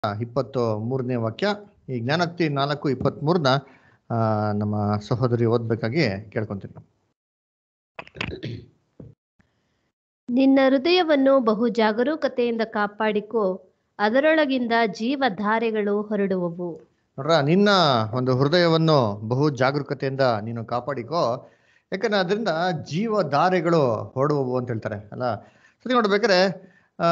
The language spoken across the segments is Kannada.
ಇಪ್ಪತ್ತು ಮೂರನೇ ವಾಕ್ಯ ಈ ಜ್ಞಾನೋಕ್ತಿ ನಾಲ್ಕು ಇಪ್ಪತ್ತ್ಮೂರನ್ನ ಆ, ನಮ್ಮ ಸಹೋದರಿ ಓದ್ಬೇಕಾಗಿ ಕೇಳ್ಕೊಂತೀನಿ ನಿನ್ನ ಹೃದಯವನ್ನು ಬಹು ಜಾಗರೂಕತೆಯಿಂದ ಕಾಪಾಡಿಕೋ ಅದರೊಳಗಿಂದ ಜೀವಧಾರೆಗಳು ಹೊರಡುವವು ನೋಡ್ರ ನಿನ್ನ ಒಂದು ಹೃದಯವನ್ನು ಬಹು ಜಾಗರೂಕತೆಯಿಂದ ನೀನು ಕಾಪಾಡಿಕೋ ಯಾಕಂದ್ರೆ ಅದರಿಂದ ಜೀವಧಾರೆಗಳು ಹೊರಡುವವು ಅಂತ ಹೇಳ್ತಾರೆ ಅಲ್ಲ ಸರಿ ನೋಡ್ಬೇಕಾದ್ರೆ ಆ,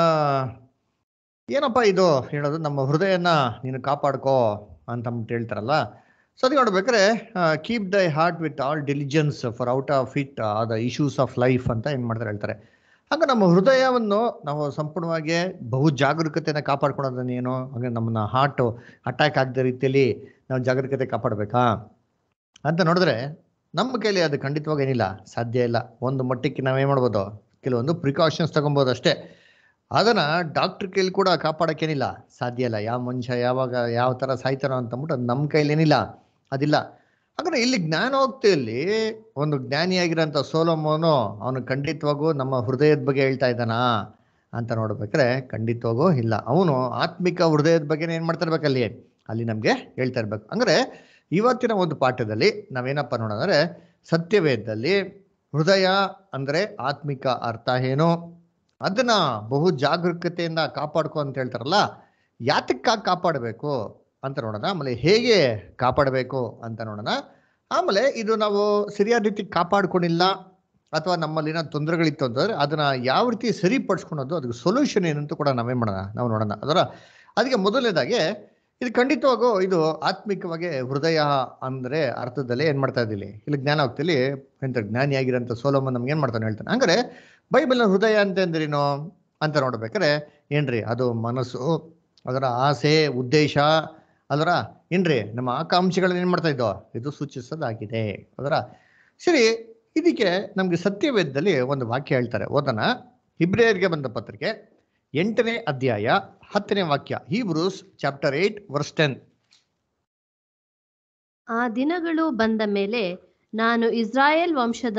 ಏನಪ್ಪ ಇದು ಹೇಳೋದು ನಮ್ಮ ಹೃದಯನ ನೀನು ಕಾಪಾಡ್ಕೋ ಅಂತ ಅಂದ್ಬಿಟ್ಟು ಹೇಳ್ತಾರಲ್ಲ ಸೊ ಅದಕ್ಕೆ ನೋಡ್ಬೇಕಾದ್ರೆ keep thy heart with all diligence for out of it the issues of life ಅಂತ ಏನು ಮಾಡ್ತಾರೆ ಹೇಳ್ತಾರೆ ಹಾಗೆ ನಮ್ಮ ಹೃದಯವನ್ನು ನಾವು ಸಂಪೂರ್ಣವಾಗಿ ಬಹು ಜಾಗರೂಕತೆಯನ್ನು ಕಾಪಾಡ್ಕೊಳೋದನ್ನ ಏನು ಹಾಗೆ ನಮ್ಮನ್ನ ಹಾರ್ಟ್ ಅಟ್ಯಾಕ್ ಆಗದ ರೀತಿಯಲ್ಲಿ ನಾವು ಜಾಗರೂಕತೆ ಕಾಪಾಡಬೇಕಾ ಅಂತ ನೋಡಿದ್ರೆ ನಮ್ಮ ಕೈಲಿ ಅದು ಖಂಡಿತವಾಗಿ ಏನಿಲ್ಲ ಸಾಧ್ಯ ಇಲ್ಲ ಒಂದು ಮಟ್ಟಕ್ಕೆ ನಾವೇನು ಮಾಡ್ಬೋದು ಕೆಲವೊಂದು ಪ್ರಿಕಾಷನ್ಸ್ ತಗೊಬೋದು ಅಷ್ಟೇ ಅದನ್ನ ಡಾಕ್ಟರ್ ಕೈಲಿ ಕೂಡ ಕಾಪಾಡೋಕ್ಕೇನಿಲ್ಲ ಸಾಧ್ಯ ಇಲ್ಲ ಯಾವ ಮನುಷ್ಯ ಯಾವಾಗ ಯಾವ ಥರ ಸಾಯ್ತಾನೋ ಅಂತಂದ್ಬಿಟ್ಟು ಅದು ನಮ್ಮ ಕೈಲೇನಿಲ್ಲ ಅದಿಲ್ಲ ಹಾಗಾದ್ರೆ ಇಲ್ಲಿ ಜ್ಞಾನೋಕ್ತಿಯಲ್ಲಿ ಒಂದು ಜ್ಞಾನಿಯಾಗಿರೋಂಥ ಸೋಲೋಮೋನು ಅವನು ಖಂಡಿತವಾಗೂ ನಮ್ಮ ಹೃದಯದ ಬಗ್ಗೆ ಹೇಳ್ತಾ ಇದ್ದಾನಾ ಅಂತ ನೋಡ್ಬೇಕಾದ್ರೆ ಖಂಡಿತವಾಗೂ ಇಲ್ಲ ಅವನು ಆತ್ಮಿಕ ಹೃದಯದ ಬಗ್ಗೆ ಏನು ಮಾಡ್ತಾ ಇರ್ಬೇಕಲ್ಲಿ ಅಲ್ಲಿ ನಮಗೆ ಹೇಳ್ತಾ ಇರ್ಬೇಕು ಅಂದ್ರೆ ಇವತ್ತಿನ ಒಂದು ಪಾಠದಲ್ಲಿ ನಾವೇನಪ್ಪ ನೋಡೋದಂದ್ರೆ ಸತ್ಯವೇದದಲ್ಲಿ ಹೃದಯ ಅಂದ್ರೆ ಆತ್ಮಿಕ ಅರ್ಥ ಏನು ಅದನ್ನ ಬಹು ಜಾಗರೂಕತೆಯಿಂದ ಕಾಪಾಡ್ಕೊ ಅಂತ ಹೇಳ್ತಾರಲ್ಲ ಯಾತಕ್ಕಾಗಿ ಕಾಪಾಡಬೇಕು ಅಂತ ನೋಡೋಣ ಆಮೇಲೆ ಹೇಗೆ ಕಾಪಾಡಬೇಕು ಅಂತ ನೋಡೋಣ ಆಮೇಲೆ ಇದು ನಾವು ಸರಿಯಾದ ರೀತಿ ಕಾಪಾಡ್ಕೊಂಡಿಲ್ಲ ಅಥವಾ ನಮ್ಮಲ್ಲಿ ಏನೋ ತೊಂದರೆಗಳಿತ್ತು ಅಂತಂದ್ರೆ ಅದನ್ನ ಯಾವ ರೀತಿ ಸರಿಪಡಿಸ್ಕೊಳೋದು ಅದಕ್ಕೆ ಸೊಲ್ಯೂಷನ್ ಏನಂತ ಕೂಡ ನಾವೇನ್ ಮಾಡೋಣ ನಾವು ನೋಡೋಣ ಅದರ ಅದಕ್ಕೆ ಮೊದಲನೇದಾಗಿ ಇದು ಖಂಡಿತವಾಗೂ ಇದು ಆತ್ಮಿಕವಾಗಿ ಹೃದಯ ಅಂದ್ರೆ ಅರ್ಥದಲ್ಲಿ ಏನ್ ಮಾಡ್ತಾ ಇದ್ದೀವಿ ಇಲ್ಲಿ ಜ್ಞಾನೋಕ್ತಿಲಿ ಎಂತ ಜ್ಞಾನಿಯಾಗಿರೋಂಥ ಸೋಲೋಮನ್ ನಮ್ಗೆ ಏನ್ ಮಾಡ್ತಾನೆ ಹೇಳ್ತಾನೆ ಹಂಗಾರೆ ಬೈಬಲ್ನ ಹೃದಯ ಅಂತ ಅಂದ್ರೇನು ಅಂತ ನೋಡ್ಬೇಕಾರೆ ಏನ್ರಿ ಅದು ಮನಸ್ಸು ಅದರ ಆಸೆ ಉದ್ದೇಶ ಅದರ ಏನ್ರಿ ನಮ್ಮ ಆಕಾಂಕ್ಷೆಗಳನ್ನ ಏನ್ ಮಾಡ್ತಾ ಇದ್ದೋ ಇದು ಸೂಚಿಸೋದಾಗಿದೆ ಅದರ ಸರಿ ಇದಕ್ಕೆ ನಮ್ಗೆ ಸತ್ಯವೇದದಲ್ಲಿ ಒಂದು ವಾಕ್ಯ ಹೇಳ್ತಾರೆ ಓದನ ಇಬ್ರಿಯರ್ಗೆ ಬಂದ ಪತ್ರಿಕೆ ಎಂಟನೇ ಅಧ್ಯಾಯ ಹತ್ತನೇ ವಾಕ್ಯ Hebrews chapter eight verse ten ಆ ದಿನಗಳು ಬಂದ ಮೇಲೆ ನಾನು ಇಸ್ರಾಯೇಲ್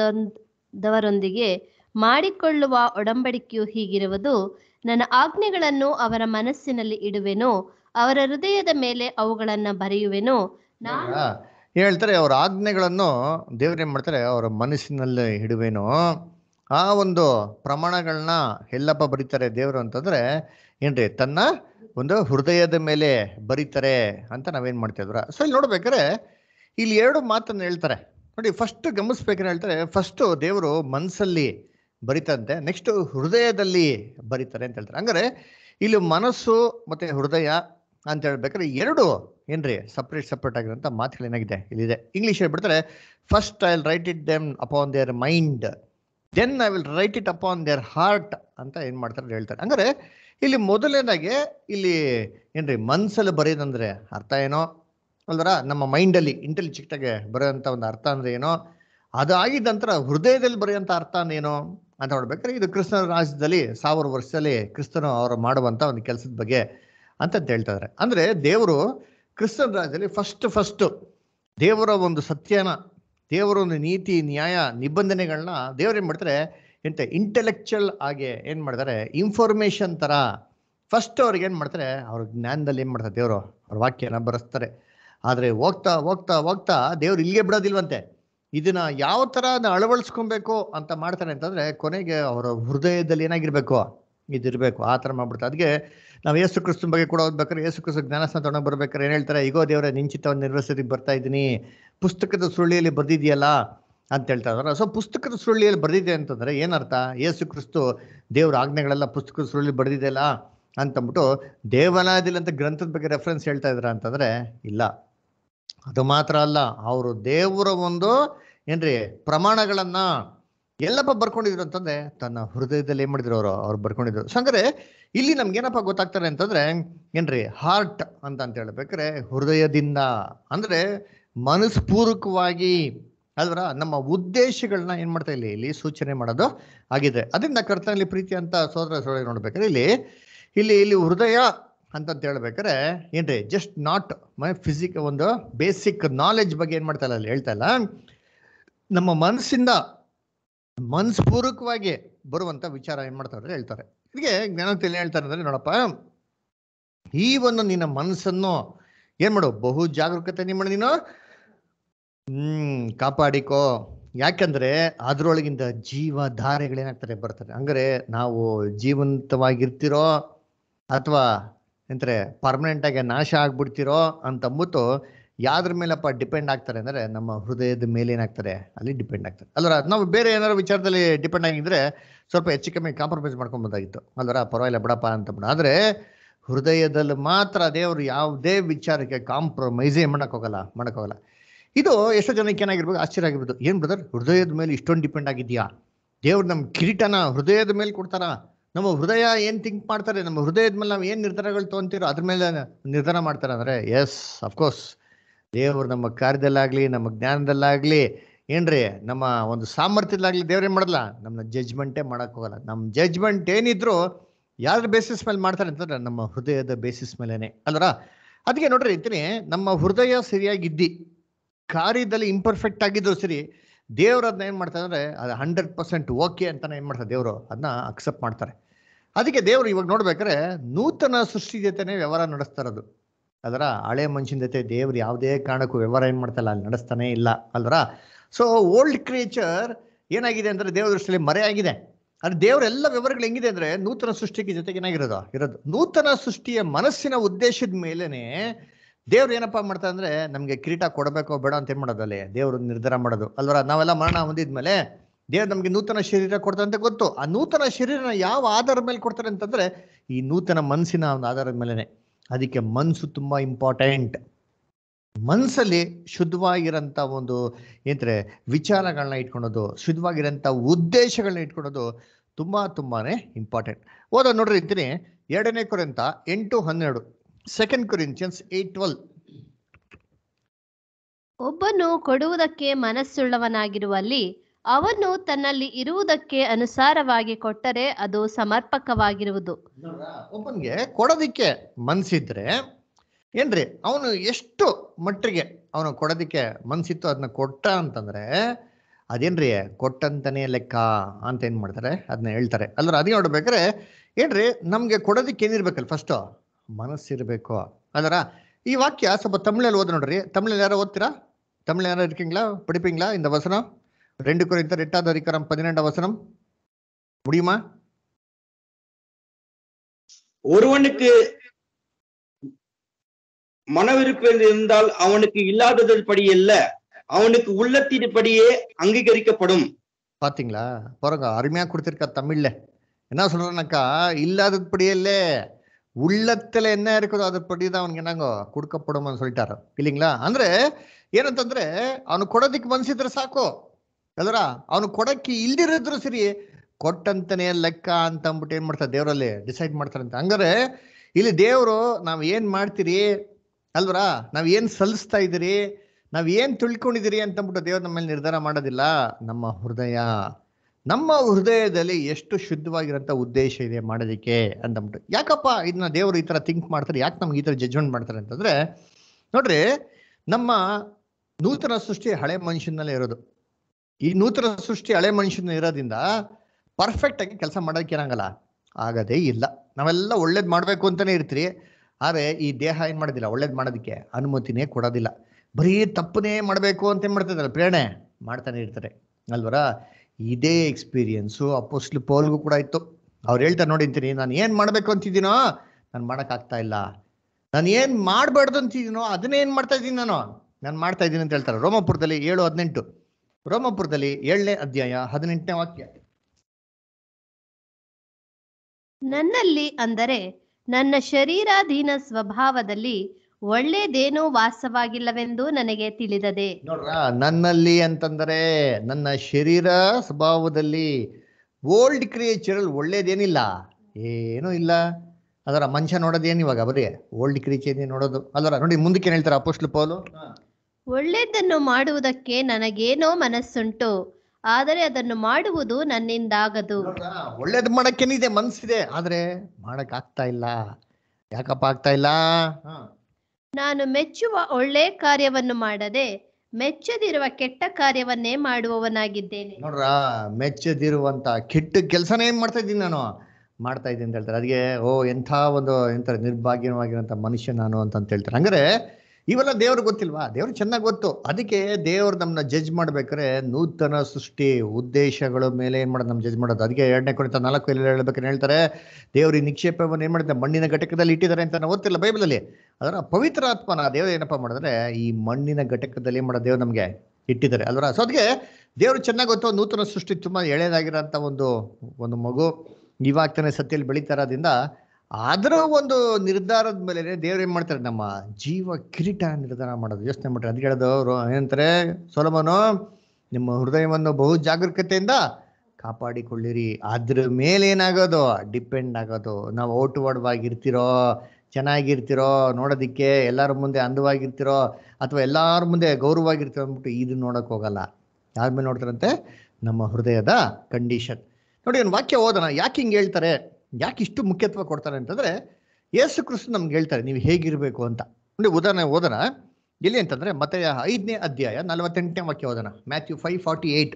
ವಂಶದವರೊಂದಿಗೆ ಮಾಡಿಕೊಳ್ಳುವ ಒಡಂಬಡಿಕೆಯು ಹೀಗಿರುವುದು ನನ್ನ ಆಜ್ಞೆಗಳನ್ನು ಅವರ ಮನಸ್ಸಿನಲ್ಲಿ ಇಡುವೆನು ಅವರ ಹೃದಯದ ಮೇಲೆ ಅವುಗಳನ್ನು ಬರೆಯುವೆನು ನಾನು ಹೇಳ್ತಾರೆ ಅವ್ರ ಆಜ್ಞೆಗಳನ್ನು ದೇವ್ರು ಏನ್ ಮಾಡ್ತಾರೆ ಅವರ ಮನಸ್ಸಿನಲ್ಲಿ ಹಿಡುವೇನು ಆ ಒಂದು ಪ್ರಮಾಣಗಳನ್ನ ಎಲ್ಲಪ್ಪ ಬರೀತಾರೆ ದೇವರು ಅಂತಂದ್ರೆ ಏನ್ರಿ ತನ್ನ ಒಂದು ಹೃದಯದ ಮೇಲೆ ಬರೀತಾರೆ ಅಂತ ನಾವೇನ್ ಮಾಡ್ತಾ ಇದ್ರ ಸೊ ಇಲ್ಲಿ ನೋಡ್ಬೇಕಾದ್ರೆ ಇಲ್ಲಿ ಎರಡು ಮಾತನ್ನ ಹೇಳ್ತಾರೆ ನೋಡಿ ಫಸ್ಟ್ ಗಮನಿಸ್ಬೇಕಂತ ಹೇಳ್ತಾರೆ ಫಸ್ಟ್ ದೇವರು ಮನಸ್ಸಲ್ಲಿ ಬರಿತಂತೆ ನೆಕ್ಸ್ಟ್ ಹೃದಯದಲ್ಲಿ ಬರೀತಾರೆ ಅಂತ ಹೇಳ್ತಾರೆ ಹಂಗಾರೆ ಇಲ್ಲಿ ಮನಸ್ಸು ಮತ್ತೆ ಹೃದಯ ಅಂತ ಹೇಳ್ಬೇಕಾದ್ರೆ ಎರಡು ಏನ್ರಿ ಸಪ್ರೇಟ್ ಸಪ್ರೇಟ್ ಆಗಿರೋಂಥ ಮಾತುಗಳು ಏನಾಗಿದೆ ಇಲ್ಲಿದೆ ಇಂಗ್ಲಿಷ್ ಹೇಳ್ಬಿಡ್ತಾರೆ first I will write it them upon their mind then I will write it upon their heart ಅಂತ ಏನ್ ಮಾಡ್ತಾರೆ ಹೇಳ್ತಾರೆ ಹಂಗಾರೆ ಇಲ್ಲಿ ಮೊದಲನೇದಾಗಿ ಇಲ್ಲಿ ಏನ್ರಿ ಮನ್ಸಲ್ಲಿ ಬರೆಯೋದಂದ್ರೆ ಅರ್ಥ ಏನೋ ಅಲ್ವರ ನಮ್ಮ ಮೈಂಡಲ್ಲಿ ಇಂಟೆಲಿಜೆಂಟ್ ಆಗಿ ಬರೆಯೋಂಥ ಒಂದು ಅರ್ಥ ಅಂದ್ರೆ ಏನೋ ಅದಾಗಿದ್ದ ನಂತರ ಹೃದಯದಲ್ಲಿ ಬರೆಯೋಂಥ ಅರ್ಥ ಏನು ಅಂತ ನೋಡ್ಬೇಕಾದ್ರೆ ಇದು ಕ್ರಿಸ್ತನ ರಾಜ್ಯದಲ್ಲಿ ಸಾವಿರ ವರ್ಷದಲ್ಲಿ ಕ್ರಿಸ್ತನು ಅವರು ಮಾಡುವಂತ ಒಂದು ಕೆಲಸದ ಬಗ್ಗೆ ಅಂತ ಹೇಳ್ತಾ ಇದಾರೆ ಅಂದ್ರೆ ದೇವರು ಕ್ರಿಸ್ತನ ರಾಜ್ಯದಲ್ಲಿ ಫಸ್ಟ್ ಫಸ್ಟ್ ದೇವರ ಒಂದು ಸತ್ಯನ ದೇವರ ಒಂದು ನೀತಿ ನ್ಯಾಯ ನಿಬಂಧನೆಗಳನ್ನ ದೇವ್ರು ಏನ್ ಮಾಡ್ತಾರೆ ಎಂತ ಇಂಟೆಲೆಕ್ಚುಯಲ್ ಆಗಿ ಏನ್ ಮಾಡ್ತಾರೆ ಇನ್ಫಾರ್ಮೇಶನ್ ತರ ಫಸ್ಟ್ ಅವ್ರಿಗೆ ಏನ್ ಮಾಡ್ತಾರೆ ಅವ್ರ ಜ್ಞಾನದಲ್ಲಿ ಏನ್ ಮಾಡ್ತಾರೆ ದೇವರು ಅವ್ರ ವಾಕ್ಯನ ಬರೆಸ್ತಾರೆ ಆದ್ರೆ ಹೋಗ್ತಾ ಹೋಗ್ತಾ ಹೋಗ್ತಾ ದೇವ್ರು ಇಲ್ಲಿಗೆ ಬಿಡೋದಿಲ್ವಂತೆ ಇದನ್ನ ಯಾವ ತರ ಅಳವಡಿಸ್ಕೊಬೇಕು ಅಂತ ಮಾಡ್ತಾರೆ ಅಂತಂದ್ರೆ ಕೊನೆಗೆ ಅವರ ಹೃದಯದಲ್ಲಿ ಏನಾಗಿರ್ಬೇಕು ಇದಿರ್ಬೇಕು ಆ ತರ ಮಾಡ್ಬಿಡ್ತಾರೆ ಅದಕ್ಕೆ ನಾವು ಯೇಸು ಕ್ರಿಸ್ತನ ಬಗ್ಗೆ ಕೂಡ ಓದ್ಬೇಕಾದ್ರೆ ಯೇಸು ಕ್ರಿಸ್ತ ಜ್ಞಾನಸ್ನ ತಗೊಂಡು ಬರ್ಬೇಕಾದ್ರೆ ಏನ್ ಹೇಳ್ತಾರೆ ಈಗೋ ದೇವರ ನಿಂಚಿತವನ್ನು ನಿರ್ವಹಿಸೋದಕ್ಕೆ ಬರ್ತಾ ಇದ್ದೀನಿ ಪುಸ್ತಕದ ಸುಳ್ಳಿಯಲ್ಲಿ ಬರ್ದಿದೆಯಲ್ಲ ಅಂತ ಹೇಳ್ತಾ ಇದಾರೆ ಸೊ ಪುಸ್ತಕದ ಸುಳ್ಳಿಯಲ್ಲಿ ಬರ್ದಿದೆ ಅಂತಂದ್ರೆ ಏನರ್ಥ ಯೇಸು ಕ್ರಿಸ್ತು ದೇವ್ರ ಆಜ್ಞೆಗಳೆಲ್ಲ ಪುಸ್ತಕದ ಸುಳ್ಳಿ ಬರ್ದಿದೆಯಲ್ಲ ಅಂತಂದ್ಬಿಟ್ಟು ದೇವನಾದಿಲ್ ಅಂತ ಗ್ರಂಥದ ಬಗ್ಗೆ ರೆಫರೆನ್ಸ್ ಹೇಳ್ತಾ ಇದ್ರ ಅಂತಂದ್ರೆ ಇಲ್ಲ ಅದು ಮಾತ್ರ ಅಲ್ಲ ಅವರು ದೇವರ ಒಂದು ಏನ್ರಿ ಪ್ರಮಾಣಗಳನ್ನ ಎಲ್ಲಪ್ಪ ಬರ್ಕೊಂಡಿದ್ರು ಅಂತಂದ್ರೆ ತನ್ನ ಹೃದಯದಲ್ಲಿ ಏನ್ ಮಾಡಿದ್ರು ಅವರು ಅವ್ರು ಬರ್ಕೊಂಡಿದ್ರು ಸೊ ಹಂಗಾರೆ ಇಲ್ಲಿ ನಮ್ಗೆ ಏನಪ್ಪ ಗೊತ್ತಾಗ್ತಾರೆ ಅಂತಂದ್ರೆ ಏನ್ರಿ ಹಾರ್ಟ್ ಅಂತ ಅಂತ ಹೇಳ್ಬೇಕಾರೆ ಹೃದಯದಿಂದ ಅಂದ್ರೆ ಮನಸ್ಪೂರ್ವಕವಾಗಿ ಅಲ್ವರ ನಮ್ಮ ಉದ್ದೇಶಗಳನ್ನ ಏನ್ ಮಾಡ್ತಾ ಇಲ್ಲಿ ಇಲ್ಲಿ ಸೂಚನೆ ಮಾಡೋದು ಆಗಿದೆ ಅದರಿಂದ ಕರ್ತನಲ್ಲಿ ಪ್ರೀತಿ ಅಂತ ಸೋದರ ಸೋದರಿ ನೋಡ್ಬೇಕಾದ್ರೆ ಇಲ್ಲಿ ಇಲ್ಲಿ ಇಲ್ಲಿ ಹೃದಯ ಅಂತಂತ ಹೇಳ್ಬೇಕಾರೆ ಏನ್ರಿ ಜಸ್ಟ್ ನಾಟ್ ಮೈ ಫಿಸಿಕ್ ಒಂದು ಬೇಸಿಕ್ ನಾಲೆಡ್ಜ್ ಬಗ್ಗೆ ಏನ್ ಮಾಡ್ತಾ ಇಲ್ಲ ಅಲ್ಲಿ ಹೇಳ್ತಾ ಇಲ್ಲ ನಮ್ಮ ಮನಸ್ಸಿಂದ ಮನಸ್ಪೂರ್ವಕವಾಗಿ ಬರುವಂತ ವಿಚಾರ ಏನ್ ಮಾಡ್ತಾರೆ ಹೇಳ್ತಾರೆ ಇದಕ್ಕೆ ಜ್ಞಾನೋಕ್ತಿಯಲ್ಲಿ ಹೇಳ್ತಾರೆ ಅಂದ್ರೆ ನೋಡಪ್ಪ ಈ ಒಂದು ನಿನ್ನ ಮನಸ್ಸನ್ನು ಏನ್ ಮಾಡು ಬಹು ಜಾಗರೂಕತೆ ನಿಮ್ಮ ನೀನು ಹ್ಮ್ ಕಾಪಾಡಿಕೋ ಯಾಕಂದ್ರೆ ಅದ್ರೊಳಗಿಂದ ಜೀವಧಾರೆಗಳೇನಾಗ್ತಾರೆ ಬರ್ತಾರೆ ಹಂಗಾರೆ ನಾವು ಜೀವಂತವಾಗಿರ್ತಿರೋ ಅಥವಾ ಎಂತಾರೆ ಪರ್ಮನೆಂಟ್ ಆಗಿ ನಾಶ ಆಗ್ಬಿಡ್ತಿರೋ ಅಂತ ಅಂದ್ಬಿಟ್ಟು ಯಾವ್ದ್ರ ಮೇಲಪ್ಪ ಡಿಪೆಂಡ್ ಆಗ್ತಾರೆ ಅಂದ್ರೆ ನಮ್ಮ ಹೃದಯದ ಮೇಲೆ ಏನಾಗ್ತಾರೆ ಅಲ್ಲಿ ಡಿಪೆಂಡ್ ಆಗ್ತಾರೆ ಅಲ್ವರ ನಾವು ಬೇರೆ ಏನಾದ್ರು ವಿಚಾರದಲ್ಲಿ ಡಿಪೆಂಡ್ ಆಗಿದ್ರೆ ಸ್ವಲ್ಪ ಹೆಚ್ಚು ಕಮ್ಮಿ ಕಾಂಪ್ರಮೈಸ್ ಮಾಡ್ಕೊಂಬೋದಾಗಿತ್ತು ಅಲ್ವರ ಪರವಾಗಿಲ್ಲ ಬಿಡಪ್ಪ ಅಂತ ಬಿಡ ಆದ್ರೆ ಹೃದಯದಲ್ಲಿ ಮಾತ್ರ ದೇವರು ಯಾವುದೇ ವಿಚಾರಕ್ಕೆ ಕಾಂಪ್ರಮೈಸೇ ಮಾಡಕ್ ಹೋಗಲ್ಲ ಮಾಡಕ್ ಹೋಗಲ್ಲ ಇದು ಎಷ್ಟೋ ಜನಕ್ಕೆ ಏನಾಗಿರ್ಬೋದು ಆಶ್ಚರ್ಯ ಆಗಿರ್ಬೋದು ಏನ್ ಬ್ರದರ್ ಹೃದಯದ ಮೇಲೆ ಇಷ್ಟೊಂದು ಡಿಪೆಂಡ್ ಆಗಿದ್ಯಾ ದೇವ್ರು ನಮ್ಮ ಕಿರೀಟನ ಹೃದಯದ ಮೇಲೆ ಕೊಡ್ತಾರ ನಮ್ಮ ಹೃದಯ ಏನ್ ಥಿಂಕ್ ಮಾಡ್ತಾರೆ ನಮ್ಮ ಹೃದಯದ ಮೇಲೆ ನಾವು ಏನ್ ನಿರ್ಧಾರಗಳು ತೊಗೊಂತೀರೋ ಅದ್ರ ಮೇಲೆ ನಿರ್ಧಾರ ಮಾಡ್ತಾರೆ ಅಂದ್ರೆ ಎಸ್ ಅಫ್ಕೋರ್ಸ್ ದೇವ್ರು ನಮ್ಮ ಕಾರ್ಯದಲ್ಲಾಗ್ಲಿ ನಮ್ಮ ಜ್ಞಾನದಲ್ಲಾಗ್ಲಿ ಏನ್ರಿ ನಮ್ಮ ಒಂದು ಸಾಮರ್ಥ್ಯದಲ್ಲಾಗ್ಲಿ ದೇವ್ರೇನ್ ಮಾಡಲ್ಲ ನಮ್ಮ ಜಜ್ಮೆಂಟೇ ಮಾಡಕ್ ಹೋಗಲ್ಲ ನಮ್ಮ ಜಜ್ಮೆಂಟ್ ಏನಿದ್ರು ಯಾವ್ದ್ರ ಬೇಸಿಸ್ ಮೇಲೆ ಮಾಡ್ತಾರೆ ಅಂತಂದ್ರೆ ನಮ್ಮ ಹೃದಯದ ಬೇಸಿಸ್ ಮೇಲೆನೆ ಅಲ್ವರ ಅದಕ್ಕೆ ನೋಡ್ರಿ ಅಂತೀನಿ ನಮ್ಮ ಹೃದಯ ಸರಿಯಾಗಿದ್ದಿ ಕಾರ್ಯದಲ್ಲಿ ಇಂಪರ್ಫೆಕ್ಟ್ ಆಗಿದ್ರು ಸರಿ ದೇವ್ರು ಅದನ್ನ ಏನ್ ಮಾಡ್ತಾರೆ ಅಂದ್ರೆ ಅದು ಹಂಡ್ರೆಡ್ ಪರ್ಸೆಂಟ್ ಓಕೆ ಅಂತಾನೆ ಏನ್ ಮಾಡ್ತಾರೆ ದೇವರು ಅದನ್ನ ಅಕ್ಸೆಪ್ಟ್ ಮಾಡ್ತಾರೆ ಅದಕ್ಕೆ ದೇವರು ಇವಾಗ ನೋಡ್ಬೇಕಾದ್ರೆ ನೂತನ ಸೃಷ್ಟಿ ಜೊತೆನೆ ವ್ಯವಹಾರ ನಡೆಸ್ತಾ ಇರೋದು ಅದರ ಹಳೆ ಮನುಷ್ಯನ ಜೊತೆ ದೇವ್ರು ಯಾವುದೇ ಕಾರಣಕ್ಕೂ ವ್ಯವಹಾರ ಏನ್ ಮಾಡ್ತಲ್ಲ ಅಲ್ಲಿ ನಡೆಸ್ತಾನೆ ಇಲ್ಲ ಅಲ್ವರ ಸೊ ಓಲ್ಡ್ ಕ್ರಿಯೇಚರ್ ಏನಾಗಿದೆ ಅಂದ್ರೆ ದೇವ್ರ ದೃಷ್ಟಿಯಲ್ಲಿ ಮರೆಯಾಗಿದೆ ಅದು ದೇವ್ರ ಎಲ್ಲ ವ್ಯವಹಾರಗಳು ಹೆಂಗಿದೆ ಅಂದ್ರೆ ನೂತನ ಸೃಷ್ಟಿಗೆ ಜೊತೆಗೆ ಏನಾಗಿರೋದು ಇರೋದು ನೂತನ ಸೃಷ್ಟಿಯ ಮನಸ್ಸಿನ ಉದ್ದೇಶದ ಮೇಲೆನೆ ದೇವ್ರು ಏನಪ್ಪ ಮಾಡ್ತಾರೆ ಅಂದ್ರೆ ನಮ್ಗೆ ಕಿರೀಟ ಕೊಡಬೇಕೋ ಬೇಡ ಅಂತ ಏನ್ ಮಾಡೋದು ಅಲ್ಲಿ ದೇವ್ರು ನಿರ್ಧಾರ ಮಾಡೋದು ಅಲ್ವರ ನಾವೆಲ್ಲ ಮರಣ ಹೊಂದಿದ್ಮೇಲೆ ದೇವ್ರು ನಮ್ಗೆ ನೂತನ ಶರೀರ ಕೊಡ್ತಾರೆ ಅಂತ ಗೊತ್ತು ಆ ನೂತನ ಶರೀರನ ಯಾವ ಆಧಾರದ ಮೇಲೆ ಕೊಡ್ತಾರೆ ಅಂತಂದ್ರೆ ಈ ನೂತನ ಮನಸ್ಸಿನ ಒಂದು ಆಧಾರದ ಮೇಲೆನೆ ಅದಕ್ಕೆ ಮನ್ಸು ತುಂಬಾ ಇಂಪಾರ್ಟೆಂಟ್ ಮನ್ಸಲ್ಲಿ ಶುದ್ಧವಾಗಿರಂತ ಒಂದು ಏನಂತಾರೆ ವಿಚಾರಗಳನ್ನ ಇಟ್ಕೊಳೋದು ಶುದ್ಧವಾಗಿರೋಂಥ ಉದ್ದೇಶಗಳನ್ನ ಇಟ್ಕೊಳೋದು ತುಂಬಾ ತುಂಬಾನೇ ಇಂಪಾರ್ಟೆಂಟ್ ಓದೋ ನೋಡ್ರಿ ಇದ್ದೀನಿ ಎರಡನೇ ಕುರಿತ ಎಂಟು ಹನ್ನೆರಡು ಸೆಕೆಂಡ್ ಕೊರಿಂಚಿಯನ್ಸ್ ಏಟ್ ಟ್ವೆಲ್ ಒಬ್ಬನು ಕೊಡುವುದಕ್ಕೆ ಮನಸ್ಸುಳ್ಳವನಾಗಿರುವಲ್ಲಿ ಅವನು ತನ್ನಲ್ಲಿ ಇರುವುದಕ್ಕೆ ಅನುಸಾರವಾಗಿ ಕೊಟ್ಟರೆ ಅದು ಸಮರ್ಪಕವಾಗಿರುವುದು ಒಬ್ಬನಿಗೆ ಕೊಡೋದಿಕ್ಕೆ ಮನ್ಸಿದ್ರೆ ಏನ್ರಿ ಅವನು ಎಷ್ಟು ಮಟ್ಟಿಗೆ ಅವನು ಕೊಡೋದಿಕ್ಕೆ ಮನ್ಸಿತ್ತು ಅದನ್ನ ಕೊಟ್ಟ ಅಂತಂದ್ರೆ ಅದೇನ್ರಿ ಕೊಟ್ಟಂತಾನೆ ಲೆಕ್ಕ ಅಂತ ಏನ್ ಮಾಡ್ತಾರೆ ಅದನ್ನ ಹೇಳ್ತಾರೆ ಅಲ್ರ ಅದೇ ನೋಡ್ಬೇಕಾದ್ರೆ ಏನ್ರಿ ನಮ್ಗೆ ಕೊಡೋದಿಕ್ಕೆ ಏನಿರ್ಬೇಕಲ್ಲ ಫಸ್ಟ್ ಮನಸ್ಸಿರ್ಬೇಕು ಅದರ ಈ ವಾಕ್ಯ ಸ್ವಲ್ಪ ತಮಿಳಲ್ಲಿ ಓದ್ ನೋಡ್ರಿ ತಮಿಳಲ್ಲಿ ಯಾರೋ ಓದ್ತೀರಾ ತಮಿಳ್ ಯಾರೋ இருக்கீங்களா படிப்பீங்களா இந்த வசனம் ரெண்டு குறைந்த எட்டாவது அதிகாரம் பன்னிரெண்டாம் வசனம் முடியுமா ஒருவனுக்கு மனவிருப்பில் இருந்தால் அவனுக்கு இல்லாததன்படி அல்ல அவனுக்கு உள்ளத்தின்படியே அங்கீகரிக்கப்படும் பாத்தீங்களா பாருங்க அருமையா கொடுத்திருக்கா தமிழ்ல என்ன சொல்றானாக்கா இல்லாதபடியல்லே உள்ளத்துல என்ன இருக்குதோ ಅದರಪಡಿ தான் ಅವನಿಗೆ ಏನಂಗೋ ಕುಡ್ಕಪಡಮ್ ಅಂತ சொல்லிட்டாரு ಇಲ್ಲಿಂಗ್ಲಾ ಅಂದ್ರೆ ಏನಂತಂದ್ರೆ ಅವನು ಕೊಡೋದಿಕ್ ಮನ್ಸಿದ್ರೆ ಸಾಕು ಅಲ್ರ ಅವನು ಕೊಡಕ್ಕೆ ಇಲ್ದಿರಿದ್ರು ಸರಿ ಕೊಟ್ಟಂತಾನೆ ಲೆಕ್ಕ ಅಂತ ಅಂದ್ಬಿಟ್ಟು ಏನ್ ಮಾಡ್ತಾರೆ ದೇವರಲ್ಲಿ ಡಿಸೈಡ್ ಮಾಡ್ತಾರಂತೆ ಹಂಗಾರೆ ಇಲ್ಲಿ ದೇವರು ನಾವ್ ಏನ್ ಮಾಡ್ತೀರಿ ಅಲ್ವರಾ ನಾವ್ ಏನ್ ಸಲ್ಲಿಸ್ತಾ ಇದೀರಿ ನಾವ್ ಏನ್ ತಿಳ್ಕೊಂಡಿದ್ದೀರಿ ಅಂತ ಅಂದ್ಬಿಟ್ಟು ದೇವ್ರ ನಮ್ಮ ಮೇಲೆ ನಿರ್ಧಾರ ಮಾಡೋದಿಲ್ಲ ನಮ್ಮ ಹೃದಯ ನಮ್ಮ ಹೃದಯದಲ್ಲಿ ಎಷ್ಟು ಶುದ್ಧವಾಗಿರೋಂಥ ಉದ್ದೇಶ ಇದೆ ಮಾಡೋದಕ್ಕೆ ಅಂತಂದ್ಬಿಟ್ಟು ಯಾಕಪ್ಪ ಇದನ್ನ ದೇವರು ಈ ತರ ಥಿಂಕ್ ಮಾಡ್ತಾರೆ ಯಾಕೆ ನಮ್ಗೆ ಈ ತರ ಜಡ್ಜ್ಮೆಂಟ್ ಮಾಡ್ತಾರೆ ಅಂತಂದ್ರೆ ನೋಡ್ರಿ ನಮ್ಮ ನೂತನ ಸೃಷ್ಟಿ ಹಳೆ ಮನುಷ್ಯನಲ್ಲೇ ಇರೋದು ಈ ನೂತನ ಸೃಷ್ಟಿ ಹಳೆ ಮನುಷ್ಯನ ಇರೋದ್ರಿಂದ ಪರ್ಫೆಕ್ಟ್ ಆಗಿ ಕೆಲಸ ಮಾಡೋದಕ್ಕೆ ಏನಾಗಲ್ಲ ಆಗದೇ ಇಲ್ಲ ನಾವೆಲ್ಲ ಒಳ್ಳೇದ್ ಮಾಡ್ಬೇಕು ಅಂತಾನೆ ಇರ್ತೀರಿ ಆದ್ರೆ ಈ ದೇಹ ಏನ್ ಮಾಡೋದಿಲ್ಲ ಒಳ್ಳೇದ್ ಮಾಡೋದಕ್ಕೆ ಅನುಮತಿನೇ ಕೊಡೋದಿಲ್ಲ ಬರೀ ತಪ್ಪನೇ ಮಾಡಬೇಕು ಅಂತ ಏನ್ ಮಾಡ್ತಿದ್ದಾರೆ ಪ್ರೇರಣೆ ಮಾಡ್ತಾನೆ ಇರ್ತಾರೆ ಅಲ್ವರ ಇದೇ ಎಕ್ಸ್ಪೀರಿಯನ್ಸು ಅಪೋಸ್ಲು ಪೌಲ್ಗೂ ಕೂಡ ಇತ್ತು ಅವ್ರು ಹೇಳ್ತಾರೆ ನೋಡಿ ಅಂತೀನಿ ನಾನು ಏನ್ ಮಾಡ್ಬೇಕು ಅಂತಿದ್ದೀನೋ ನಾನು ಮಾಡಕ್ ಆಗ್ತಾ ಇಲ್ಲ ನಾನು ಏನ್ ಮಾಡ್ಬಾರ್ದು ಅಂತಿದ್ದೀನೋ ಅದನ್ನೇ ಏನ್ ಮಾಡ್ತಾ ಇದ್ದೀನಿ ನಾನು ನಾನು ಮಾಡ್ತಾ ಇದ್ದೀನಿ ಅಂತ ಹೇಳ್ತಾರೆ ರೋಮಪುರದಲ್ಲಿ ಏಳು ಹದಿನೆಂಟು ರೋಮಪುರದಲ್ಲಿ ಏಳನೇ ಅಧ್ಯಾಯ ಹದಿನೆಂಟನೇ ವಾಕ್ಯ ನನ್ನಲ್ಲಿ ಅಂದರೆ ನನ್ನ ಶರೀರಾಧೀನ ಸ್ವಭಾವದಲ್ಲಿ ಒಳ್ಳೆಯದೇನೂ ವಾಸವಾಗಿಲ್ಲವೆಂದು ನನಗೆ ತಿಳಿದದೆ ನೋಡ್ರ ನನ್ನಲ್ಲಿ ಅಂತಂದರೆ ನನ್ನ ಶರೀರ ಸ್ವಭಾವದಲ್ಲಿ ಓಲ್ಡ್ ಕ್ರಿಯೇಚರ್ ಒಳ್ಳೇದೇನಿಲ್ಲ ಏನೂ ಇಲ್ಲ ಅದರ ಮನುಷ್ಯ ನೋಡೋದೇನು ಇವಾಗ ಬರೀ ಓಲ್ಡ್ ಕ್ರಿಯೇಚರ್ ನೋಡೋದು ಅದರ ನೋಡಿ ಮುಂದಕ್ಕೆ ಏನ್ ಹೇಳ್ತಾರೆ ಅಪೋಸ್ಲು ಪೌಲು ಒಳ್ಳೆಯದನ್ನು ಮಾಡುವುದಕ್ಕೆ ನನಗೇನೋ ಮನಸ್ಸುಂಟು ಆದರೆ ಅದನ್ನು ಮಾಡುವುದು ನನ್ನಿಂದಾಗದು ನೋಡ್ರಾ, ಒಳ್ಳೇದ್ ಮಾಡಕ್ಕೇನಿದೆ ಮನ್ಸಿದೆ ಆದ್ರೆ ಮಾಡಕ್ ಆಗ್ತಾ ಇಲ್ಲ ಯಾಕಪ್ಪ ಆಗ್ತಾ ಇಲ್ಲ ಹ. ನಾನು ಮೆಚ್ಚುವ ಒಳ್ಳೆ ಕಾರ್ಯವನ್ನು ಮಾಡದೆ ಮೆಚ್ಚದಿರುವ ಕೆಟ್ಟ ಕಾರ್ಯವನ್ನೇ ಮಾಡುವವನಾಗಿದ್ದೇನೆ ನೋಡ್ರ ಮೆಚ್ಚದಿರುವಂತ ಕೆಟ್ಟ ಕೆಲ್ಸನೇ ಏನ್ ಮಾಡ್ತಾ ಇದ್ದೀನಿ ನಾನು ಮಾಡ್ತಾ ಇದ್ದೀನಿ ಅಂತ ಹೇಳ್ತಾರೆ ಅದಕ್ಕೆ ಓ ಎಂಥ ಒಂದು ಎಂತ ನಿರ್ಭಾಗ್ಯವಾಗಿರೋಂಥ ಮನುಷ್ಯ ನಾನು ಅಂತ ಅಂತ ಹೇಳ್ತಾರೆ ಹಂಗಾರೆ ಇವೆಲ್ಲ ದೇವ್ರಿಗೆ ಗೊತ್ತಿಲ್ವಾ ದೇವ್ರಿಗೆ ಚೆನ್ನಾಗಿ ಗೊತ್ತು ಅದಕ್ಕೆ ದೇವ್ರು ನಮ್ಮನ್ನ ಜಡ್ಜ್ ಮಾಡ್ಬೇಕಾದ್ರೆ ನೂತನ ಸೃಷ್ಟಿ ಉದ್ದೇಶಗಳ ಮೇಲೆ ಏನ್ ಮಾಡೋದು ನಮ್ಮ ಜಡ್ಜ್ ಮಾಡೋದು ಅದಕ್ಕೆ ಎರಡನೇ ಕೊನೆತ ನಾಲ್ಕು ಎಲ್ಲ ಹೇಳ್ಬೇಕಾದ್ರೆ ಹೇಳ್ತಾರೆ ದೇವ್ರ ಈ ನಿಕ್ಷೇಪವನ್ನು ಏನ್ ಮಾಡಿದ್ದಾರೆ ಮಣ್ಣಿನ ಘಟಕದಲ್ಲಿ ಇಟ್ಟಿದ್ದಾರೆ ಅಂತ ನಾವು ಓದ್ತಿಲ್ಲ ಬೈಬಲಲ್ಲಿ ಅದರ ಪವಿತ್ರ ಆತ್ಮನ ದೇವ್ರು ಏನಪ್ಪ ಮಾಡಿದ್ರೆ ಈ ಮಣ್ಣಿನ ಘಟಕದಲ್ಲಿ ಏನ್ ಮಾಡೋ ದೇವ್ರು ನಮಗೆ ಇಟ್ಟಿದ್ದಾರೆ ಅಲ್ವರ ಸೊ ಅದಕ್ಕೆ ದೇವ್ರು ಚೆನ್ನಾಗಿ ಗೊತ್ತು ನೂತನ ಸೃಷ್ಟಿ ತುಂಬಾ ಎಳೆದಾಗಿರೋಂಥ ಒಂದು ಒಂದು ಮಗು ಇವಾಗ ತಾನೇ ಸತ್ಯಲ್ಲಿ ಬೆಳೀತಾ ಇರೋದ್ರಿಂದ ಅದರ ಒಂದು ನಿರ್ಧಾರದ ಮೇಲೆ ದೇವ್ರು ಏನ್ ಮಾಡ್ತಾರೆ ನಮ್ಮ ಜೀವ ಕಿರೀಟ ನಿರ್ಧಾರ ಮಾಡೋದು ಯೋಚನೆ ಮಾಡ್ತಾರೆ ಅದಕ್ಕೆ ಹೇಳೋದು ರೋ- ಏನಂತಾರೆ ಸೊಲಮನು ನಿಮ್ಮ ಹೃದಯವನ್ನು ಬಹು ಜಾಗರೂಕತೆಯಿಂದ ಕಾಪಾಡಿಕೊಳ್ಳಿರಿ ಅದ್ರ ಮೇಲೆ ಏನಾಗೋದು ಡಿಪೆಂಡ್ ಆಗೋದು ನಾವು ಔಟ್ವರ್ಡ್ವಾಗಿರ್ತಿರೋ ಚೆನ್ನಾಗಿರ್ತಿರೋ ನೋಡೋದಿಕ್ಕೆ ಎಲ್ಲರ ಮುಂದೆ ಅಂದವಾಗಿರ್ತಿರೋ ಅಥವಾ ಎಲ್ಲರ ಮುಂದೆ ಗೌರವವಾಗಿರ್ತಿರೋ ಅಂದ್ಬಿಟ್ಟು ಇದು ನೋಡಕ್ ಹೋಗಲ್ಲ ಯಾರ ನೋಡ್ತಾರಂತೆ ನಮ್ಮ ಹೃದಯದ ಕಂಡೀಷನ್ ನೋಡಿ ಒಂದು ವಾಕ್ಯ ಓದೋಣ ಯಾಕೆ ಹಿಂಗೆ ಹೇಳ್ತಾರೆ ಯಾಕೆ ಇಷ್ಟು ಮುಖ್ಯತ್ವ ಕೊಡ್ತಾರೆ ಅಂತಂದ್ರೆ ಯೇಸು ಕ್ರಿಸ್ತು ನಮ್ಗೆ ಹೇಳ್ತಾರೆ ನೀವು ಹೇಗಿರ್ಬೇಕು ಅಂತ ನೋಡಿ ಉದಾಹರಣೆ ಓದೋಣ ಎಲ್ಲಿ ಅಂತಂದ್ರೆ ಮತ್ತೆ ಐದನೇ ಅಧ್ಯಾಯ ನಲವತ್ತೆಂಟನೇ ವಾಕ್ಯ ಓದೋಣ ಮ್ಯಾಥ್ಯೂ ಫೈವ್ ಫಾರ್ಟಿ ಏಯ್ಟ್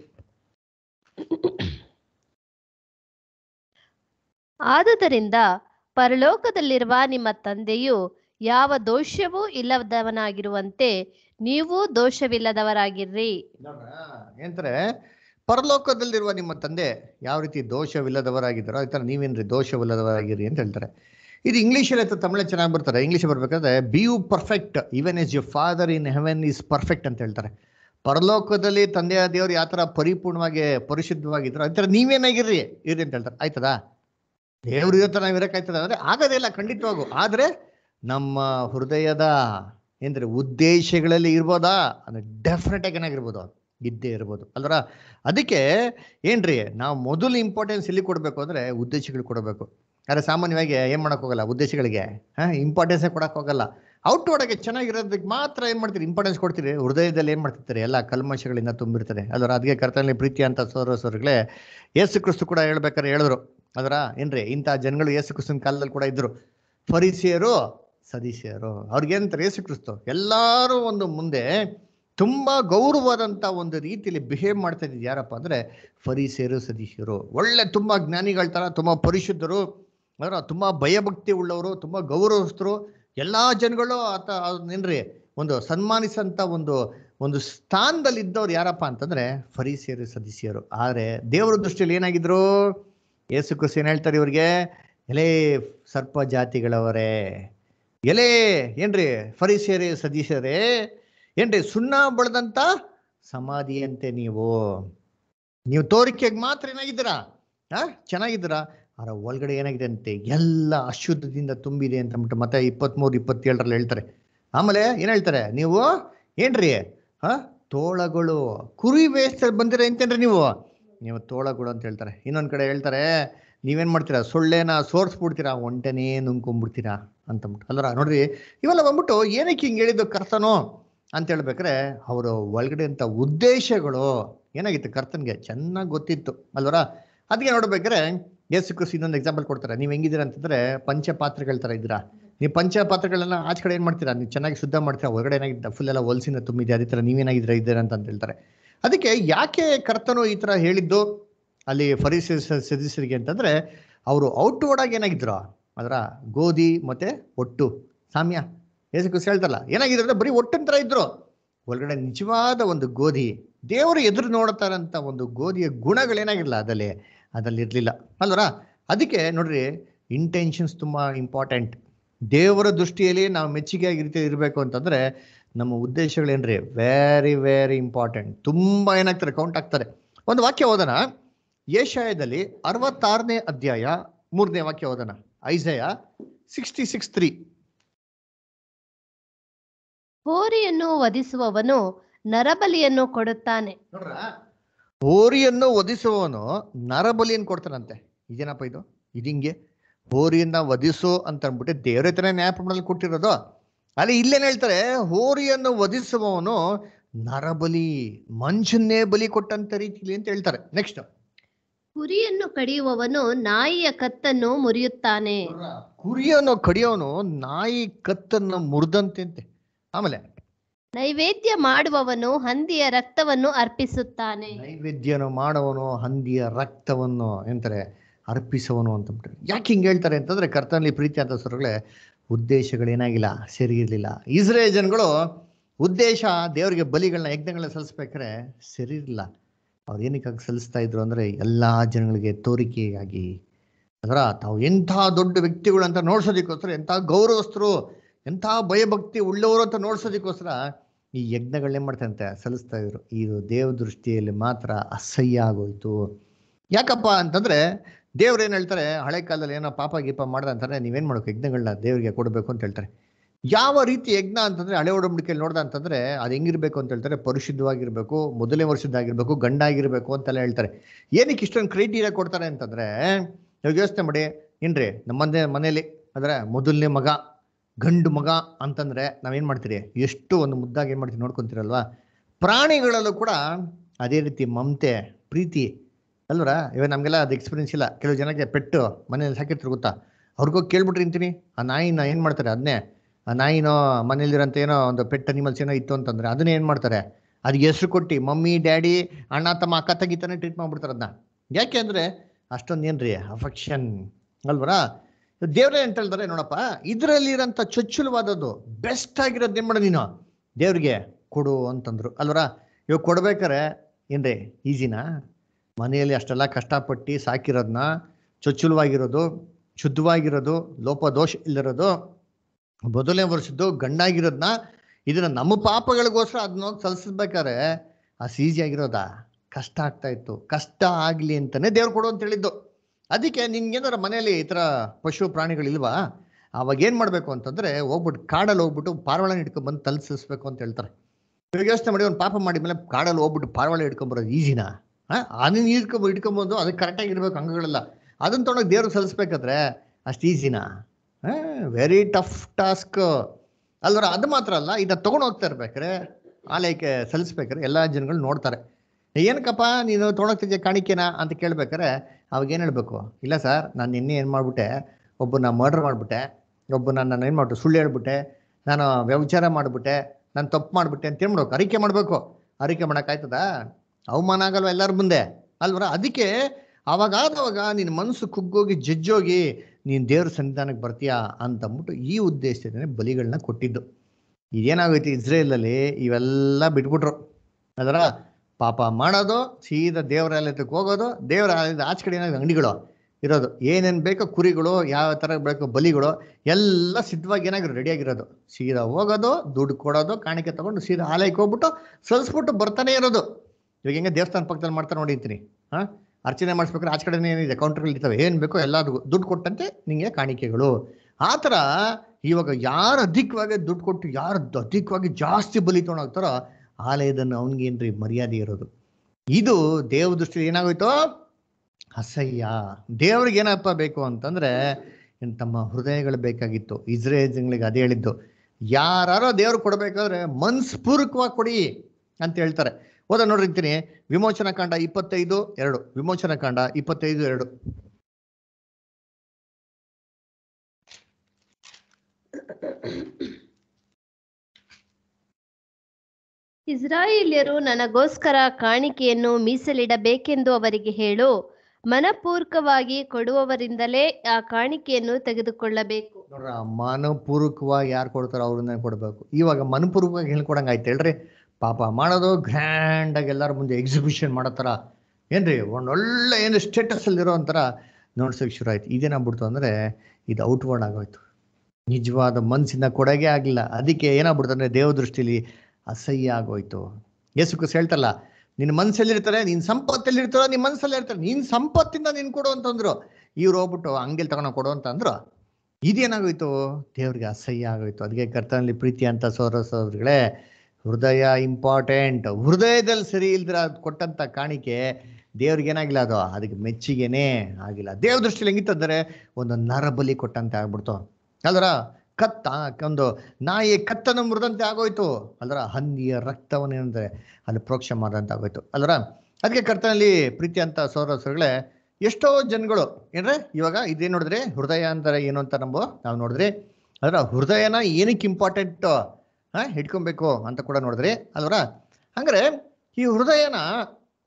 ಆದುದರಿಂದ ಪರಲೋಕದಲ್ಲಿರುವ ನಿಮ್ಮ ತಂದೆಯು ಯಾವ ದೋಷವೂ ಇಲ್ಲದವನಾಗಿರುವಂತೆ ನೀವು ದೋಷವಿಲ್ಲದವರಾಗಿರ್ರಿ ಏನಂತಾರೆ ಪರಲೋಕದಲ್ಲಿರುವ ನಿಮ್ಮ ತಂದೆ ಯಾವ ರೀತಿ ದೋಷವಿಲ್ಲದವರಾಗಿದ್ದಾರೋ ಈ ಥರ ನೀವೇನ್ರಿ ದೋಷವಿಲ್ಲದವರಾಗಿರಿ ಅಂತ ಹೇಳ್ತಾರೆ ಇದು ಇಂಗ್ಲೀಷಲ್ಲಿ ಅಥವಾ ತಮಿಳಲ್ಲಿ ಚೆನ್ನಾಗಿ ಬರ್ತಾರೆ ಇಂಗ್ಲೀಷ್ ಬರ್ಬೇಕಾದ್ರೆ be you perfect even as you father in heaven is perfect ಅಂತ ಹೇಳ್ತಾರೆ ಪರಲೋಕದಲ್ಲಿ ತಂದೆಯ ದೇವರು ಯಾವ ಥರ ಪರಿಪೂರ್ಣವಾಗಿ ಪರಿಶುದ್ಧವಾಗಿದ್ರು ಅದೇ ಥರ ನೀವೇನಾಗಿರ್ರಿ ಇರ್ರಿ ಅಂತ ಹೇಳ್ತಾರೆ ಆಯ್ತದಾ ದೇವ್ರು ಇರೋ ಥರ ನಾವು ಇರೋಕ್ಕಾಯ್ತದ ಅಂದರೆ ಆಗೋದಿಲ್ಲ ಖಂಡಿತವಾಗೂ ಆದರೆ ನಮ್ಮ ಹೃದಯದ ಏನ್ರಿ ಉದ್ದೇಶಗಳಲ್ಲಿ ಇರ್ಬೋದಾ ಅಂದ್ರೆ ಡೆಫಿನೆಟ್ ಆಗಿ ಏನಾಗಿರ್ಬೋದು ಇದ್ದೇ ಇರ್ಬೋದು ಅಲ್ವರ ಅದಕ್ಕೆ ಏನ್ರಿ ನಾವು ಮೊದಲು ಇಂಪಾರ್ಟೆನ್ಸ್ ಎಲ್ಲಿ ಕೊಡಬೇಕು ಅಂದ್ರೆ ಉದ್ದೇಶಗಳು ಕೊಡಬೇಕು ಆದರೆ ಸಾಮಾನ್ಯವಾಗಿ ಏನ್ ಮಾಡಕ್ ಹೋಗಲ್ಲ ಉದ್ದೇಶಗಳಿಗೆ ಹಾ ಇಂಪಾರ್ಟೆನ್ಸೇ ಕೊಡಕ್ ಹೋಗಲ್ಲ ಔಟ್ ಒಳಗೆ ಚೆನ್ನಾಗಿರೋದಕ್ಕೆ ಮಾತ್ರ ಏನ್ ಮಾಡ್ತೀರಿ ಇಂಪಾರ್ಟೆನ್ಸ್ ಕೊಡ್ತೀರಿ ಹೃದಯದಲ್ಲಿ ಏನ್ ಮಾಡ್ತಿರ್ತಾರೆ ಎಲ್ಲ ಕಲ್ಮಶಗಳಿಂದ ತುಂಬಿರ್ತದೆ ಅದರ ಅದಕ್ಕೆ ಕರ್ತನಲ್ಲಿ ಪ್ರೀತಿ ಅಂತ ಸೋರ ಸೋರ್ಗಳೇ ಯೇಸು ಕ್ರಿಸ್ತು ಕೂಡ ಹೇಳ್ಬೇಕಾದ್ರೆ ಹೇಳಿದ್ರು ಅದರ ಏನ್ರಿ ಇಂಥ ಜನಗಳು ಯೇಸು ಕ್ರಿಸ್ತನ ಕಾಲದಲ್ಲಿ ಕೂಡ ಇದ್ರು ಫರಿಸಿಯರು ಸದೀಸಿಯರು ಅವ್ರಿಗೇನಂತಾರೆ ಯೇಸು ಕ್ರಿಸ್ತು ಎಲ್ಲಾರು ಒಂದು ಮುಂದೆ ತುಂಬಾ ಗೌರವವಾದಂತ ಒಂದು ರೀತಿಯಲ್ಲಿ ಬಿಹೇವ್ ಮಾಡ್ತಾ ಇದ್ದಿದ್ದು ಯಾರಪ್ಪ ಅಂದ್ರೆ ಫರಿಸಿಯರು ಸದೀಶರು ಒಳ್ಳೆ ತುಂಬಾ ಜ್ಞಾನಿಗಳ ತರ ತುಂಬಾ ಪರಿಶುದ್ಧರು ಅದರ ತುಂಬಾ ಭಯಭಕ್ತಿ ಉಳ್ಳವರು ತುಂಬಾ ಗೌರವಸ್ಥರು ಎಲ್ಲಾ ಜನಗಳು ಆತ ಏನ್ರಿ ಒಂದು ಸನ್ಮಾನಿಸಂತ ಒಂದು ಒಂದು ಸ್ಥಾನದಲ್ಲಿ ಇದ್ದವ್ರು ಯಾರಪ್ಪ ಅಂತಂದ್ರೆ ಫರಿಸಿಯರು ಸದಸ್ಯರು ಆದ್ರೆ ದೇವರ ದೃಷ್ಟಿಯಲ್ಲಿ ಏನಾಗಿದ್ರು ಯೇಸು ಕ್ರಿಸ್ತು ಏನ್ ಹೇಳ್ತಾರೆ ಇವ್ರಿಗೆ ಎಲೇ ಸರ್ಪ ಜಾತಿಗಳವರೇ ಎಲೇ ಏನ್ರಿ ಫರಿಸಿಯರೇ ಸದಸ್ಯರೇ ಏನ್ರಿ ಸುಣ್ಣ ಬಳ್ದಂತ ಸಮಾಧಿಯಂತೆ ನೀವು ನೀವು ತೋರಿಕೆಗೆ ಮಾತ್ರ ಏನಾಗಿದ್ದೀರಾ ಆ ಚೆನ್ನಾಗಿದ್ದೀರಾ ಅದರ ಒಳಗಡೆ ಏನಾಗಿದೆ ಅಂತೆ ಎಲ್ಲ ಅಶುದ್ಧದಿಂದ ತುಂಬಿದೆ ಅಂತ ಅಂದ್ಬಿಟ್ಟು ಮತ್ತೆ ಇಪ್ಪತ್ಮೂರು ಇಪ್ಪತ್ತೇಳರಲ್ಲಿ ಹೇಳ್ತಾರೆ ಆಮೇಲೆ ಏನ್ ಹೇಳ್ತಾರೆ ನೀವು ಏನ್ರಿ ಹ ತೋಳಗಳು ಕುರಿ ಬೇಯಿಸ್ತಾರೆ ಬಂದಿರ ಅಂತೇನ್ರಿ ನೀವು ನೀವು ತೋಳಗಳು ಅಂತ ಹೇಳ್ತಾರೆ ಇನ್ನೊಂದ್ ಕಡೆ ಹೇಳ್ತಾರೆ ನೀವೇನ್ ಮಾಡ್ತೀರಾ ಸೊಳ್ಳೆನ ಸೋರ್ಸ್ಬಿಡ್ತೀರಾ ಒಂಟೆನೇ ನುಂಗ್ಕೊಂಡ್ಬಿಡ್ತೀರಾ ಅಂತಂದ್ಬಿಟ್ಟು ಅಲ್ವರ ನೋಡ್ರಿ ಇವೆಲ್ಲ ಬಂದ್ಬಿಟ್ಟು ಏನಕ್ಕೆ ಹಿಂಗೆ ಹೇಳಿದ್ದು ಕರ್ತನೋ ಅಂತ ಹೇಳ್ಬೇಕಾರೆ ಅವರು ಒಳಗಡೆ ಅಂತ ಉದ್ದೇಶಗಳು ಏನಾಗಿತ್ತು ಕರ್ತನ್ಗೆ ಚೆನ್ನಾಗಿ ಗೊತ್ತಿತ್ತು ಅಲ್ವರ ಅದಕ್ಕೆ ನೋಡ್ಬೇಕಾದ್ರೆ ಯೇಸು ಕ್ರಿಸ್ತು ಇನ್ನೊಂದು ಎಕ್ಸಾಂಪಲ್ ಕೊಡ್ತಾರೆ ನೀವು ಹೆಂಗಿದ್ದೀರಾ ಅಂತಂದ್ರೆ ಪಂಚಪಾತ್ರೆಗಳ ತರ ಇದ್ದೀರಾ ನೀವು ಪಂಚಪಾತ್ರೆಗಳನ್ನ ಆಚೆ ಕಡೆ ಏನ್ ಮಾಡ್ತೀರಾ ನೀವು ಚೆನ್ನಾಗಿ ಶುದ್ಧ ಮಾಡ್ತೀರಾ ಹೊರಗಡೆ ಏನಾಗಿದ್ದ ಫುಲ್ ಎಲ್ಲ ಹೊಲಸಿನ ತುಂಬಿದೆ ಅದೇ ತರ ನೀವೇನಾಗಿದ್ದೀರಾ ಇದ್ದೀರಾ ಅಂತ ಅಂತ ಹೇಳ್ತಾರೆ ಅದಕ್ಕೆ ಯಾಕೆ ಕರ್ತನು ಈ ತರ ಹೇಳಿದ್ದು ಅಲ್ಲಿ ಫರೀಸ ಸದಸ್ಯರಿಗೆ ಅಂತಂದ್ರೆ ಅವರು ಔಟ್ವರ್ಡ್ ಆಗಿ ಏನಾಗಿದ್ರು ಅದರ ಗೋಧಿ ಮತ್ತೆ ಒಟ್ಟು ಸಾಮ್ಯ ಯೇಸು ಕ್ರಿಸ್ತು ಹೇಳ್ತಾರಲ್ಲ ಏನಾಗಿದ್ರು ಅಂದ್ರೆ ಬರೀ ಒಟ್ಟಿನ ತರ ಇದ್ರು ಒಳಗಡೆ ನಿಜವಾದ ಒಂದು ಗೋಧಿ ದೇವರು ಎದುರು ನೋಡ್ತಾರಂತ ಒಂದು ಗೋಧಿಯ ಗುಣಗಳೇನಾಗಿರಲ್ಲ ಅದಲ್ಲಿ ಅದಲ್ಲಿ ಇರ್ಲಿಲ್ಲ ಅಲ್ವರ ಅದಕ್ಕೆ ನೋಡ್ರಿ ಇಂಟೆನ್ಷನ್ಸ್ ತುಂಬಾ ಇಂಪಾರ್ಟೆಂಟ್ ದೇವರ ದೃಷ್ಟಿಯಲ್ಲಿ ನಾವು ಮೆಚ್ಚುಗೆಯಾಗಿ ರೀತಿ ಇರಬೇಕು ಅಂತಂದ್ರೆ ನಮ್ಮ ಉದ್ದೇಶಗಳೇನ್ರಿ ವೆರಿ ವೆರಿ ಇಂಪಾರ್ಟೆಂಟ್ ತುಂಬಾ ಏನಾಗ್ತಾರೆ ಕೌಂಟ್ ಆಗ್ತಾರೆ ಒಂದು ವಾಕ್ಯ ಓದೋಣ ಏಷಾಯದಲ್ಲಿ ಅರವತ್ತಾರನೇ ಅಧ್ಯಾಯ ಮೂರನೇ ವಾಕ್ಯ ಓದೋಣ ಐಸಯ ಸಿಕ್ಸ್ಟಿ ಸಿಕ್ಸ್ ತ್ರೀ ಹೋರಿಯನ್ನು ವಧಿಸುವವನು ನರಬಲಿಯನ್ನು ಕೊಡುತ್ತಾನೆ ನೋಡ್ರ ಹೋರಿಯನ್ನು ವಧಿಸುವವನು ನರಬಲಿಯನ್ನು ಕೊಡ್ತಾನಂತೆ ಇದೇನಪ್ಪ ಇದು ಇದಿಂಗೆ ಹೋರಿಯನ್ನ ವಧಿಸು ಅಂತ ಅಂದ್ಬಿಟ್ಟು ದೇವ್ರ ಹತ್ರ ನ್ಯಾಯಪ್ರಮಾಣದಲ್ಲಿ ಕೊಟ್ಟಿರೋದು ಅಲ್ಲಿ ಇಲ್ಲೇನ್ ಹೇಳ್ತಾರೆ ಹೋರಿಯನ್ನು ವಧಿಸುವವನು ನರಬಲಿ ಮನುಷ್ಯನ್ನೇ ಬಲಿ ಕೊಟ್ಟಂತ ರೀತಿಲಿ ಅಂತ ಹೇಳ್ತಾರೆ ನೆಕ್ಸ್ಟ್ ಕುರಿಯನ್ನು ಕಡಿಯುವವನು ನಾಯಿಯ ಕತ್ತನ್ನು ಮುರಿಯುತ್ತಾನೆ ಕುರಿಯನ್ನು ಕಡಿಯೋನು ನಾಯಿ ಕತ್ತನ್ನು ಮುರಿದಂತೆ ಅಂತೆ ಆಮೇಲೆ ನೈವೇದ್ಯ ಮಾಡುವವನು ಹಂದಿಯ ರಕ್ತವನ್ನು ಅರ್ಪಿಸುತ್ತಾನೆ ನೈವೇದ್ಯನು ಮಾಡುವನು ಹಂದಿಯ ರಕ್ತವನ್ನು ಎಂತಾರೆ ಅರ್ಪಿಸುವನು ಅಂತಂದ್ಬಿಟ್ಟು ಯಾಕೆ ಹಿಂಗೆ ಹೇಳ್ತಾರೆ ಅಂತಂದ್ರೆ ಕರ್ತನಲ್ಲಿ ಪ್ರೀತಿ ಅಂತ ಸ್ವರಗಳೇ ಉದ್ದೇಶಗಳೇನಾಗಿಲ್ಲ ಸರಿ ಇರಲಿಲ್ಲ ಇಸ್ರೇಲ್ ಜನಗಳು ಉದ್ದೇಶ ದೇವರಿಗೆ ಬಲಿಗಳನ್ನ ಯಜ್ಞಗಳನ್ನ ಸಲ್ಲಿಸ್ಬೇಕಾದ್ರೆ ಸರಿ ಇರಲಿಲ್ಲ ಅವ್ರು ಏನಕ್ಕಾಗಿ ಸಲ್ಲಿಸ್ತಾ ಇದ್ರು ಅಂದ್ರೆ ಎಲ್ಲಾ ಜನಗಳಿಗೆ ತೋರಿಕೆಯಾಗಿ ಅದರ ತಾವು ಎಂಥ ದೊಡ್ಡ ವ್ಯಕ್ತಿಗಳು ಅಂತ ನೋಡ್ಸೋದಕ್ಕೋಸ್ಕರ ಎಂಥ ಗೌರವಸ್ಥರು ಎಂಥ ಭಯಭಕ್ತಿ ಉಳ್ಳವರು ಅಂತ ನೋಡ್ಸೋದಕ್ಕೋಸ್ಕರ ಈ ಯಜ್ಞಗಳನ್ನೇ ಮಾಡ್ತಂತೆ ಸಲ್ಲಿಸ್ತಾ ಇದ್ರು ಇದು ದೇವ ದೃಷ್ಟಿಯಲ್ಲಿ ಮಾತ್ರ ಅಸಹ್ಯ ಆಗೋಯ್ತು ಯಾಕಪ್ಪ ಅಂತಂದ್ರೆ ದೇವ್ರು ಏನ್ ಹೇಳ್ತಾರೆ ಹಳೆ ಕಾಲದಲ್ಲಿ ಏನೋ ಪಾಪ ಗೀಪ ಮಾಡ್ದ ಅಂತಾರೆ ನೀವೇನ್ ಮಾಡ್ಬೇಕು ಯಜ್ಞಗಳನ್ನ ದೇವರಿಗೆ ಕೊಡಬೇಕು ಅಂತ ಹೇಳ್ತಾರೆ ಯಾವ ರೀತಿ ಯಜ್ಞ ಅಂತಂದ್ರೆ ಹಳೆ ಒಡಂಬಡಿಕೆಯಲ್ಲಿ ನೋಡ್ದ ಅಂತಂದ್ರೆ ಅದು ಹೆಂಗಿರ್ಬೇಕು ಅಂತ ಹೇಳ್ತಾರೆ ಪರಿಶುದ್ಧವಾಗಿರ್ಬೇಕು ಮೊದಲನೇ ವರ್ಷದ್ದಾಗಿರ್ಬೇಕು ಗಂಡಾಗಿರ್ಬೇಕು ಅಂತೆಲ್ಲ ಹೇಳ್ತಾರೆ ಏನಕ್ಕೆ ಇಷ್ಟೊಂದು ಕ್ರೈಟೀರಿಯಾ ಕೊಡ್ತಾರೆ ಅಂತಂದ್ರೆ ಇವಾಗ ಯೋಚನೆ ಮಾಡಿ ಏನ್ರಿ ನಮ್ಮ ಮನೆ ಮನೇಲಿ ಅಂದ್ರೆ ಮೊದಲನೇ ಮಗ ಗಂಡು ಮಗ ಅಂತಂದ್ರೆ ನಾವೇನ್ ಮಾಡ್ತೀರಿ ಎಷ್ಟು ಒಂದು ಮುದ್ದಾಗಿ ಏನ್ ಮಾಡ್ತೀವಿ ನೋಡ್ಕೊಂತೀರಲ್ವಾ ಪ್ರಾಣಿಗಳಲ್ಲೂ ಕೂಡ ಅದೇ ರೀತಿ ಮಮತೆ ಪ್ರೀತಿ ಅಲ್ವರ ಇವಾಗ ನಮಗೆಲ್ಲ ಅದು ಎಕ್ಸ್ಪೀರಿಯನ್ಸ್ ಇಲ್ಲ ಕೆಲವು ಜನಕ್ಕೆ ಪೆಟ್ಟು ಮನೇಲಿ ಸಾಕಿರ್ತಾರೆ ಗೊತ್ತಾ ಅವ್ರಿಗೋಗಿ ಕೇಳ್ಬಿಟ್ರಿ ಅಂತೀನಿ ಆ ನಾಯಿನ ಏನ್ ಮಾಡ್ತಾರೆ ಅದನ್ನೇ ಆ ನಾಯಿನೋ ಮನೇಲಿರೋಂಥ ಏನೋ ಒಂದು ಪೆಟ್ ಅನಿಮಲ್ಸ್ ಏನೋ ಇತ್ತು ಅಂತಂದ್ರೆ ಅದನ್ನ ಏನ್ ಮಾಡ್ತಾರೆ ಅದಕ್ಕೆ ಹೆಸರು ಕೊಟ್ಟು ಮಮ್ಮಿ ಡ್ಯಾಡಿ ಅಣ್ಣ ತಮ್ಮ ಅಕ್ಕ ತಂಗಿತಾನೆ ಟ್ರೀಟ್ ಮಾಡ್ಬಿಡ್ತಾರೆ ಅದನ್ನ ಯಾಕೆ ಅಂದ್ರೆ ಅಷ್ಟೊಂದು ಏನ್ರಿ ಅಫೆಕ್ಷನ್ ಅಲ್ವರಾ ದೇವ್ರೇ ಅಂತ ಹೇಳ್ತಾರೆ ನೋಡಪ್ಪ ಇದರಲ್ಲಿರೋಂಥ ಚೊಚ್ಚಲವಾದದ್ದು ಬೆಸ್ಟ್ ಆಗಿರೋದು ಏನ್ ಮಾಡ ನೀನು ದೇವ್ರಿಗೆ ಕೊಡು ಅಂತಂದ್ರು ಅಲ್ವರ ಇವಾಗ ಕೊಡ್ಬೇಕಾರೆ ಏನ್ರಿ ಈಸಿನಾ ಮನೆಯಲ್ಲಿ ಅಷ್ಟೆಲ್ಲ ಕಷ್ಟಪಟ್ಟು ಸಾಕಿರೋದನ್ನ ಚೊಚ್ಚಲವಾಗಿರೋದು ಶುದ್ಧವಾಗಿರೋದು ಲೋಪದೋಷ ಇಲ್ಲಿರೋದು ಮೊದಲನೇ ವರ್ಷದ್ದು ಗಂಡಾಗಿರೋದನ್ನ ಇದನ್ನ ನಮ್ಮ ಪಾಪಗಳಿಗೋಸ್ಕರ ಅದನ್ನ ಸಲ್ಲಿಸ್ಬೇಕಾರೆ ಅಷ್ಟು ಈಸಿ ಆಗಿರೋದಾ ಕಷ್ಟ ಆಗ್ತಾ ಇತ್ತು ಕಷ್ಟ ಆಗ್ಲಿ ಅಂತಾನೆ ದೇವ್ರು ಕೊಡು ಅಂತ ಹೇಳಿದ್ದು ಅದಕ್ಕೆ ನಿನ್ಗೇನಾರ ಮನೆಯಲ್ಲಿ ಈ ಥರ ಪಶು ಪ್ರಾಣಿಗಳಿಲ್ವಾ ಅವಾಗ ಏನ್ ಮಾಡ್ಬೇಕು ಅಂತಂದ್ರೆ ಹೋಗ್ಬಿಟ್ಟು ಕಾಡಲ್ಲಿ ಹೋಗ್ಬಿಟ್ಟು ಪಾರಿವಾಳನ ಹಿಡ್ಕೊಂಡ್ ಬಂದು ತಲುಪಿಸ್ಬೇಕು ಅಂತ ಹೇಳ್ತಾರೆ ಇವಾಗ ಯೋಚನೆ ಮಾಡಿ ಒಂದು ಪಾಪ ಮಾಡಿದ್ಮೇಲೆ ಕಾಡಲ್ಲಿ ಹೋಗ್ಬಿಟ್ಟು ಪಾರಿವಾಳ ಹಿಡ್ಕೊಂಬರೋದು ಈಸಿನಾ ಹಾ ಅದನ್ನ ಹಿಡ್ಕೊಂಬ ಹಿಡ್ಕೊಂಬಂದು ಅದಕ್ಕೆ ಕರೆಕ್ಟಾಗಿ ಇರ್ಬೇಕು ಅಂಗಗಳೆಲ್ಲ ಅದನ್ನ ತೊಗೊಂಡೋಗಿ ದೇವ್ರು ಸಲ್ಲಿಸ್ಬೇಕಾದ್ರೆ ಅಷ್ಟು ಈಸಿನಾ ವೆರಿ ಟಫ್ ಟಾಸ್ಕ್ ಅಲ್ವರ ಅದು ಮಾತ್ರ ಅಲ್ಲ ಇದನ್ನ ತಗೊಂಡು ಹೋಗ್ತಾ ಇರ್ಬೇಕಾರೆ ಆಲಯಕ್ಕೆ ಸಲ್ಲಿಸ್ಬೇಕಾರೆ ಎಲ್ಲ ಜನಗಳು ನೋಡ್ತಾರೆ ಏನಕ್ಕಪ್ಪ ನೀನು ತೊಗೊಳಕ್ತಿದ್ಯಾ ಕಾಣಿಕೆನಾ ಅಂತ ಕೇಳ್ಬೇಕಾರೆ ಅವಾಗ ಏನು ಹೇಳ್ಬೇಕು ಇಲ್ಲ ಸರ್ ನಾನು ನಿನ್ನೆ ಏನು ಮಾಡ್ಬಿಟ್ಟೆ ಒಬ್ಬನ ಮರ್ಡರ್ ಮಾಡಿಬಿಟ್ಟೆ ಒಬ್ಬನ ನಾನು ಏನು ಮಾಡ್ಬಿಟ್ಟು ಸುಳ್ಳು ಹೇಳ್ಬಿಟ್ಟೆ ನಾನು ವ್ಯಭಿಚಾರ ಮಾಡಿಬಿಟ್ಟೆ ನಾನು ತಪ್ಪು ಮಾಡಿಬಿಟ್ಟೆ ಅಂತ ಹೇಳ್ಬಿಡ್ಬೇಕು ಅರಿಕೆ ಮಾಡಬೇಕು ಅರಿಕೆ ಮಾಡೋಕ್ಕಾಯ್ತದ ಅವಮಾನ ಆಗಲ್ವ ಎಲ್ಲರ ಮುಂದೆ ಅಲ್ವರ ಅದಕ್ಕೆ ಅವಾಗಾದವಾಗ ನಿನ್ನ ಮನಸ್ಸು ಕುಗ್ಗೋಗಿ ಜಜ್ಜೋಗಿ ನೀನು ದೇವ್ರ ಸನ್ನಿಧಾನಕ್ಕೆ ಬರ್ತೀಯಾ ಅಂತಂದ್ಬಿಟ್ಟು ಈ ಉದ್ದೇಶದಿಂದ ಬಲಿಗಳನ್ನ ಕೊಟ್ಟಿದ್ದು ಇದೇನಾಗೋಯ್ತು ಇಸ್ರೇಲಲ್ಲಿ ಇವೆಲ್ಲ ಬಿಟ್ಬಿಟ್ರು ಅದರ ಪಾಪ ಮಾಡೋದು ಸೀದಾ ದೇವರ ಆಲಯಕ್ಕೆ ಹೋಗೋದು ದೇವರ ಆಲಯದ ಆಚೆ ಕಡೆ ಏನಾದ್ರು ಅಂಗಡಿಗಳು ಇರೋದು ಏನೇನು ಬೇಕೋ ಕುರಿಗಳು ಯಾವ ಥರ ಬೇಕೋ ಬಲಿಗಳು ಎಲ್ಲ ಸಿದ್ಧವಾಗಿ ಏನಾಗಿರೋ ರೆಡಿಯಾಗಿರೋದು ಸೀದಾ ಹೋಗೋದು ದುಡ್ಡು ಕೊಡೋದು ಕಾಣಿಕೆ ತಗೊಂಡು ಸೀದಾ ಆಲಯಕ್ಕೆ ಹೋಗ್ಬಿಟ್ಟು ಸಲ್ಸ್ಬಿಟ್ಟು ಬರ್ತಾನೆ ಇರೋದು ಇವಾಗ ಹೆಂಗೆ ದೇವಸ್ಥಾನ ಪಕ್ಕದಲ್ಲಿ ಮಾಡ್ತಾರೆ ನೋಡಿರ್ತೀನಿ ಹಾ ಅರ್ಚನೆ ಮಾಡಿಸ್ಬೇಕಾದ್ರೆ ಆಚೆ ಕಡೆ ಏನಿದೆ ಕೌಂಟರ್ಗಳು ಇರ್ತವೆ ಏನು ಬೇಕೋ ಎಲ್ಲದೂ ದುಡ್ಡು ಕೊಟ್ಟಂತೆ ನಿಮಗೆ ಕಾಣಿಕೆಗಳು ಆ ಥರ ಇವಾಗ ಯಾರು ಅಧಿಕವಾಗಿ ದುಡ್ಡು ಕೊಟ್ಟು ಯಾರು ಅಧಿಕವಾಗಿ ಜಾಸ್ತಿ ಬಲಿ ತೊಗೊಂಡೋಗ್ತಾರೋ ಆಲಯದನ್ನು ಅವನಿಗೇನ್ರಿ ಮರ್ಯಾದೆ ಇರೋದು ಇದು ದೇವ ದೃಷ್ಟಿಯಲ್ಲಿ ಏನಾಗೋಯ್ತು ಅಸಹ್ಯ ದೇವ್ರಿಗೆ ಏನಪ್ಪ ಬೇಕು ಅಂತಂದ್ರೆ ಏನ್ ತಮ್ಮ ಹೃದಯಗಳು ಬೇಕಾಗಿತ್ತು ಇಸ್ರೇಲ್ಗಳಿಗೆ ಅದೇ ಹೇಳಿದ್ದು ಯಾರೋ ದೇವ್ರು ಕೊಡ್ಬೇಕಾದ್ರೆ ಮನ್ಸ್ಪೂರ್ವಕವಾಗಿ ಕೊಡಿ ಅಂತ ಹೇಳ್ತಾರೆ ಓದ ನೋಡಿರ್ತೀನಿ ವಿಮೋಚನಾ ಕಾಂಡ ಇಪ್ಪತ್ತೈದು ಎರಡು ವಿಮೋಚನಾ ಕಾಂಡ ಇಪ್ಪತ್ತೈದು ಎರಡು ಇಸ್ರಾಯೇಲ್ಯರು ನನಗೋಸ್ಕರ ಕಾಣಿಕೆಯನ್ನು ಮೀಸಲಿಡಬೇಕೆಂದು ಅವರಿಗೆ ಹೇಳು ಮನಪೂರ್ವಕವಾಗಿ ಕೊಡುವವರಿಂದಲೇ ಆ ಕಾಣಿಕೆಯನ್ನು ತೆಗೆದುಕೊಳ್ಳಬೇಕು ನೋಡ್ರ ಮನಪೂರ್ವಕವಾಗಿ ಯಾರು ಕೊಡ್ತಾರೋ ಅವ್ರನ್ನೇ ಕೊಡ್ಬೇಕು ಇವಾಗ ಮನಪೂರ್ವಕವಾಗಿ ಹೇಳ್ಕೊಡಂಗ ಆಯ್ತು ಹೇಳ್ರಿ ಪಾಪ ಮಾಡೋದು ಗ್ರ್ಯಾಂಡ್ ಆಗಿ ಎಲ್ಲರ ಮುಂದೆ ಎಕ್ಸಿಬಿಷನ್ ಮಾಡೋ ಥರ ಏನ್ರಿ ಒಂದೊಳ್ಳೆ ಏನು ಸ್ಟೇಟಸ್ ಅಲ್ಲಿ ಇರೋ ಒಂಥರ ನೋಡ್ಸೋಕೆ ಶುರು ಆಯ್ತು ಇದೇನಾಗ್ಬಿಡ್ತು ಅಂದ್ರೆ ಇದು ಔಟ್ವರ್ಡ್ ಆಗೋಯ್ತು ನಿಜವಾದ ಮನ್ಸಿನ ಕೊಡಗೆ ಆಗಿಲ್ಲ ಅದಕ್ಕೆ ಏನಾಗ್ಬಿಡ್ತು ಅಂದ್ರೆ ದೇವ ದೃಷ್ಟಿಲಿ ಅಸಹ್ಯ ಆಗೋಯ್ತು ಯೇಸು ಕ್ರಿಸ್ತ ಹೇಳ್ತಲ್ಲ ನಿನ್ನ ಮನ್ಸಲ್ಲಿರ್ತಾರೆ ನಿನ್ ಸಂಪತ್ತಲ್ಲಿರ್ತಾರೋ ನಿನ್ ಮನ್ಸಲ್ಲಿ ಇರ್ತಾರೆ ನಿನ್ ಸಂಪತ್ತಿಂದ ನೀನ್ ಕೊಡು ಅಂತಂದ್ರು ಇವ್ರು ಹೋಗ್ಬಿಟ್ಟು ಹಂಗೆಲ್ ತಗೊಂಡು ಕೊಡು ಅಂತ ಅಂದ್ರು ಇದೇನಾಗೋಯ್ತು ದೇವ್ರಿಗೆ ಅಸಹ್ಯ ಆಗೋಯ್ತು ಅದಕ್ಕೆ ಕರ್ತನಲ್ಲಿ ಪ್ರೀತಿ ಅಂತ ಸೋದರ ಸೋದರಿಗಳೇ ಹೃದಯ ಇಂಪಾರ್ಟೆಂಟ್ ಹೃದಯದಲ್ಲಿ ಸರಿ ಇಲ್ದಿರ ಕೊಟ್ಟಂತ ಕಾಣಿಕೆ ದೇವ್ರಿಗೆ ಏನಾಗಿಲ್ಲ ಅದು ಅದಕ್ಕೆ ಮೆಚ್ಚಿಗೆನೇ ಆಗಿಲ್ಲ ದೇವ್ರ ದೃಷ್ಟಿಲಿ ಹೆಂಗಿತ್ತಂದ್ರೆ ಒಂದು ನರಬಲಿ ಕೊಟ್ಟಂತೆ ಆಗ್ಬಿಡ್ತು ಅಲ್ರ ಕತ್ತ ಒಂದು ನಾಯಿ ಕತ್ತನ ಮುರಿದಂತೆ ಆಗೋಯ್ತು ಅಲ್ರ ಹಂದಿಯ ರಕ್ತವನ್ನು ಏನಂದ್ರೆ ಅಲ್ಲಿ ಪ್ರೋಕ್ಷ ಮಾಡಿದಂತೆ ಆಗೋಯ್ತು ಅಲ್ರ ಅದಕ್ಕೆ ಕರ್ತನಲ್ಲಿ ಪ್ರೀತಿ ಅಂತ ಸೋದರ ಸೋದರಿಗಳೇ ಎಷ್ಟೋ ಜನಗಳು ಏನ್ರೆ ಇವಾಗ ಇದೇನ್ ನೋಡಿದ್ರೆ ಹೃದಯ ಅಂದ್ರೆ ಏನು ಅಂತ ನಂಬು ನಾವು ನೋಡಿದ್ರಿ ಅದರ ಹೃದಯನ ಏನಕ್ಕೆ ಇಂಪಾರ್ಟೆಂಟ್ ಹಾ ಹಿಡ್ಕೊಬೇಕು ಅಂತ ಕೂಡ ನೋಡಿದ್ರಿ ಅಲ್ವರ ಹಂಗಾರೆ ಈ ಹೃದಯನ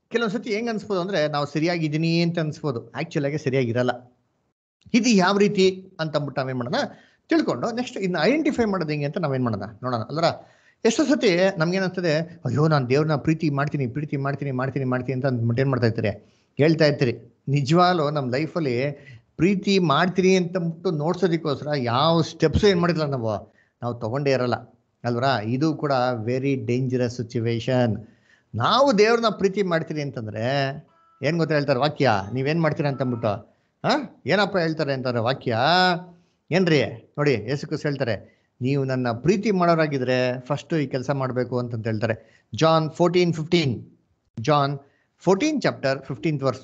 ಕೆಲವೊಂದ್ಸತಿ ಹೆಂಗ್ ಅನ್ಸ್ಬೋದು ಅಂದ್ರೆ ನಾವು ಸರಿಯಾಗಿದ್ದೀನಿ ಅಂತ ಅನ್ಸ್ಬೋದು ಆಕ್ಚುಲ್ ಆಗಿ ಸರಿಯಾಗಿರಲ್ಲ ಇದು ಯಾವ ರೀತಿ ಅಂತ ಅಂದ್ಬಿಟ್ಟು ನಾವೇನ್ ಮಾಡೋಣ ತಿಳ್ಕೊಂಡು ನೆಕ್ಸ್ಟ್ ಇನ್ನು ಐಡೆಂಟಿಫೈ ಮಾಡೋದು ಹೆಂಗೆ ಅಂತ ನಾವೇನ್ ಮಾಡೋಣ ನೋಡೋಣ ಅಲ್ರ ಎಷ್ಟೋ ಸತಿ ನಮ್ಗೇನಂತದೆ ಅಯ್ಯೋ ನಾನು ದೇವ್ರನ್ನ ಪ್ರೀತಿ ಮಾಡ್ತೀನಿ ಪ್ರೀತಿ ಮಾಡ್ತೀನಿ ಮಾಡ್ತೀನಿ ಮಾಡ್ತೀನಿ ಅಂತ ಅಂದ್ಬಿಟ್ಟು ಏನ್ ಮಾಡ್ತಾ ಇರ್ತೀರಿ ಹೇಳ್ತಾ ಇರ್ತೀರಿ ನಿಜವಾಗ್ಲೂ ನಮ್ಮ ಲೈಫಲ್ಲಿ ಪ್ರೀತಿ ಮಾಡ್ತೀನಿ ಅಂತ ಅಂದ್ಬಿಟ್ಟು ನೋಡ್ಸೋದಕ್ಕೋಸ್ಕರ ಯಾವ ಸ್ಟೆಪ್ಸ್ ಏನ್ ಮಾಡಿಲ್ಲ ನಾವು ನಾವು ತಗೊಂಡೇ ಇರಲ್ಲ ಅಲ್ವರಾ ಇದು ಕೂಡ ವೆರಿ ಡೇಂಜರಸ್ ಸಿಚುವೇಶನ್ ನಾವು ದೇವ್ರನ್ನ ಪ್ರೀತಿ ಮಾಡ್ತೀರಿ ಅಂತಂದ್ರೆ ಏನ್ ಗೊತ್ತಾ ಹೇಳ್ತಾರೆ ವಾಕ್ಯ ನೀವೇನ್ ಮಾಡ್ತೀರಾ ಅಂತ ಅಂದ್ಬಿಟ್ಟು ಹಾ ಏನಪ್ಪ ಹೇಳ್ತಾರೆ ಅಂತಾರೆ ವಾಕ್ಯ ಏನ್ರಿ ನೋಡಿ ಯೇಸು ಕ್ರಿಸ್ತ ಹೇಳ್ತಾರೆ ನೀವು ನನ್ನ ಪ್ರೀತಿ ಮಾಡೋರಾಗಿದ್ರೆ ಫಸ್ಟ್ ಈ ಕೆಲಸ ಮಾಡಬೇಕು ಅಂತಂತ ಹೇಳ್ತಾರೆ John fourteen fifteen John fourteen chapter fifteenth verse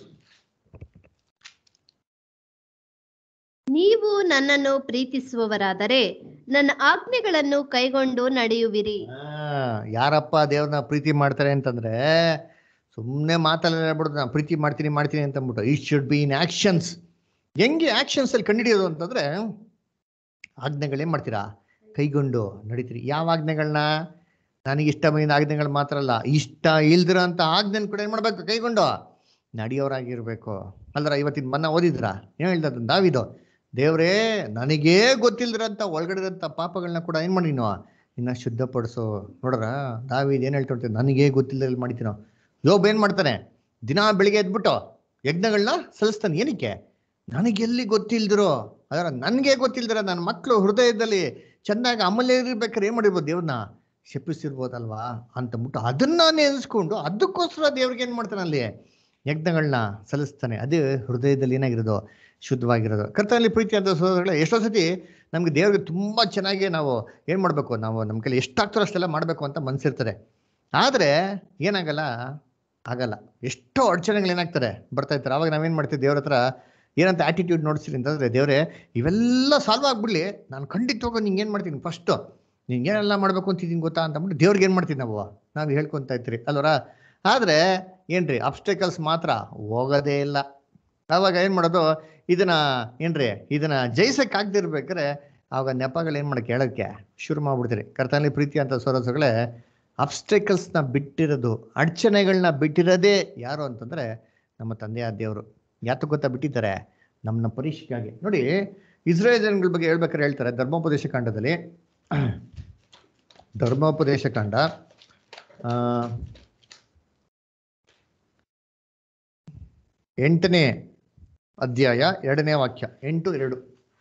ನೀವು ನನ್ನನ್ನು ಪ್ರೀತಿಸುವವರಾದರೆ ನನ್ನ ಆಜ್ಞೆಗಳನ್ನು ಕೈಗೊಂಡು ನಡೆಯುವಿರಿ ಯಾರಪ್ಪ ದೇವ್ರನ್ನ ಪ್ರೀತಿ ಮಾಡ್ತಾರೆ ಅಂತಂದ್ರೆ ಸುಮ್ಮನೆ ಮಾತಲ್ಲ ಹೇಳ್ಬಿಡುದು ನಾನು ಪ್ರೀತಿ ಮಾಡ್ತೀನಿ ಮಾಡ್ತೀನಿ ಅಂತ ಅಂದ್ಬಿಟ್ಟು it should be in actions ಹೆಂಗೆ ಆಕ್ಷನ್ಸ್ ಅಲ್ಲಿ ಕಂಡುಹಿಡಿಯೋದು ಅಂತಂದ್ರೆ ಆಜ್ಞೆಗಳೇನ್ ಮಾಡ್ತೀರಾ ಕೈಗೊಂಡು ನಡೀತೀರಿ ಯಾವ ಆಜ್ಞೆಗಳನ್ನ ನನಗೆ ಇಷ್ಟ ಬಂದಿದ್ದ ಆಜ್ಞೆಗಳು ಮಾತ್ರ ಅಲ್ಲ ಇಷ್ಟ ಇಲ್ದಿರೋ ಅಂತ ಆಜ್ಞೆನ್ ಕೂಡ ಏನ್ ಮಾಡ್ಬೇಕು ಕೈಗೊಂಡು ನಡೆಯೋರಾಗಿರ್ಬೇಕು ಅಲ್ರ ಇವತ್ತಿನ ಮನ್ನ ಓದಿದ್ರ ಏನ್ ಹೇಳ್ದ ನಾವಿದು ದೇವ್ರೇ ನನಗೇ ಗೊತ್ತಿಲ್ದಿರಂತ ಒಳಗಡೆದಂತ ಪಾಪಗಳನ್ನ ಕೂಡ ಏನ್ ಮಾಡಿ ನೀನು ಇನ್ನ ಶುದ್ಧಪಡಿಸು ನೋಡ್ರ ನಾವಿದ್ ಏನ್ ಹೇಳ್ತಾ ನನಗೇ ಗೊತ್ತಿಲ್ಲದಲ್ಲಿ ಮಾಡಿತೀನೋ ಯೋಬ್ ಏನ್ ಮಾಡ್ತಾನೆ ದಿನಾ ಬೆಳಿಗ್ಗೆ ಎದ್ಬಿಟ್ಟು ಯಜ್ಞಗಳನ್ನ ಸಲ್ಲಿಸ್ತಾನೆ ಏನಕ್ಕೆ ನನಗೆಲ್ಲಿ ಗೊತ್ತಿಲ್ದಿರೋ ಅದರ ನನಗೆ ಗೊತ್ತಿಲ್ದಿರ ನನ್ನ ಮಕ್ಕಳು ಹೃದಯದಲ್ಲಿ ಚೆನ್ನಾಗಿ ಅಮಲ್ಯ ಇರ್ಬೇಕಾದ್ರೆ ಏನ್ ಮಾಡಿರ್ಬೋದು ದೇವ್ರನ್ನ ಶಪಿಸಿರ್ಬೋದಲ್ವಾ ಅಂತಂದ್ಬಿಟ್ಟು ಅದನ್ನ ನೆನೆಸ್ಕೊಂಡು ಅದಕ್ಕೋಸ್ಕರ ದೇವ್ರಿಗೆ ಏನ್ ಮಾಡ್ತಾನೆ ಅಲ್ಲಿ ಯಜ್ಞಗಳನ್ನ ಸಲ್ಲಿಸ್ತಾನೆ ಅದೇ ಹೃದಯದಲ್ಲಿ ಏನಾಗಿರೋದು ಶುದ್ಧವಾಗಿರೋದು ಕರ್ತನಲ್ಲಿ ಪ್ರೀತಿ ಅಂತ ಸೋದರಗಳೇ ಎಷ್ಟೋ ಸತಿ ನಮ್ಗೆ ದೇವ್ರಿಗೆ ತುಂಬಾ ಚೆನ್ನಾಗಿ ನಾವು ಏನ್ ಮಾಡ್ಬೇಕು ನಾವು ನಮ್ಮ ಕೈಲಿ ಎಷ್ಟಾಗ್ತಾರೋ ಅಷ್ಟೆಲ್ಲ ಮಾಡ್ಬೇಕು ಅಂತ ಮನ್ಸಿರ್ತದೆ ಆದ್ರೆ ಏನಾಗಲ್ಲ ಆಗಲ್ಲ ಎಷ್ಟೋ ಅಡಚಣೆಗಳು ಏನಾಗ್ತಾರೆ ಬರ್ತಾ ಇರ್ತಾರೆ ಅವಾಗ ನಾವೇನ್ ಮಾಡ್ತೀವಿ ದೇವ್ರ ಹತ್ರ ಏನಂತ ಆಟಿಟ್ಯೂಡ್ ನೋಡ್ತೀರಿ ಅಂತಂದ್ರೆ ದೇವ್ರೆ ಇವೆಲ್ಲ ಸಾಲ್ವ್ ಆಗ್ಬಿಡ್ಲಿ ನಾನು ಖಂಡಿತವಾಗ ನಿಂಗೆ ಏನ್ ಮಾಡ್ತೀನಿ ಫಸ್ಟ್ ನಿಂಗೆ ಏನೆಲ್ಲ ಮಾಡ್ಬೇಕು ಅಂತಿದ್ದೀನಿ ಗೊತ್ತಾ ಅಂತ ಅಂದ್ಬಿಟ್ಟು ದೇವ್ರಿಗೆ ಏನ್ ಮಾಡ್ತೀವಿ ನಾವು ನಾವು ಹೇಳ್ಕೊಂತ ಇರ್ತೀರಿ ಅಲ್ವರ ಆದ್ರೆ ಏನ್ರಿ ಅಬ್ಸ್ಟೆಕಲ್ಸ್ ಮಾತ್ರ ಹೋಗೋದೇ ಇಲ್ಲ ಅವಾಗ ಏನ್ ಮಾಡೋದು ಇದನ್ನ ಏನ್ರಿ ಇದನ್ನ ಜಯಿಸಕ್ ಆಗ್ದಿರ್ಬೇಕಾದ್ರೆ ಅವಾಗ ನೆಪಗಳು ಏನ್ ಮಾಡಕ್ಕೆ ಹೇಳಕ್ಕೆ ಶುರು ಮಾಡ್ಬಿಡ್ತೀರಿ ಕರ್ತನಲ್ಲಿ ಪ್ರೀತಿ ಅಂತ ಸೊರಸುಗಳೇ ಅಬ್ಸ್ಟೆಕಲ್ಸ್ನ ಬಿಟ್ಟಿರೋದು ಅಡಚಣೆಗಳನ್ನ ಬಿಟ್ಟಿರೋದೇ ಯಾರು ಅಂತಂದ್ರೆ ನಮ್ಮ ತಂದೆಯ ದೇವರು ಯಾತಕ್ಕೆ ಗೊತ್ತಾ ಬಿಟ್ಟಿದ್ದಾರೆ ನಮ್ಮನ್ನ ಪರೀಕ್ಷೆಗಾಗಿ ನೋಡಿ ಇಸ್ರೇಲ್ ಜನಗಳ ಬಗ್ಗೆ ಹೇಳ್ಬೇಕಾದ್ರೆ ಹೇಳ್ತಾರೆ ಧರ್ಮೋಪದೇಶ ಕಾಂಡದಲ್ಲಿ ಧರ್ಮೋಪದೇಶ ಕಾಂಡ ಆ, ಎಂಟನೇ ಅಧ್ಯಾಯ ಎರಡನೇ ವಾಕ್ಯ ಎಂಟು ಎರಡು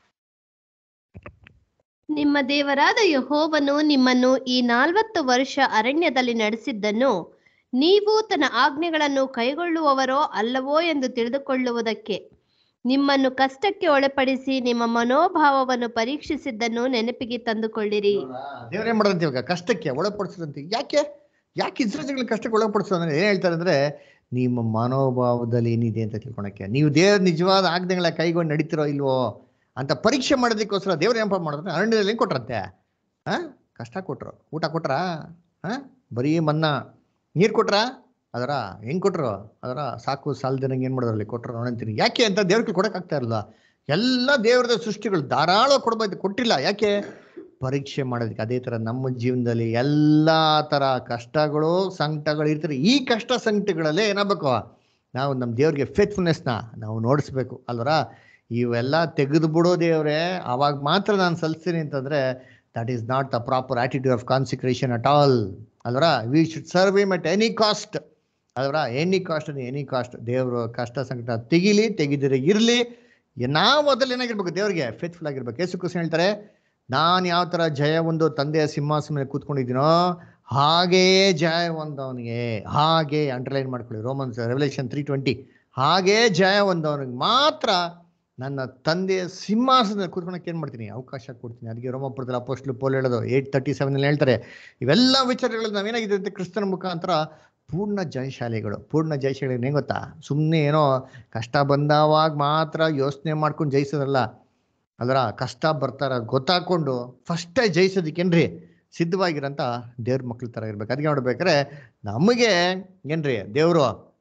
ನಿಮ್ಮ ದೇವರಾದ ಯಹೋವನು ನಿಮ್ಮನ್ನು ಈ ನಾಲ್ವತ್ತು ವರ್ಷ ಅರಣ್ಯದಲ್ಲಿ ನಡೆಸಿದ್ದನ್ನು ನೀವು ತನ್ನ ಆಜ್ಞೆಗಳನ್ನು ಕೈಗೊಳ್ಳುವವರೋ ಅಲ್ಲವೋ ಎಂದು ತಿಳಿದುಕೊಳ್ಳುವುದಕ್ಕೆ ನಿಮ್ಮನ್ನು ಕಷ್ಟಕ್ಕೆ ಒಳಪಡಿಸಿ ನಿಮ್ಮ ಮನೋಭಾವವನ್ನು ಪರೀಕ್ಷಿಸಿದ್ದನ್ನು ನೆನಪಿಗೆ ತಂದುಕೊಳ್ಳಿರಿ ದೇವ್ರೇನ್ ಮಾಡೋದಂತೆ ಇವಾಗ ಕಷ್ಟಕ್ಕೆ ಒಳಪಡಿಸೋದಂತೆ ಯಾಕೆ ಯಾಕೆ ಇಸ್ರೇಲ್ಗಳ ಕಷ್ಟಕ್ಕೆ ಒಳಪಡಿಸೋದು ಅಂದ್ರೆ ಏನ್ ಹೇಳ್ತಾರೆ ಅಂದ್ರೆ ನಿಮ್ಮ ಮನೋಭಾವದಲ್ಲಿ ಏನಿದೆ ಅಂತ ತಿಳ್ಕೊಳಕ್ಕೆ ನೀವು ದೇವ್ರ ನಿಜವಾದ ಆಜ್ಞೆಗಳ ಕೈಗೊಂಡು ನಡೀತಿರೋ ಇಲ್ವೋ ಅಂತ ಪರೀಕ್ಷೆ ಮಾಡೋದಕ್ಕೋಸ್ಕರ ದೇವ್ರ ಏನಪ್ಪ ಮಾಡಿದ್ರೆ ಅರಣ್ಯದಲ್ಲಿ ಏನ್ ಕೊಟ್ರಂತೆ ಹಾ ಕಷ್ಟ ಕೊಟ್ರು ಊಟ ಕೊಟ್ರಾ ಹಾ ಬರೀ ಮನ್ನ ನೀರ್ ಕೊಟ್ರಾ ಅದರ ಹೆಂಗ್ ಕೊಟ್ರು ಅದರ ಸಾಕು ಸಾಲದಿರಂಗೆ ಏನ್ ಮಾಡಿದ್ರಲ್ಲಿ ಕೊಟ್ರು ನೋಡಂತೀನಿ ಯಾಕೆ ಅಂತ ದೇವ್ರಿಗೆ ಕೊಡಕ್ ಆಗ್ತಾ ಇರಲ್ಲ ಎಲ್ಲ ದೇವರದ ಸೃಷ್ಟಿಗಳು ಧಾರಾಳ ಕೊಡ್ಬೋದು ಕೊಟ್ಟಿಲ್ಲ ಯಾಕೆ ಪರೀಕ್ಷೆ ಮಾಡೋದಕ್ಕೆ ಅದೇ ತರ ನಮ್ಮ ಜೀವನದಲ್ಲಿ ಎಲ್ಲಾ ತರ ಕಷ್ಟಗಳು ಸಂಕಟಗಳು ಇರ್ತಾರೆ ಈ ಕಷ್ಟ ಸಂಕಟಗಳಲ್ಲೇ ಏನಾಗಬೇಕು ನಾವು ನಮ್ಮ ದೇವ್ರಿಗೆ ಫೇತ್ಫುಲ್ನೆಸ್ನ ನಾವು ನೋಡಿಸ್ಬೇಕು ಅಲ್ವರ ಇವೆಲ್ಲ ತೆಗೆದು ಬಿಡೋ ದೇವ್ರೆ ಅವಾಗ ಮಾತ್ರ ನಾನು ಸಲ್ಲಿಸ್ತೀನಿ ಅಂತಂದ್ರೆ that is not the proper attitude of consecration at all ಅಲ್ವರ we should serve him at any cost ಅಲ್ವರ ಎನಿ ಕಾಸ್ಟ್ ಎನಿ ಕಾಸ್ಟ್ ದೇವರು ಕಷ್ಟ ಸಂಕಟ ತೆಗಿಲಿ ತೆಗಿದಿರ ಇರಲಿ ನಾವು ಮೊದಲು ಏನಾಗಿರ್ಬೇಕು ದೇವ್ರಿಗೆ ಫೇತ್ಫುಲ್ ಆಗಿರ್ಬೇಕು ಯೇಸು ಕೃಷ್ಣ ಹೇಳ್ತಾರೆ ನಾನು ಯಾವ ತರ ಜಯ ಒಂದು ತಂದೆಯ ಸಿಂಹಾಸನ ಮೇಲೆ ಕೂತ್ಕೊಂಡಿದ್ದೀನೋ ಹಾಗೆಯೇ ಜಯ ಹೊಂದವನಿಗೆ ಹಾಗೆ ಅಂಡರ್ಲೈನ್ ಮಾಡ್ಕೊಳ್ಳಿ ರೋಮನ್ಸ್ ರೆವಲ್ಯೂಷನ್ ತ್ರೀ ಟ್ವೆಂಟಿ ಹಾಗೇ ಜಯ ಹೊಂದವನಿಗೆ ಮಾತ್ರ ನನ್ನ ತಂದೆಯ ಸಿಂಹಾಸನ ಕೂತ್ಕೊಳಕ್ಕೆ ಏನ್ ಮಾಡ್ತೀನಿ ಅವಕಾಶ ಕೊಡ್ತೀನಿ ಅದಕ್ಕೆ ರೋಮಪುರದಲ್ಲಿ ಅಪೋಸ್ಟ್ಲು ಪೋಲ್ ಹೇಳೋದು ಏಟ್ ತರ್ಟಿ ಸೆವೆನ್ ಅಲ್ಲಿ ಹೇಳ್ತಾರೆ ಇವೆಲ್ಲ ವಿಚಾರಗಳು ನಾವೇನಾಗಿದೆ ಅಂತ ಕ್ರಿಸ್ತನ ಮುಖಾಂತರ ಪೂರ್ಣ ಜಯಶಾಲಿಗಳು ಪೂರ್ಣ ಜಯಶಾಲಿ ಏನ್ ಗೊತ್ತಾ ಸುಮ್ಮನೆ ಏನೋ ಕಷ್ಟ ಬಂದವಾಗ ಮಾತ್ರ ಯೋಚನೆ ಮಾಡ್ಕೊಂಡು ಜಯಿಸೋದಲ್ಲ ಅದರ ಕಷ್ಟ ಬರ್ತಾರ ಗೊತ್ತಾಕೊಂಡು ಫಸ್ಟೇ ಜಯಿಸೋದಕ್ಕೇನ್ರಿ ಸಿದ್ಧವಾಗಿರಂತ ದೇವ್ರ ಮಕ್ಳ ತರ ಇರ್ಬೇಕು ಅದಕ್ಕೆ ನೋಡ್ಬೇಕಾದ್ರೆ ನಮಗೆ ಏನ್ರಿ ದೇವರು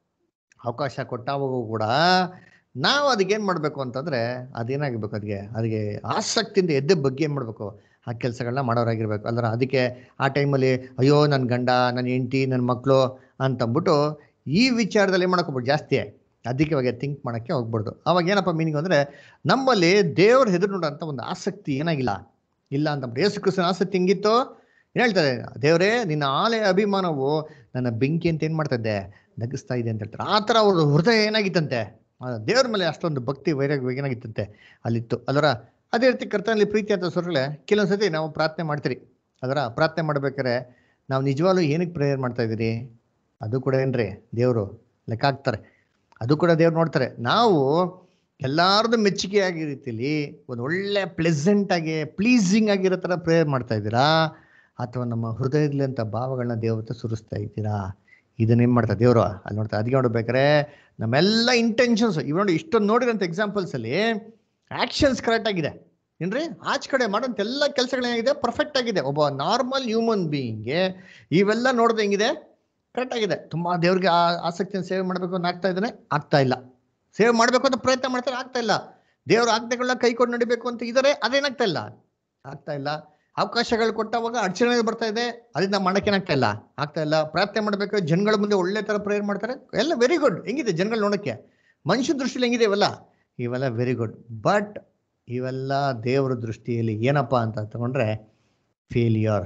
ಅವಕಾಶ ಕೊಟ್ಟಾಗೂ ಕೂಡ ನಾವು ಅದಕ್ಕೆ ಏನ್ ಮಾಡ್ಬೇಕು ಅಂತಂದ್ರೆ ಅದೇನಾಗಿರ್ಬೇಕು ಅದಕ್ಕೆ ಅದಕ್ಕೆ ಆಸಕ್ತಿಯಿಂದ ಎದ್ದ ಬಗ್ಗೆ ಏನ್ ಮಾಡ್ಬೇಕು ಆ ಕೆಲಸಗಳನ್ನ ಮಾಡೋರಾಗಿರ್ಬೇಕು ಅಲ್ದ್ರ ಅದಕ್ಕೆ ಆ ಟೈಮಲ್ಲಿ ಅಯ್ಯೋ ನನ್ನ ಗಂಡ ನನ್ನ ಹೆಂಡತಿ ನನ್ನ ಮಕ್ಕಳು ಅಂತಂದ್ಬಿಟ್ಟು ಈ ವಿಚಾರದಲ್ಲಿ ಏನು ಹೋಗ್ಬಿಡು ಜಾಸ್ತಿ ಅಧಿಕವಾಗಿ ಥಿಂಕ್ ಮಾಡೋಕ್ಕೆ ಹೋಗ್ಬಾರ್ದು ಅವಾಗ ಏನಪ್ಪ ಮೀನಿಂಗ್ ಅಂದರೆ ನಮ್ಮಲ್ಲಿ ದೇವ್ರ ಹೆದರು ನೋಡೋಂಥ ಒಂದು ಆಸಕ್ತಿ ಏನಾಗಿಲ್ಲ ಇಲ್ಲ ಅಂತ ಯೇಸು ಕ್ರಿಸ್ತನ ಆಸಕ್ತಿ ಹೆಂಗಿತ್ತು ಏನು ಹೇಳ್ತಾರೆ ದೇವರೇ ನಿನ್ನ ಆಲೆಯ ಅಭಿಮಾನವು ನನ್ನ ಬೆಂಕಿ ಅಂತ ಏನು ಮಾಡ್ತಾ ಇದ್ದೆ ನಗಿಸ್ತಾ ಇದೆ ಅಂತ ಹೇಳ್ತಾರೆ ಆ ಥರ ಅವ್ರ ಹೃದಯ ಏನಾಗಿತ್ತಂತೆ ಆ ದೇವ್ರ ಮೇಲೆ ಅಷ್ಟೊಂದು ಭಕ್ತಿ ವೈರಾಗ್ಯ ಏನಾಗಿತ್ತಂತೆ ಅಲ್ಲಿತ್ತು ಅದರ ಅದೇ ರೀತಿ ಕರ್ತನಲ್ಲಿ ಪ್ರೀತಿ ಅಂತ ಸೊರಳೆ ಕೆಲವೊಂದ್ಸತಿ ನಾವು ಪ್ರಾರ್ಥನೆ ಮಾಡ್ತೀರಿ ಅದರ ಪ್ರಾರ್ಥನೆ ಮಾಡ್ಬೇಕಾದ್ರೆ ನಾವು ನಿಜವಾಗ್ಲೂ ಏನಕ್ಕೆ ಪ್ರೇಯರ್ ಮಾಡ್ತಾ ಇದ್ದೀರಿ ಅದು ಕೂಡ ಏನ್ರಿ ದೇವರು ಲೆಕ್ಕ ಹಾಕ್ತಾರೆ ಅದು ಕೂಡ ದೇವ್ರು ನೋಡ್ತಾರೆ ನಾವು ಎಲ್ಲಾರ್ದು ಮೆಚ್ಚುಗೆಯಾಗಿ ರೀತಿಲಿ ಒಂದು ಒಳ್ಳೆ ಪ್ಲೆಸೆಂಟ್ ಆಗಿ ಪ್ಲೀಸಿಂಗ್ ಆಗಿರೋ ಥರ ಪ್ರೇಯರ್ ಮಾಡ್ತಾ ಇದ್ದೀರಾ ಅಥವಾ ನಮ್ಮ ಹೃದಯದಲ್ಲಿ ಅಂತ ಭಾವಗಳನ್ನ ದೇವತೆ ಸುರಿಸ್ತಾ ಇದ್ದೀರಾ ಇದನ್ನ ಏನ್ ಮಾಡ್ತಾರೆ ದೇವರು ಅಲ್ಲಿ ನೋಡ್ತಾರೆ ಅದಕ್ಕೆ ನೋಡ್ಬೇಕಾರೆ ನಮ್ಮೆಲ್ಲ ಇಂಟೆನ್ಷನ್ಸ್ ಇವ್ ನೋಡಿ ಇಷ್ಟೊಂದು ನೋಡಿರೋಂಥ ಎಕ್ಸಾಂಪಲ್ಸ್ ಅಲ್ಲಿ ಆಕ್ಷನ್ಸ್ ಕರೆಕ್ಟ್ ಆಗಿದೆ ಏನ್ರಿ ಆಚೆ ಕಡೆ ಮಾಡೋಂಥ ಎಲ್ಲ ಕೆಲಸಗಳೇನಾಗಿದೆ ಪರ್ಫೆಕ್ಟ್ ಆಗಿದೆ ಒಬ್ಬ ನಾರ್ಮಲ್ ಹ್ಯೂಮನ್ ಬೀಯಿಂಗ್ಗೆ ಇವೆಲ್ಲ ನೋಡಿದ್ರೆ ಹೆಂಗಿದೆ ಕರೆಕ್ಟ್ ಆಗಿದೆ ತುಂಬಾ ದೇವ್ರಿಗೆ ಆ ಆಸಕ್ತಿಯನ್ನು ಸೇವೆ ಮಾಡಬೇಕು ಅಂತ ಆಗ್ತಾ ಇದ್ದಾನೆ ಆಗ್ತಾ ಇಲ್ಲ ಸೇವೆ ಮಾಡಬೇಕು ಅಂತ ಪ್ರಯತ್ನ ಮಾಡ್ತಾರೆ ಆಗ್ತಾ ಇಲ್ಲ ದೇವ್ರ ಆಜ್ಞೆಗಳನ್ನ ಕೈ ಕೊಂಡು ನಡಿಬೇಕು ಅಂತ ಇದ್ದಾರೆ ಅದೇನಾಗ್ತಾ ಇಲ್ಲ ಆಗ್ತಾ ಇಲ್ಲ ಅವಕಾಶಗಳು ಕೊಟ್ಟವಾಗ ಅಡಚಣೆ ಬರ್ತಾ ಇದೆ ಅದರಿಂದ ಮಾಡಕ್ಕೇನಾಗ್ತಾ ಇಲ್ಲ ಆಗ್ತಾ ಇಲ್ಲ ಪ್ರಾರ್ಥನೆ ಮಾಡ್ಬೇಕು ಜನಗಳ ಮುಂದೆ ಒಳ್ಳೆ ತರ ಪ್ರೇಯರ್ ಮಾಡ್ತಾರೆ ಎಲ್ಲ ವೆರಿ ಗುಡ್ ಹೆಂಗಿದೆ ಜನಗಳು ನೋಡಕ್ಕೆ ಮನುಷ್ಯ ದೃಷ್ಟಿಲಿ ಹೆಂಗಿದೆ ಇವೆಲ್ಲ ಇವೆಲ್ಲ ವೆರಿ ಗುಡ್ ಬಟ್ ಇವೆಲ್ಲ ದೇವರ ದೃಷ್ಟಿಯಲ್ಲಿ ಏನಪ್ಪಾ ಅಂತ ತಗೊಂಡ್ರೆ ಫೇಲಿಯರ್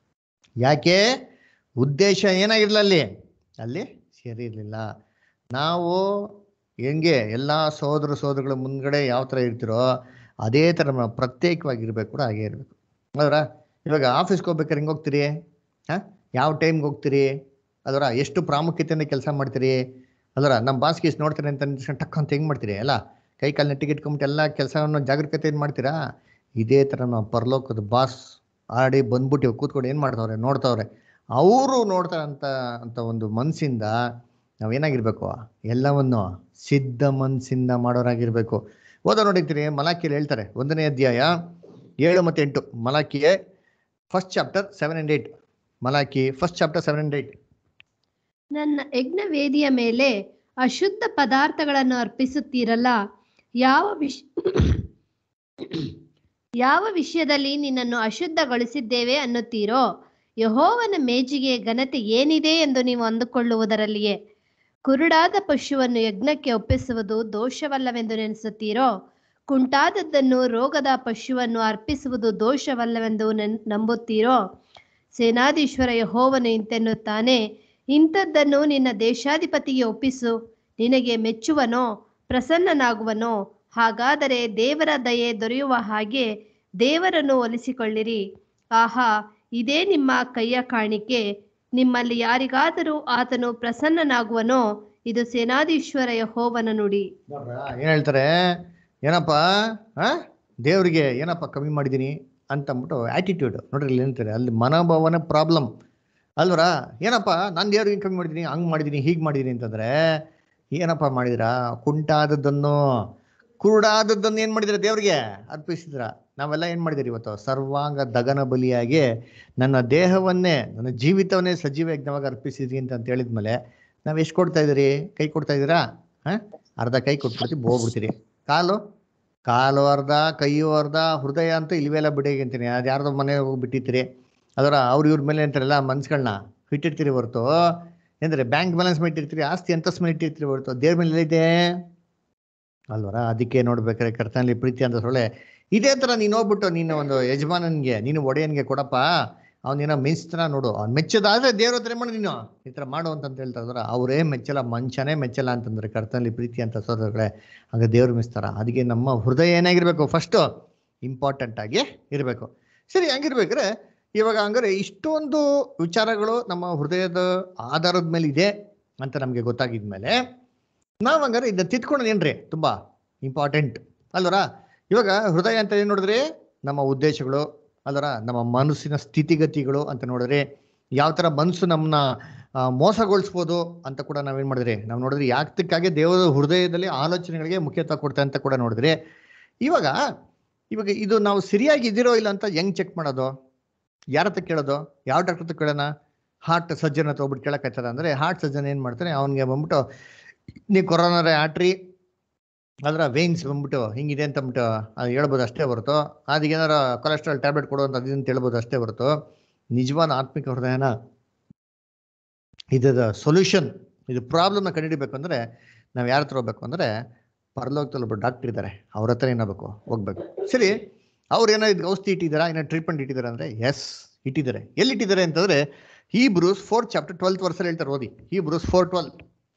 ಯಾಕೆ ಉದ್ದೇಶ ಏನಾಗಿರ್ಲಿಲ್ಲ ಅಲ್ಲಿ ಅಲ್ಲಿ ಸರಿ ಇರಲಿಲ್ಲ ನಾವು ಹೆಂಗೆ ಎಲ್ಲ ಸಹೋದರ ಸಹೋದರಗಳ ಮುಂದ್ಗಡೆ ಯಾವ ಥರ ಇರ್ತಿರೋ ಅದೇ ಥರ ನಾವು ಪ್ರತ್ಯೇಕವಾಗಿರ್ಬೇಕು ಕೂಡ ಹಾಗೆ ಇರಬೇಕು ಅದರ ಇವಾಗ ಆಫೀಸ್ಗೆ ಹೋಗ್ಬೇಕಾದ್ರೆ ಹೆಂಗೆ ಹೋಗ್ತೀರಿ ಹಾಂ ಯಾವ ಟೈಮ್ಗೆ ಹೋಗ್ತೀರಿ ಅದರ ಎಷ್ಟು ಪ್ರಾಮುಖ್ಯತೆಯಿಂದ ಕೆಲಸ ಮಾಡ್ತೀರಿ ಅದರ ನಮ್ಮ ಬಾಸ್ ಗೀಸ್ ನೋಡ್ತಾರೆ ಅಂತ ಅಂದ್ಕೊಂಡು ಟಕ್ ಅಂತ ಹೆಂಗೆ ಮಾಡ್ತೀರಿ ಅಲ್ಲ ಕೈ ಕಾಲು ನೆಟ್ಟಿಗೆ ಇಟ್ಕೊಂಬಿಟ್ಟು ಎಲ್ಲ ಕೆಲಸವನ್ನು ಜಾಗರೂಕತೆಯಿಂದ ಮಾಡ್ತೀರಾ ಇದೇ ಥರ ನಾವು ಪರಲೋಕದ ಬಾಸ್ ಆಡಿ ಬಂದ್ಬಿಟ್ಟು ಕೂತ್ಕೊಂಡು ಏನು ಮಾಡ್ತಾವ್ರೆ ನೋಡ್ತಾವ್ರೆ ಅವರು ನೋಡ್ತಾರಂತ ಅಂತ ಒಂದು ಮನಸ್ಸಿಂದ ನಾವೇನಾಗಿರ್ಬೇಕು ಎಲ್ಲವನ್ನು ಸಿದ್ಧ ಮನಸ್ಸಿಂದ ಮಾಡೋರಾಗಿರ್ಬೇಕು ಓದ ನೋಡಿರ್ತೀರಿ ಮಲಾಕಿಯಲ್ಲಿ ಹೇಳ್ತಾರೆ ಒಂದನೇ ಅಧ್ಯಾಯ ಏಳು ಮತ್ತು ಎಂಟು ಮಲಾಕಿಯೇ first chapter seven and eight Malachi first chapter seven and eight ನನ್ನ ಯಜ್ಞ ವೇದಿಯ ಮೇಲೆ ಅಶುದ್ಧ ಪದಾರ್ಥಗಳನ್ನು ಅರ್ಪಿಸುತ್ತೀರಲ್ಲ ಯಾವ ವಿಷ ಯಾವ ವಿಷಯದಲ್ಲಿ ನಿನ್ನನ್ನು ಅಶುದ್ಧಗೊಳಿಸಿದ್ದೇವೆ ಅನ್ನುತ್ತೀರೋ ಯಹೋವನ ಮೇಜಿಗೆ ಘನತೆ ಏನಿದೆ ಎಂದು ನೀವು ಅಂದುಕೊಳ್ಳುವುದರಲ್ಲಿಯೇ ಕುರುಡಾದ ಪಶುವನ್ನು ಯಜ್ಞಕ್ಕೆ ಒಪ್ಪಿಸುವುದು ದೋಷವಲ್ಲವೆಂದು ನೆನೆಸುತ್ತೀರೋ ಕುಂಟಾದದ್ದನ್ನು ರೋಗದ ಪಶುವನ್ನು ಅರ್ಪಿಸುವುದು ದೋಷವಲ್ಲವೆಂದು ನೆನ್ ನಂಬುತ್ತೀರೋ ಸೇನಾಧೀಶ್ವರ ಯಹೋವನು ಇಂತೆನ್ನುತ್ತಾನೆ ಇಂಥದ್ದನ್ನು ನಿನ್ನ ದೇಶಾಧಿಪತಿಗೆ ಒಪ್ಪಿಸು ನಿನಗೆ ಮೆಚ್ಚುವನೋ ಪ್ರಸನ್ನನಾಗುವನೋ ಹಾಗಾದರೆ ದೇವರ ದಯೆ ದೊರೆಯುವ ಹಾಗೆ ದೇವರನ್ನು ಒಲಿಸಿಕೊಳ್ಳಿರಿ ಆಹಾ ಇದೇ ನಿಮ್ಮ ಕೈಯ ಕಾಣಿಕೆ ನಿಮ್ಮಲ್ಲಿ ಯಾರಿಗಾದರೂ ಆತನು ಪ್ರಸನ್ನನಾಗುವನೋ ಇದು ಸೇನಾಧೀಶ್ವರ ಯಹೋವನ ನುಡಿ ಏನ್ ಹೇಳ್ತಾರೆ ಏನಪ್ಪ ಆ ದೇವ್ರಿಗೆ ಏನಪ್ಪ ಕಮ್ಮಿ ಮಾಡಿದ್ದೀನಿ ಅಂತ ಅಂದ್ಬಿಟ್ಟು ಆಟಿಟ್ಯೂಡ್ ನೋಡ್ರಿ ಇಲ್ಲಿ ಏನಂತಾರೆ ಅಲ್ಲಿ ಮನೋಭಾವನೆ ಪ್ರಾಬ್ಲಮ್ ಅಲ್ವರ ಏನಪ್ಪ ನಾನು ದೇವ್ರಿಗೆ ಕಮ್ಮಿ ಮಾಡಿದ್ದೀನಿ ಹಂಗ್ ಮಾಡಿದ್ದೀನಿ ಹೀಗೆ ಮಾಡಿದ್ದೀನಿ ಅಂತಂದ್ರೆ ಏನಪ್ಪ ಮಾಡಿದಿರಾ ಕುಂಟಾದದ್ದನ್ನು ಕುರುಡಾದದ್ದನ್ನು ಏನ್ ಮಾಡಿದಿರ ದೇವ್ರಿಗೆ ಅರ್ಪಿಸಿದ್ರ ನಾವೆಲ್ಲ ಏನ್ ಮಾಡಿದಿರಿ ಇವತ್ತು ಸರ್ವಾಂಗ ದಗನ ಬಲಿಯಾಗಿ ನನ್ನ ದೇಹವನ್ನೇ ನನ್ನ ಜೀವಿತವನ್ನೇ ಸಜೀವ ಯಜ್ಞವಾಗಿ ಅರ್ಪಿಸಿದ್ರಿ ಅಂತ ಅಂತ ಹೇಳಿದ್ಮೇಲೆ ನಾವ್ ಎಷ್ಟು ಕೊಡ್ತಾ ಇದೀರಿ ಕೈ ಕೊಡ್ತಾ ಇದೀರಾ ಹಾ ಅರ್ಧ ಕೈ ಕೊಟ್ಬಿಡ್ತೀವಿ ಹೋಗ್ಬಿಡ್ತೀರಿ ಕಾಲು ಕಾಲು ಅರ್ಧ ಕೈಯು ಅರ್ಧ ಹೃದಯ ಅಂತ ಇಲ್ವೆಲ್ಲ ಬಿಡಿ ಅಂತೀನಿ ಅದು ಯಾರ್ದೋ ಮನೆ ಹೋಗಿ ಬಿಟ್ಟಿರ್ತೀರಿ ಅದರ ಅವ್ರ ಇವ್ರ ಮೇಲೆ ಅಂತಾರಲ್ಲ ಮನ್ಸ್ಗಳನ್ನ ಇಟ್ಟಿರ್ತೀರಿ ಹೊರತು ಅಂದ್ರೆ ಬ್ಯಾಂಕ್ ಬ್ಯಾಲೆನ್ಸ್ ಮೇಲೆ ಇಟ್ಟಿರ್ತೀರಿ ಆಸ್ತಿ ಅಂತಸ್ ಮೇಲೆ ಇಟ್ಟಿರ್ತೀರಿ ಹೊರತು ದೇವ್ರ ಮೇಲೆ ಎಲ್ಲಿದೆ ಅಲ್ವರ ಅದಕ್ಕೆ ನೋಡ್ಬೇಕಾದ್ರೆ ಕರ್ತನಲ್ಲಿ ಪ್ರೀತಿ ಅಂತ ಸೊಳ್ಳೆ ಇದೇ ತರ ನೀನು ಹೋಗ್ಬಿಟ್ಟು ನೀನು ಒಂದು ಯಜಮಾನನ್ಗೆ ನೀನು ಒಡೆಯನ್ಗೆ ಕೊಡಪ್ಪ ಅವನೇನೋ ಮೆಚ್ತಾನ ನೋಡು ಅವ್ನು ಮೆಚ್ಚೋದಾದ್ರೆ ದೇವ್ರ ಹತ್ರ ಮಾಡು ನೀನು ಈ ತರ ಮಾಡು ಅಂತ ಹೇಳ್ತಾ ಇದ್ರ ಅವರೇ ಮೆಚ್ಚಲ್ಲ ಮಂಚನೇ ಮೆಚ್ಚಲ್ಲ ಅಂತಂದ್ರೆ ಕರ್ತನಲ್ಲಿ ಪ್ರೀತಿ ಅಂತ ಸೋದರಗಳೇ ಆಗ ದೇವ್ರು ಮೆಚ್ತಾರ ಅದಕ್ಕೆ ನಮ್ಮ ಹೃದಯ ಏನಾಗಿರ್ಬೇಕು ಫಸ್ಟ್ ಇಂಪಾರ್ಟೆಂಟ್ ಆಗಿ ಇರಬೇಕು ಸರಿ ಹಂಗಿರ್ಬೇಕಾದ್ರೆ ಇವಾಗ ಹಂಗಾರೆ ಇಷ್ಟೊಂದು ವಿಚಾರಗಳು ನಮ್ಮ ಹೃದಯದ ಆಧಾರದ ಮೇಲೆ ಇದೆ ಅಂತ ನಮಗೆ ಗೊತ್ತಾಗಿದ್ಮೇಲೆ ನಾವು ಹಂಗಾರೆ ಇದನ್ನ ತಿದ್ಕೊಳ್ಳೋದು ಏನ್ರಿ ತುಂಬಾ ಇಂಪಾರ್ಟೆಂಟ್ ಅಲ್ವರ ಇವಾಗ ಹೃದಯ ಅಂತ ಏನ್ ನೋಡಿದ್ರಿ ನಮ್ಮ ಉದ್ದೇಶಗಳು ಅಲ್ವರ ನಮ್ಮ ಮನಸ್ಸಿನ ಸ್ಥಿತಿಗತಿಗಳು ಅಂತ ನೋಡಿದ್ರೆ ಯಾವ ತರ ಮನಸ್ಸು ನಮ್ಮನ್ನ ಆ, ಮೋಸಗೊಳಿಸ್ಬೋದು ಅಂತ ಕೂಡ ನಾವೇನ್ ಮಾಡಿದ್ರಿ ನಾವು ನೋಡಿದ್ರಿ ಯಾತಕ್ಕಾಗಿ ದೇವರ ಹೃದಯದಲ್ಲಿ ಆಲೋಚನೆಗಳಿಗೆ ಮುಖ್ಯತ್ವ ಕೊಡ್ತಾ ಅಂತ ಕೂಡ ನೋಡಿದ್ರಿ ಇವಾಗ ಇವಾಗ ಇದು ನಾವು ಸರಿಯಾಗಿ ಇದಿರೋ ಇಲ್ಲ ಅಂತ ಹೆಂಗ್ ಚೆಕ್ ಮಾಡೋದು ಯಾರ ಹತ್ರ ಕೇಳೋದು ಯಾವ ಡಾಕ್ಟರ್ ಹತ್ರ ಕೇಳೋಣ ಹಾರ್ಟ್ ಸರ್ಜನ್ ಹತ್ರ ಹೋಗ್ಬಿಟ್ಟು ಕೇಳಕ್ಕಾಯ್ತದ ಅಂದ್ರೆ ಹಾರ್ಟ್ ಸರ್ಜನ್ ಏನ್ ಮಾಡ್ತಾನೆ ಅವನಿಗೆ ಬಂದ್ಬಿಟ್ಟು ನೀವು ಕೊರೋನಾರ ಆಟ್ರಿ ಅದರ ವೇನ್ಸ್ ಬಂದ್ಬಿಟ್ಟು ಹಿಂಗಿದೆ ಅಂತ ಅಂದ್ಬಿಟ್ಟು ಅದು ಹೇಳ್ಬೋದು ಅಷ್ಟೇ ಹೊರತು ಅದಕ್ಕೆ ಏನಾರ ಕೊಲೆಸ್ಟ್ರಾಲ್ ಟ್ಯಾಬ್ಲೆಟ್ ಕೊಡು ಅಂತ ಅದಂತ ಹೇಳ್ಬೋದು ಅಷ್ಟೇ ಹೊರತು ನಿಜವಾದ ಆತ್ಮಿಕ ಹೃದಯನ ಇದರ ಸೊಲ್ಯೂಷನ್ ಇದು ಪ್ರಾಬ್ಲಮ್ನ ಕಂಡುಹಿಡಿಬೇಕು ಅಂದ್ರೆ ನಾವು ಯಾರ ಹತ್ರ ಹೋಗ್ಬೇಕು ಅಂದ್ರೆ ಪರಲೋಕದಲ್ಲಿ ಒಬ್ಬರು ಡಾಕ್ಟರ್ ಇದ್ದಾರೆ ಅವ್ರ ಹತ್ರ ಏನಾಗಬೇಕು ಹೋಗ್ಬೇಕು ಸರಿ ಅವ್ರು ಏನೋ ಇದು ಔಷಧಿ ಇಟ್ಟಿದ್ದಾರಾ ಏನೋ ಟ್ರೀಟ್ಮೆಂಟ್ ಇಟ್ಟಿದ್ದಾರೆ ಅಂದ್ರೆ ಎಸ್ ಇಟ್ಟಿದ್ದಾರೆ ಎಲ್ಲಿ ಇಟ್ಟಿದ್ದಾರೆ ಅಂತಂದ್ರೆ Hebrews fourth chapter twelfth ವರ್ಷಲ್ಲಿ ಹೇಳ್ತಾರೆ ಓದಿ ಈ ಬ್ರೂಸ್ ಫೋರ್ ಟ್ವೆಲ್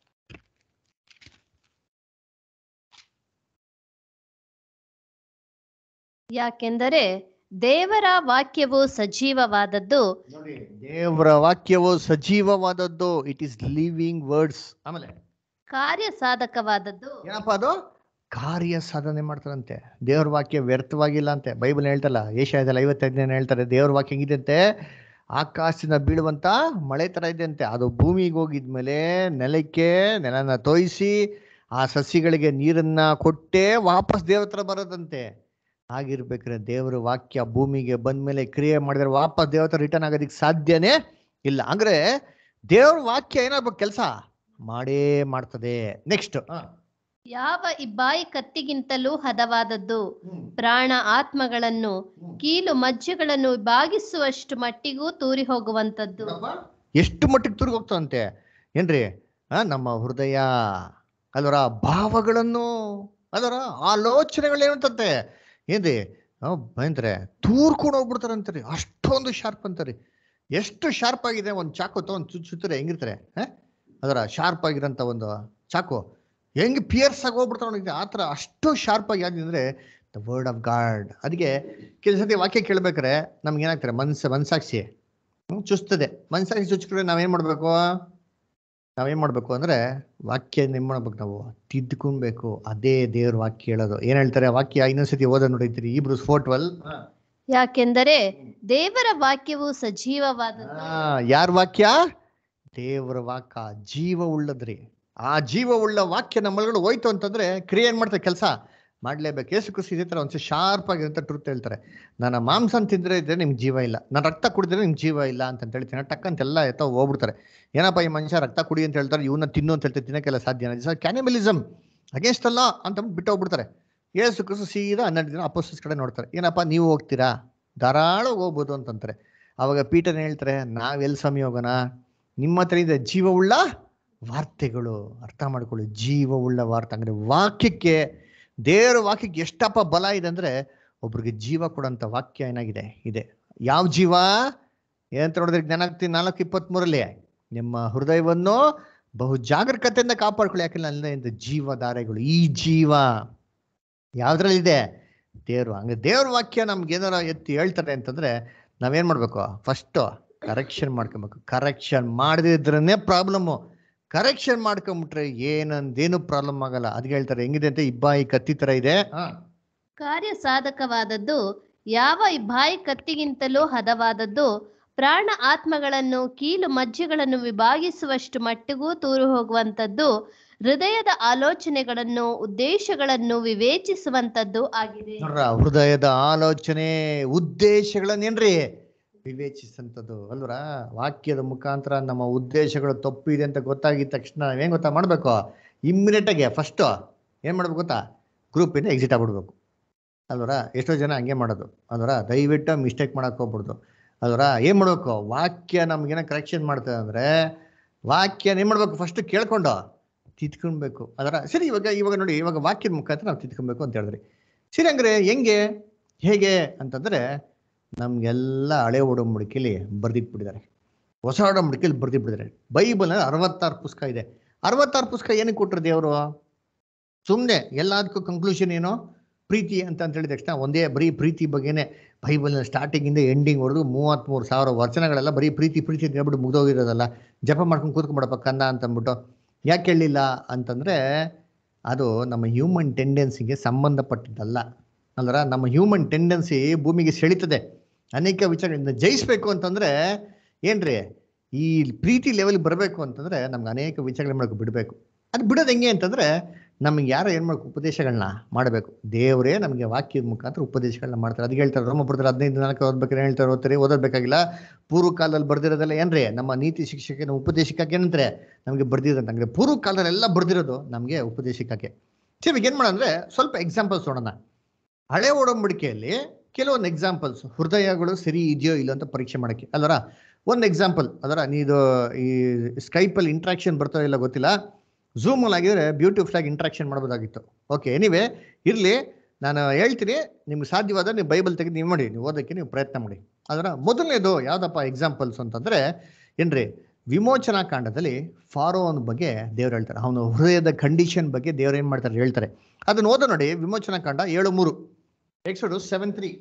ಯಾಕೆಂದರೆ ದೇವರ ವಾಕ್ಯವು ಸಜೀವವಾದದ್ದು ನೋಡಿ ದೇವರ ವಾಕ್ಯವು ಸಜೀವವಾದದ್ದು ಇಟ್ ಈಸ್ ಲಿವಿಂಗ್ ವರ್ಡ್ಸ್ ಆಮೇಲೆ ಕಾರ್ಯ ಸಾಧಕವಾದದ್ದು ಏನಪ್ಪ ಅದು ಕಾರ್ಯ ಸಾಧನೆ ಮಾಡ್ತಾರಂತೆ ದೇವ್ರ ವಾಕ್ಯ ವ್ಯರ್ಥವಾಗಿಲ್ಲ ಅಂತೆ ಬೈಬಲ್ ಹೇಳ್ತಲ್ಲ ಏಷ್ಯಾದಲ್ಲಿ ಐವತ್ತೈದನೇ ಹೇಳ್ತಾರೆ ದೇವ್ರ ವಾಕ್ಯ ಹೆಂಗಿದಂತೆ ಆಕಾಶದಿಂದ ಬೀಳುವಂತ ಮಳೆ ತರ ಇದೆ ಅಂತೆ ಅದು ಭೂಮಿಗೆ ಹೋಗಿದ್ಮೇಲೆ ನೆಲಕ್ಕೆ ನೆಲನ ತೋಯಿಸಿ ಆ ಸಸಿಗಳಿಗೆ ನೀರನ್ನ ಕೊಟ್ಟೇ ವಾಪಸ್ ದೇವ್ರ ಹತ್ರ ಬರೋದಂತೆ ಆಗಿರ್ಬೇಕ್ರೆ ದೇವ್ರ ವಾಕ್ಯ ಭೂಮಿಗೆ ಬಂದ್ಮೇಲೆ ಕ್ರಿಯೆ ಮಾಡಿದ್ರೆ ವಾಪಸ್ ದೇವ್ರ ಹತ್ರ ರಿಟರ್ನ್ ಆಗೋದಕ್ಕೆ ಸಾಧ್ಯನೇ ಇಲ್ಲ ಅಂದ್ರೆ ದೇವ್ರ ವಾಕ್ಯ ಏನಾಗ್ಬೇಕು ಕೆಲಸ ಮಾಡೇ ಮಾಡ್ತದೆ ನೆಕ್ಸ್ಟ್ ಯಾವ ಇಬ್ಬಾಯಿ ಕತ್ತಿಗಿಂತಲೂ ಹದವಾದದ್ದು ಪ್ರಾಣ ಆತ್ಮಗಳನ್ನು ಕೀಲು ಮಜ್ಜೆಗಳನ್ನು ವಿಭಾಗಿಸುವಷ್ಟು ಮಟ್ಟಿಗೂ ತೂರಿ ಹೋಗುವಂತದ್ದು ಎಷ್ಟು ಮಟ್ಟಿಗೆ ತುರುಗಿ ಹೋಗ್ತದಂತೆ ಏನ್ರಿ ಆ ನಮ್ಮ ಹೃದಯ ಅಲ್ವರ ಭಾವಗಳನ್ನು ಅಲ್ವರ ಆಲೋಚನೆಗಳೇನಂತಂತೆ ಏನ್ರಿ ಬಂದ್ರೆ ತೂರ್ಕೊಂಡು ಹೋಗ್ಬಿಡ್ತಾರಂತಾರೆ ಅಷ್ಟೊಂದು ಶಾರ್ಪ್ ಅಂತಾರೆ ಎಷ್ಟು ಶಾರ್ಪ್ ಆಗಿದೆ ಒಂದು ಚಾಕು ತಗೊಂಡು ಚುಚ್ಚು ಚುತ್ತರೆ ಹೆಂಗಿರ್ತಾರೆ ಹ? ಅದರ ಶಾರ್ಪ್ ಆಗಿರೋಂಥ ಒಂದು ಚಾಕು ಹೆಂಗ್ ಪಿಯರ್ಸ್ ಆಗಿ ಹೋಗ್ಬಿಡ್ತಾರೆ ಅವ್ನಿಗೆ ಆ ಥರ ಅಷ್ಟು ಶಾರ್ಪ್ ಆಗಿ ಯಾವ್ದು ಅಂದ್ರೆ ದ ವರ್ಡ್ ಆಫ್ ಗಾಡ್ ಅದಕ್ಕೆ ಕೆಲವು ಸತಿ ವಾಕ್ಯ ಕೇಳ್ಬೇಕಾರೆ ನಮ್ಗೆ ಏನಾಗ್ತಾರೆ ಮನ್ಸ ಮನ್ಸಾಕ್ಷಿ ಹ್ಮ್, ಚುಸ್ತದೆ ಮನ್ಸಾಕ್ಷಿ ಚುಚ್ಕೊಂಡ್ರೆ ನಾವೇನ್ ಮಾಡ್ಬೇಕು ನಾವೇನ್ ಮಾಡ್ಬೇಕು ಅಂದ್ರೆ ವಾಕ್ಯ ಏನ್ ಮಾಡ್ಬೇಕು ನಾವು ತಿದ್ದುಕೊಬೇಕು ಅದೇ ದೇವ್ರ ವಾಕ್ಯ ಹೇಳೋದು ಏನ್ ಹೇಳ್ತಾರೆ ವಾಕ್ಯ ಇನ್ನೊಂದ್ಸತಿ ಓದ ನೋಡಿದ್ರಿ ಇಬ್ರು ಫೋರ್ ಟ್ವೆಲ್ ಯಾಕೆಂದರೆ ದೇವರ ವಾಕ್ಯವು ಸಜೀವವಾದದ್ದು ಯಾರ ವಾಕ್ಯ ದೇವರ ವಾಕ್ಯ ಜೀವ ಉಳ್ಳದ್ರಿ ಆ ಜೀವ ಉಳ್ಳ ವಾಕ್ಯ ನಮ್ಮೊಳಗಡೆ ಹೋಯ್ತು ಅಂತಂದ್ರೆ ಕ್ರಿಯೆ ಏನ್ ಮಾಡ್ತಾರೆ ಕೆಲಸ ಮಾಡ್ಲೇಬೇಕು ಏಸು ಕೃಷಿ ಇದೇ ತರ ಒಂದ್ಸಲ ಶಾರ್ಪ್ ಆಗಿರಂತ ಟ್ರೂತ್ ಹೇಳ್ತಾರೆ ನನ್ನ ಮಾಂಸ ತಿಂದ್ರೆ ಇದ್ರೆ ನಿಮ್ಗೆ ಜೀವ ಇಲ್ಲ ನಾನು ರಕ್ತ ಕುಡಿದ್ರೆ ನಿಮ್ಗೆ ಜೀವ ಇಲ್ಲ ಅಂತ ಹೇಳ್ತೀನಿ ಟಕ್ ಅಂತೆಲ್ಲ ಎತ್ತ ಹೋಗ್ಬಿಡ್ತಾರೆ ಏನಪ್ಪ ಈ ಮನುಷ್ಯ ರಕ್ತ ಕುಡಿ ಅಂತ ಹೇಳ್ತಾರೆ ಇವನ್ನ ತಿನ್ನು ಅಂತ ಹೇಳ್ತಾರೆ ತಿನ್ನಕ್ಕೆಲ್ಲ ಸಾಧ್ಯ ಕ್ಯಾನಿಮಲಿಸಮ್ ಅಗೇನ್ಸ್ಟ್ ಅಲ್ಲ ಅಂತ ಬಿಟ್ಟು ಹೋಗ್ಬಿಡ್ತಾರೆ ಏಸು ಕೃಷಿ ಸೀದಾ ಹನ್ನೆರಡು ದಿನ ಅಪೋಸಿಸ್ ಕಡೆ ನೋಡ್ತಾರೆ ಏನಪ್ಪ ನೀವು ಹೋಗ್ತೀರಾ ಧಾರಾಳ ಹೋಗ್ಬೋದು ಅಂತಂತಾರೆ ಅವಾಗ ಪೀಟರ್ ಹೇಳ್ತಾರೆ ನಾವೆಲ್ಲಿ ಸ್ವಾಮಿ ಹೋಗೋಣ ನಿಮ್ಮ ಹತ್ರ ಇದೆ ಜೀವವುಳ್ಳ ವಾರ್ತೆಗಳು ಅರ್ಥ ಮಾಡ್ಕೊಳ್ಳಿ ಜೀವವುಳ್ಳ ವಾರ್ತೆ ಅಂದ್ರೆ ವಾಕ್ಯಕ್ಕೆ ದೇವರ ವಾಕ್ಯಕ್ಕೆ ಎಷ್ಟಪ್ಪ ಬಲ ಇದೆ ಅಂದ್ರೆ ಒಬ್ರಿಗೆ ಜೀವ ಕೊಡಂತ ವಾಕ್ಯ ಏನಾಗಿದೆ ಇದೆ ಯಾವ ಜೀವ ಏನಂತ ನೋಡಿದ್ರೆ ಜ್ಞಾನಾಕ್ತಿ ನಾಲ್ಕು ಇಪ್ಪತ್ಮೂರಲ್ಲಿ ನಿಮ್ಮ ಹೃದಯವನ್ನು ಬಹು ಜಾಗರೂಕತೆಯಿಂದ ಕಾಪಾಡ್ಕೊಳ್ಳಿ ಯಾಕೆಲ್ಲ ಅಲ್ಲಿಂದ ಜೀವಧಾರೆಗಳು ಈ ಜೀವ ಯಾವ್ದ್ರಲ್ಲಿದೆ ದೇವ್ರು ಹಂಗೆ ದೇವ್ರ ವಾಕ್ಯ ನಮ್ಗೆ ಏನಾರ ಎತ್ತಿ ಹೇಳ್ತಾರೆ ಅಂತಂದ್ರೆ ನಾವೇನ್ ಮಾಡ್ಬೇಕು ಫಸ್ಟ್ ಕರೆಕ್ಷನ್ ಮಾಡ್ಕೊಬೇಕು ಕರೆಕ್ಷನ್ ಮಾಡದಿದ್ರೇ ಪ್ರಾಬ್ಲಮ್ಮು ಕರೆಕ್ಷನ್ ಮಾಡ್ಕೊಂಬಿಟ್ರೆ ಏನಂದೇನು ಪ್ರಾಬ್ಲಮ್ ಆಗಲ್ಲ ಅದಕ್ಕೆ ಹೇಳ್ತಾರೆ ಹೆಂಗಿದೆ ಅಂತ ಇಬ್ಬಾಯಿ ಕತ್ತಿ ತರ ಇದೆ ಹಾ ಕಾರ್ಯ ಸಾಧಕವಾದದ್ದು ಯಾವ ಇಬ್ಬಾಯಿ ಕತ್ತಿಗಿಂತಲೂ ಹದವಾದದ್ದು ಪ್ರಾಣ ಆತ್ಮಗಳನ್ನು ಕೀಲು ಮಜ್ಜೆಗಳನ್ನು ವಿಭಾಗಿಸುವಷ್ಟು ಮಟ್ಟಿಗೂ ತೂರು ಹೋಗುವಂತದ್ದು ಹೃದಯದ ಆಲೋಚನೆಗಳನ್ನು ಉದ್ದೇಶಗಳನ್ನು ವಿವೇಚಿಸುವಂತದ್ದು ಆಗಿದೆ ನೋಡ್ರ ಹೃದಯದ ಆಲೋಚನೆ ಉದ್ದೇಶಗಳನ್ನೇನ್ರಿ ವಿವೇಚಿಸಂಥದ್ದು ಅಲ್ವರ ವಾಕ್ಯದ ಮುಖಾಂತರ ನಮ್ಮ ಉದ್ದೇಶಗಳು ತಪ್ಪಿದೆ ಅಂತ ಗೊತ್ತಾಗಿದ ತಕ್ಷಣ ನಾವೇನ್ ಗೊತ್ತಾ ಮಾಡ್ಬೇಕು ಇಮ್ಮಿಡಿಯೇಟ್ ಆಗಿ ಫಸ್ಟ್ ಏನ್ ಮಾಡ್ಬೇಕು ಗೊತ್ತಾ ಗ್ರೂಪಿಂದ ಎಕ್ಸಿಟ್ ಆಗ್ಬಿಡ್ಬೇಕು ಅಲ್ವರ ಎಷ್ಟೋ ಜನ ಹಂಗೆ ಮಾಡೋದು ಅಲ್ವರ ದಯವಿಟ್ಟು ಮಿಸ್ಟೇಕ್ ಮಾಡಕ್ ಹೋಗ್ಬಿಡ್ದು ಅಲ್ವರ ಏನ್ ಮಾಡ್ಬೇಕು ವಾಕ್ಯ ನಮ್ಗೇನ ಕರೆಕ್ಷನ್ ಮಾಡ್ತದೆ ಅಂದ್ರೆ ವಾಕ್ಯ ಏನ್ ಮಾಡ್ಬೇಕು ಫಸ್ಟ್ ಕೇಳ್ಕೊಂಡು ತಿದ್ಕೊಳ್ಬೇಕು ಅದರ ಸರಿ ಇವಾಗ ಇವಾಗ ನೋಡಿ ಇವಾಗ ವಾಕ್ಯದ ಮುಖಾಂತರ ನಾವು ತಿದ್ಕೊಬೇಕು ಅಂತ ಹೇಳಿದ್ರಿ ಸರಿ ಹಂಗ್ರೆ ಹೆಂಗೆ ಹೇಗೆ ಅಂತಂದ್ರೆ ನಮ್ಗೆಲ್ಲ ಹಳೆ ಒಡಂಬಡಿಕೆಯಲ್ಲಿ ಬರ್ದಿಟ್ಬಿಟ್ಟಿದ್ದಾರೆ ಹೊಸ ಒಡಂಬಡಿಕೆಯಲ್ಲಿ ಬರ್ದಿಟ್ಬಿಟ್ಟಿದ್ದಾರೆ ಬೈಬಲ್ ಅರವತ್ತಾರು ಪುಸ್ತಕ ಇದೆ ಅರವತ್ತಾರು ಪುಸ್ತಕ ಏನಕ್ಕೆ ಕೊಟ್ಟರು ದೇವರು ಸುಮ್ಮನೆ ಎಲ್ಲದಕ್ಕೂ ಕಂಕ್ಲೂಷನ್ ಏನು ಪ್ರೀತಿ ಅಂತ ಅಂತ ಹೇಳಿದ ತಕ್ಷಣ ಒಂದೇ ಬರೀ ಪ್ರೀತಿ ಬಗ್ಗೆನೇ ಬೈಬಲ್ನ ಸ್ಟಾರ್ಟಿಂಗಿಂದ ಎಂಡಿಂಗ್ವರೆಗೂ ಮೂವತ್ತ್ಮೂರು ಸಾವಿರ ವಚನಗಳೆಲ್ಲ ಬರೀ ಪ್ರೀತಿ ಪ್ರೀತಿ ಅಂತ ಹೇಳ್ಬಿಟ್ಟು ಮುಗ್ದೋಗಿರೋದಲ್ಲ ಜಪ ಮಾಡ್ಕೊಂಡು ಕೂತ್ಕೊಂಡ್ಬಿಡಪ್ಪ ಕಂದ ಅಂತ ಅಂದ್ಬಿಟ್ಟು ಯಾಕೆ ಹೇಳಿಲ್ಲ ಅಂತಂದ್ರೆ ಅದು ನಮ್ಮ ಹ್ಯೂಮನ್ ಟೆಂಡೆನ್ಸಿಗೆ ಸಂಬಂಧಪಟ್ಟಿದ್ದಲ್ಲ ಅಂದ್ರೆ ನಮ್ಮ ಹ್ಯೂಮನ್ ಟೆಂಡೆನ್ಸಿ ಭೂಮಿಗೆ ಸೆಳೀತದೆ ಅನೇಕ ವಿಚಾರಗಳಿಂದ ಜಯಿಸ್ಬೇಕು ಅಂತಂದ್ರೆ ಏನ್ರಿ ಈ ಪ್ರೀತಿ ಲೆವೆಲ್ ಬರಬೇಕು ಅಂತಂದ್ರೆ ನಮ್ಗೆ ಅನೇಕ ವಿಚಾರಗಳು ಮಾಡಕ್ಕೆ ಬಿಡಬೇಕು ಅದು ಬಿಡೋದು ಹೆಂಗೆ ಅಂತಂದ್ರೆ ನಮ್ಗೆ ಯಾರು ಏನ್ ಮಾಡ್ಬೇಕು ಉಪದೇಶಗಳನ್ನ ಮಾಡಬೇಕು ದೇವರೇ ನಮಗೆ ವಾಕ್ಯದ ಮುಖಾಂತರ ಉಪದೇಶಗಳನ್ನ ಮಾಡ್ತಾರೆ ಅದಕ್ಕೆ ಹೇಳ್ತಾರೆ ರೋಮಪುರದಲ್ಲಿ ಹದಿನೈದು ನಾಲ್ಕು ಓದ್ಬೇಕಾದ್ರೆ ಹೇಳ್ತಾರೆ ಓದ್ತಾರೆ ಓದಬೇಕಾಗಿಲ್ಲ ಪೂರ್ವ ಕಾಲದಲ್ಲಿ ಬರ್ದಿರೋದೆಲ್ಲ ಏನ್ರಿ ನಮ್ಮ ನೀತಿ ಶಿಕ್ಷಕನ ಉಪದೇಶಕ್ಕೆ ಏನಂತಾರೆ ನಮಗೆ ಬರ್ದಿರೋದಂತ ಅಂದ್ರೆ ಪೂರ್ವ ಕಾಲದಲ್ಲೆಲ್ಲ ಬರ್ದಿರೋದು ನಮಗೆ ಉಪದೇಶಕ್ಕೆ ಸರಿ ಏನ್ ಮಾಡೋಣ ಸ್ವಲ್ಪ ಎಕ್ಸಾಂಪಲ್ಸ್ ನೋಡೋಣ ಹಳೆ ಒಡಂಬಡಿಕೆಯಲ್ಲಿ ಕೆಲವೊಂದು ಎಕ್ಸಾಂಪಲ್ಸ್ ಹೃದಯಗಳು ಸರಿ ಇದೆಯೋ ಇಲ್ಲೋ ಅಂತ ಪರೀಕ್ಷೆ ಮಾಡಕ್ಕೆ ಅಲ್ವರ ಒಂದು ಎಕ್ಸಾಂಪಲ್ ಅದರ ನೀದು ಈ ಸ್ಕೈಪಲ್ಲಿ ಇಂಟ್ರಾಕ್ಷನ್ ಬರ್ತಾ ಇಲ್ಲ ಗೊತ್ತಿಲ್ಲ ಝೂಮಲ್ಲಿ ಆಗಿದ್ರೆ ಬ್ಯೂಟಿಫುಲ್ ಆಗಿ ಇಂಟ್ರಾಕ್ಷನ್ ಮಾಡ್ಬೋದಾಗಿತ್ತು ಓಕೆ ಎನಿವೆ ಇರಲಿ ನಾನು ಹೇಳ್ತೀನಿ ನಿಮ್ಗೆ ಸಾಧ್ಯವಾದ ನೀವು ಬೈಬಲ್ ತೆಗೆದು ನೀವು ಮಾಡಿ ನೀವು ಓದೋಕ್ಕೆ ನೀವು ಪ್ರಯತ್ನ ಮಾಡಿ ಅದರ ಮೊದಲನೇದು ಯಾವುದಪ್ಪ ಎಕ್ಸಾಂಪಲ್ಸ್ ಅಂತಂದರೆ ಏನ್ರಿ ವಿಮೋಚನಾ ಕಾಂಡದಲ್ಲಿ ಫಾರೋನ್ ಬಗ್ಗೆ ದೇವ್ರು ಹೇಳ್ತಾರೆ ಅವನ ಹೃದಯದ ಕಂಡೀಷನ್ ಬಗ್ಗೆ ದೇವ್ರು ಏನು ಮಾಡ್ತಾರೆ ಹೇಳ್ತಾರೆ ಅದನ್ನ ಓದ ನೋಡಿ ವಿಮೋಚನಾ ಕಾಂಡ ಏಳು ಮೂರು ಎಕ್ಸೋಡು ಸೆವೆನ್ ತ್ರೀ